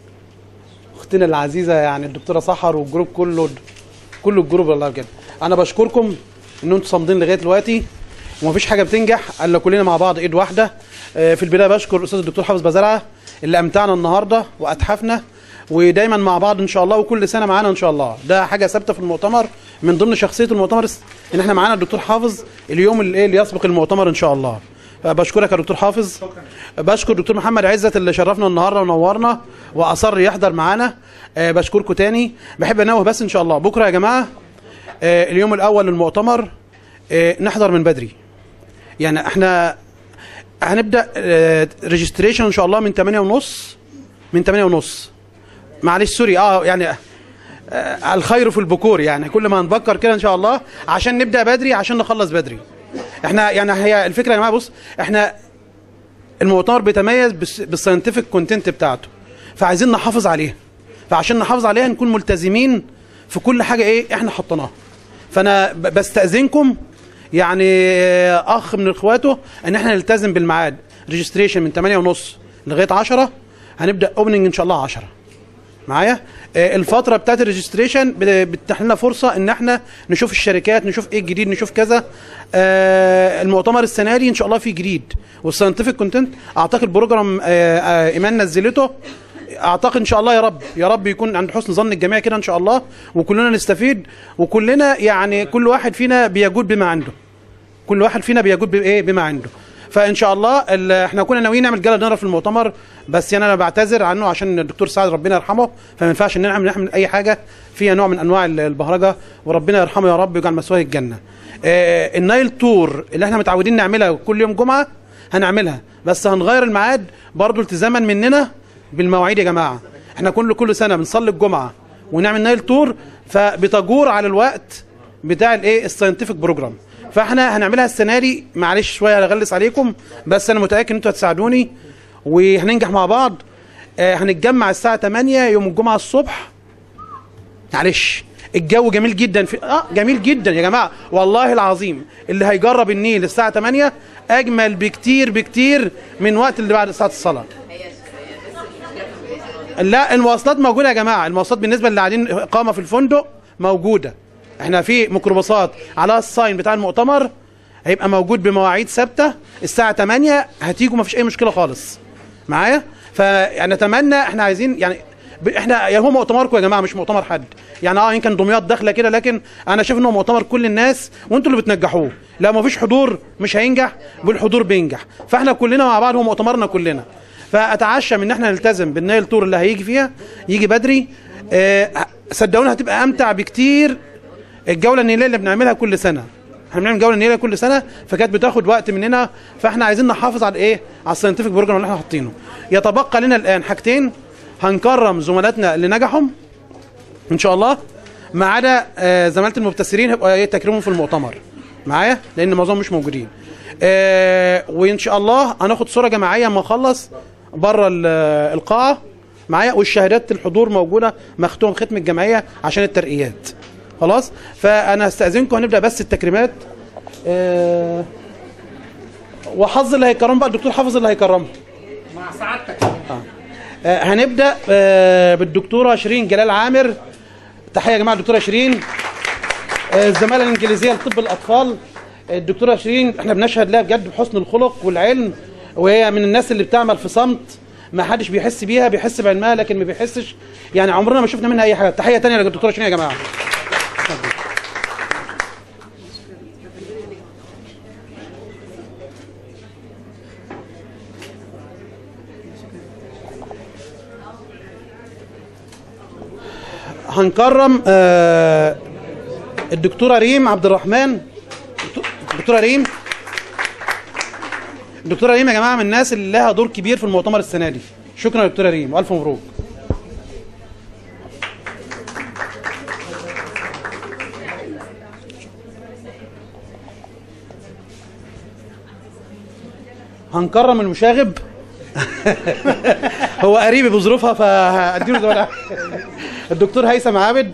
اختنا العزيزه يعني الدكتوره سحر والجروب كله كل الجروب والله بجد انا بشكركم ان انتم صامدين لغايه دلوقتي ومفيش حاجه بتنجح الا كلنا مع بعض ايد واحده آه، في البدايه بشكر الاستاذ الدكتور حافظ بزرعه اللي امتعنا النهارده واتحفنا ودايما مع بعض ان شاء الله وكل سنه معانا ان شاء الله ده حاجه ثابته في المؤتمر من ضمن شخصيه المؤتمر ان احنا معانا الدكتور حافظ اليوم اللي, إيه اللي يسبق المؤتمر ان شاء الله بشكرك يا دكتور حافظ بشكر دكتور محمد عزت اللي شرفنا النهارده ونورنا واصر يحضر معانا آه، بشكركم تاني بحب انوه بس ان شاء الله بكره يا جماعه آه، اليوم الاول للمؤتمر آه، نحضر من بدري يعني احنا هنبدا ريجستريشن ان شاء الله من 8 ونص من 8 ونص معلش سوري اه يعني آه الخير في البكور يعني كل ما نبكر كده ان شاء الله عشان نبدا بدري عشان نخلص بدري احنا يعني هي الفكره يا جماعه بص احنا المؤتمر بيتميز بالس- بالساينتفك كونتنت بتاعته فعايزين نحافظ عليها فعشان نحافظ عليها نكون ملتزمين في كل حاجه ايه احنا حطيناها فانا ب- بستاذنكم يعني آه، اخ من اخواته ان احنا نلتزم بالميعاد ريجستريشن من 8 ونص لغايه 10 هنبدا اوبننج ان شاء الله 10 معايا آه، الفتره بتاعت الريجستريشن بت- بتتيح لنا فرصه ان احنا نشوف الشركات نشوف ايه الجديد نشوف كذا آه، المؤتمر السنه دي ان شاء الله فيه جديد والساينتفك كونتنت اعتقد بروجرام آه، آه، ايمان نزلته اعتقد ان شاء الله يا رب يا رب يكون عند حسن ظن الجميع كده ان شاء الله وكلنا نستفيد وكلنا يعني كل واحد فينا بيجود بما عنده كل واحد فينا بيجود بايه بما عنده فان شاء الله ال- احنا كنا ناويين نعمل جلسه نقرا في المؤتمر بس يعني انا بعتذر عنه عشان الدكتور سعد ربنا يرحمه فما ينفعش ان نعمل نعمل اي حاجه فيها نوع من انواع ال- البهرجه وربنا يرحمه يا رب ويجعل مسواه الجنه آه النايل تور اللي احنا متعودين نعملها كل يوم جمعه هنعملها بس هنغير الميعاد برضو التزاما مننا بالمواعيد يا جماعه احنا كل كل سنه بنصلي الجمعه ونعمل نايل تور فبتجور على الوقت بتاع الايه الساينتفك بروجرام فاحنا هنعملها السنه دي معلش شويه هغلس عليكم بس انا متاكد ان انتوا هتساعدوني وهننجح مع بعض آه هنتجمع الساعه 8 يوم الجمعه الصبح معلش الجو جميل جدا في اه جميل جدا يا جماعه والله العظيم اللي هيجرب النيل الساعه 8 اجمل بكتير بكتير من وقت اللي بعد ساعه الصلاه لا المواصلات موجوده يا جماعه المواصلات بالنسبه اللي قاعدين اقامه في الفندق موجوده احنا في ميكروباصات على الساين بتاع المؤتمر هيبقى موجود بمواعيد ثابته الساعه 8 هتيجوا ما فيش اي مشكله خالص معايا فيعني اتمنى احنا عايزين يعني ب- احنا يعني هو مؤتمركم يا جماعه مش مؤتمر حد يعني اه يمكن دمياط داخله كده لكن انا شايف ان هو مؤتمر كل الناس وانتوا اللي بتنجحوه لو ما فيش حضور مش هينجح بالحضور بينجح فاحنا كلنا مع بعض هو مؤتمرنا كلنا فاتعشى من ان احنا نلتزم بالنايل تور اللي هيجي فيها يجي بدري اه صدقوني هتبقى امتع بكتير الجوله النيليه اللي بنعملها كل سنه احنا بنعمل جوله نيليه كل سنه فكانت بتاخد وقت مننا فاحنا عايزين نحافظ على ايه على الساينتفك بروجرام اللي احنا حاطينه يتبقى لنا الان حاجتين هنكرم زملاتنا اللي نجحوا ان شاء الله ما عدا آه، زماله المبتسرين هيبقى ايه تكريمهم في المؤتمر معايا لان معظمهم مش موجودين آه، وان شاء الله هناخد صوره جماعيه اما نخلص بره ال- القاعه معايا والشهادات الحضور موجوده مختوم ختم الجمعيه عشان الترقيات خلاص فانا هستاذنكم هنبدا بس التكريمات آه، وحظ اللي هيكرم بقى الدكتور حافظ اللي هيكرمه مع سعادتك آه، هنبدا آه، بالدكتوره شيرين جلال عامر تحيه يا جماعه الدكتوره شيرين آه، الزماله الانجليزيه لطب الاطفال الدكتوره شيرين احنا بنشهد لها بجد بحسن الخلق والعلم وهي من الناس اللي بتعمل في صمت ما حدش بيحس بيها بيحس بعلمها لكن ما بيحسش يعني عمرنا ما شفنا منها اي حاجه تحيه تانية للدكتوره شيرين يا جماعه هنكرم آه، الدكتوره ريم عبد الرحمن الدكتوره ريم الدكتوره ريم يا جماعه من الناس اللي لها دور كبير في المؤتمر السنه دي شكرا يا دكتوره ريم والف مبروك هنكرم المشاغب هو قريبي بظروفها فهديله زي ما أنا. الدكتور هيثم عابد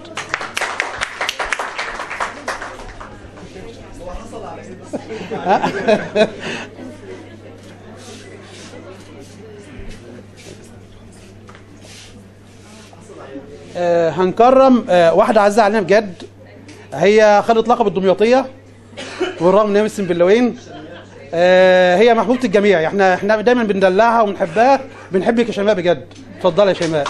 آه، هنكرم آه، واحدة عزيزة علينا بجد هي خدت لقب الدمياطية والرغم ان هي من السنبلاوين آه، هي محبوبة الجميع احنا احنا دايما بندلعها وبنحبها بنحبك يا شيماء بجد اتفضلي يا شيماء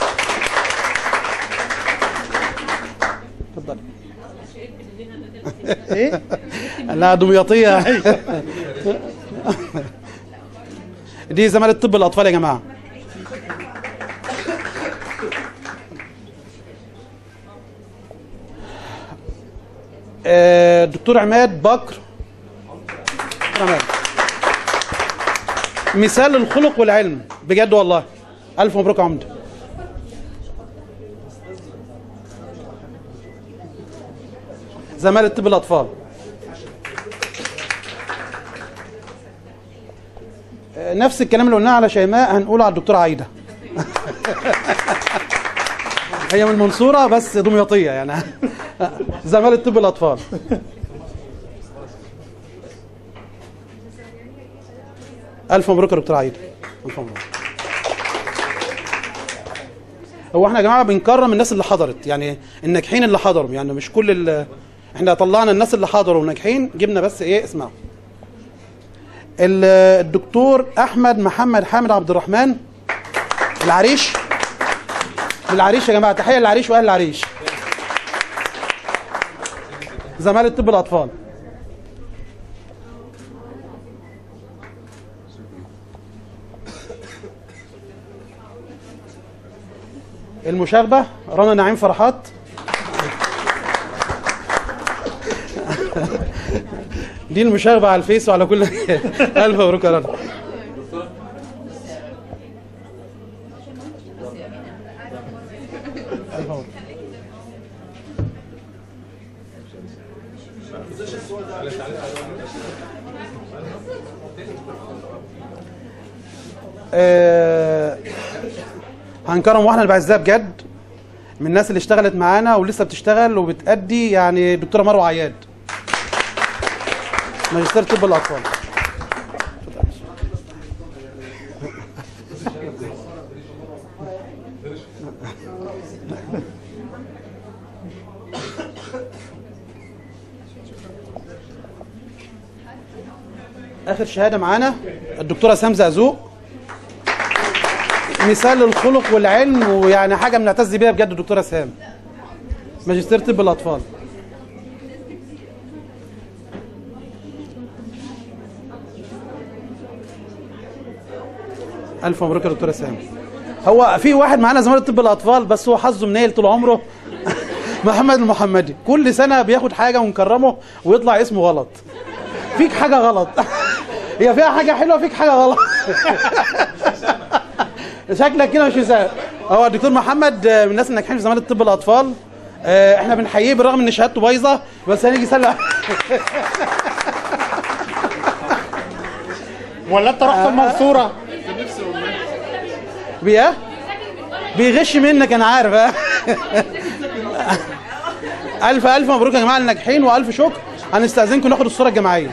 اتفضلي ايه لا دمياطية دي زمالة طب الأطفال يا جماعة آه، دكتور عماد بكر عماد. مثال الخلق والعلم بجد والله ألف مبروك يا عمده زمالة طب الأطفال آه، نفس الكلام اللي قلناه على شيماء هنقوله على الدكتورة عايدة هي من المنصورة بس دمياطية يعني زمالة طب الأطفال ألف مبروك يا دكتور عايدة ألف مبروك هو احنا يا جماعه بنكرم الناس اللي حضرت يعني الناجحين اللي حضروا يعني مش كل ال... احنا طلعنا الناس اللي حضروا وناجحين جبنا بس ايه اسمعوا ال- الدكتور احمد محمد حامد عبد الرحمن العريش العريش يا جماعه تحيه للعريش واهل العريش زمالة طب الاطفال المشاغبة رنا نعيم فرحات دي المشاغبة على الفيس وعلى كل ألف مبروك يا رنا ألف مبروك. آه، هنكرم واحده اللي بعزها بجد من الناس اللي اشتغلت معانا ولسه بتشتغل وبتأدي يعني دكتوره مروه عياد ماجستير طب الاطفال اخر شهاده معانا الدكتوره سام زقزوق مثال الخلق والعلم ويعني حاجه بنعتز بيها بجد الدكتوره سام ماجستير طب الاطفال الف مبروك يا دكتوره سام هو في واحد معانا زماله طب الاطفال بس هو حظه منيل طول عمره محمد المحمدي كل سنه بياخد حاجه ونكرمه ويطلع اسمه غلط فيك حاجه غلط هي فيها حاجه حلوه فيك حاجه غلط شكلك كده مش مساعد هو الدكتور محمد آه، من الناس الناجحين في زماله طب الاطفال آه، احنا بنحييه بالرغم ان شهادته بايظه بس هنيجي يسلم ولا انت رحت المنصوره بيه بيغش منك انا عارف ها الف الف مبروك يا جماعه الناجحين والف شكر هنستاذنكم ناخد الصوره الجماعيه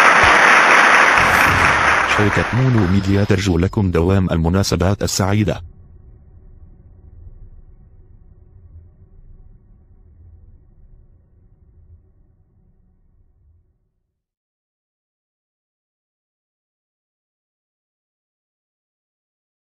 شركة مونو ميديا ترجو لكم دوام المناسبات السعيدة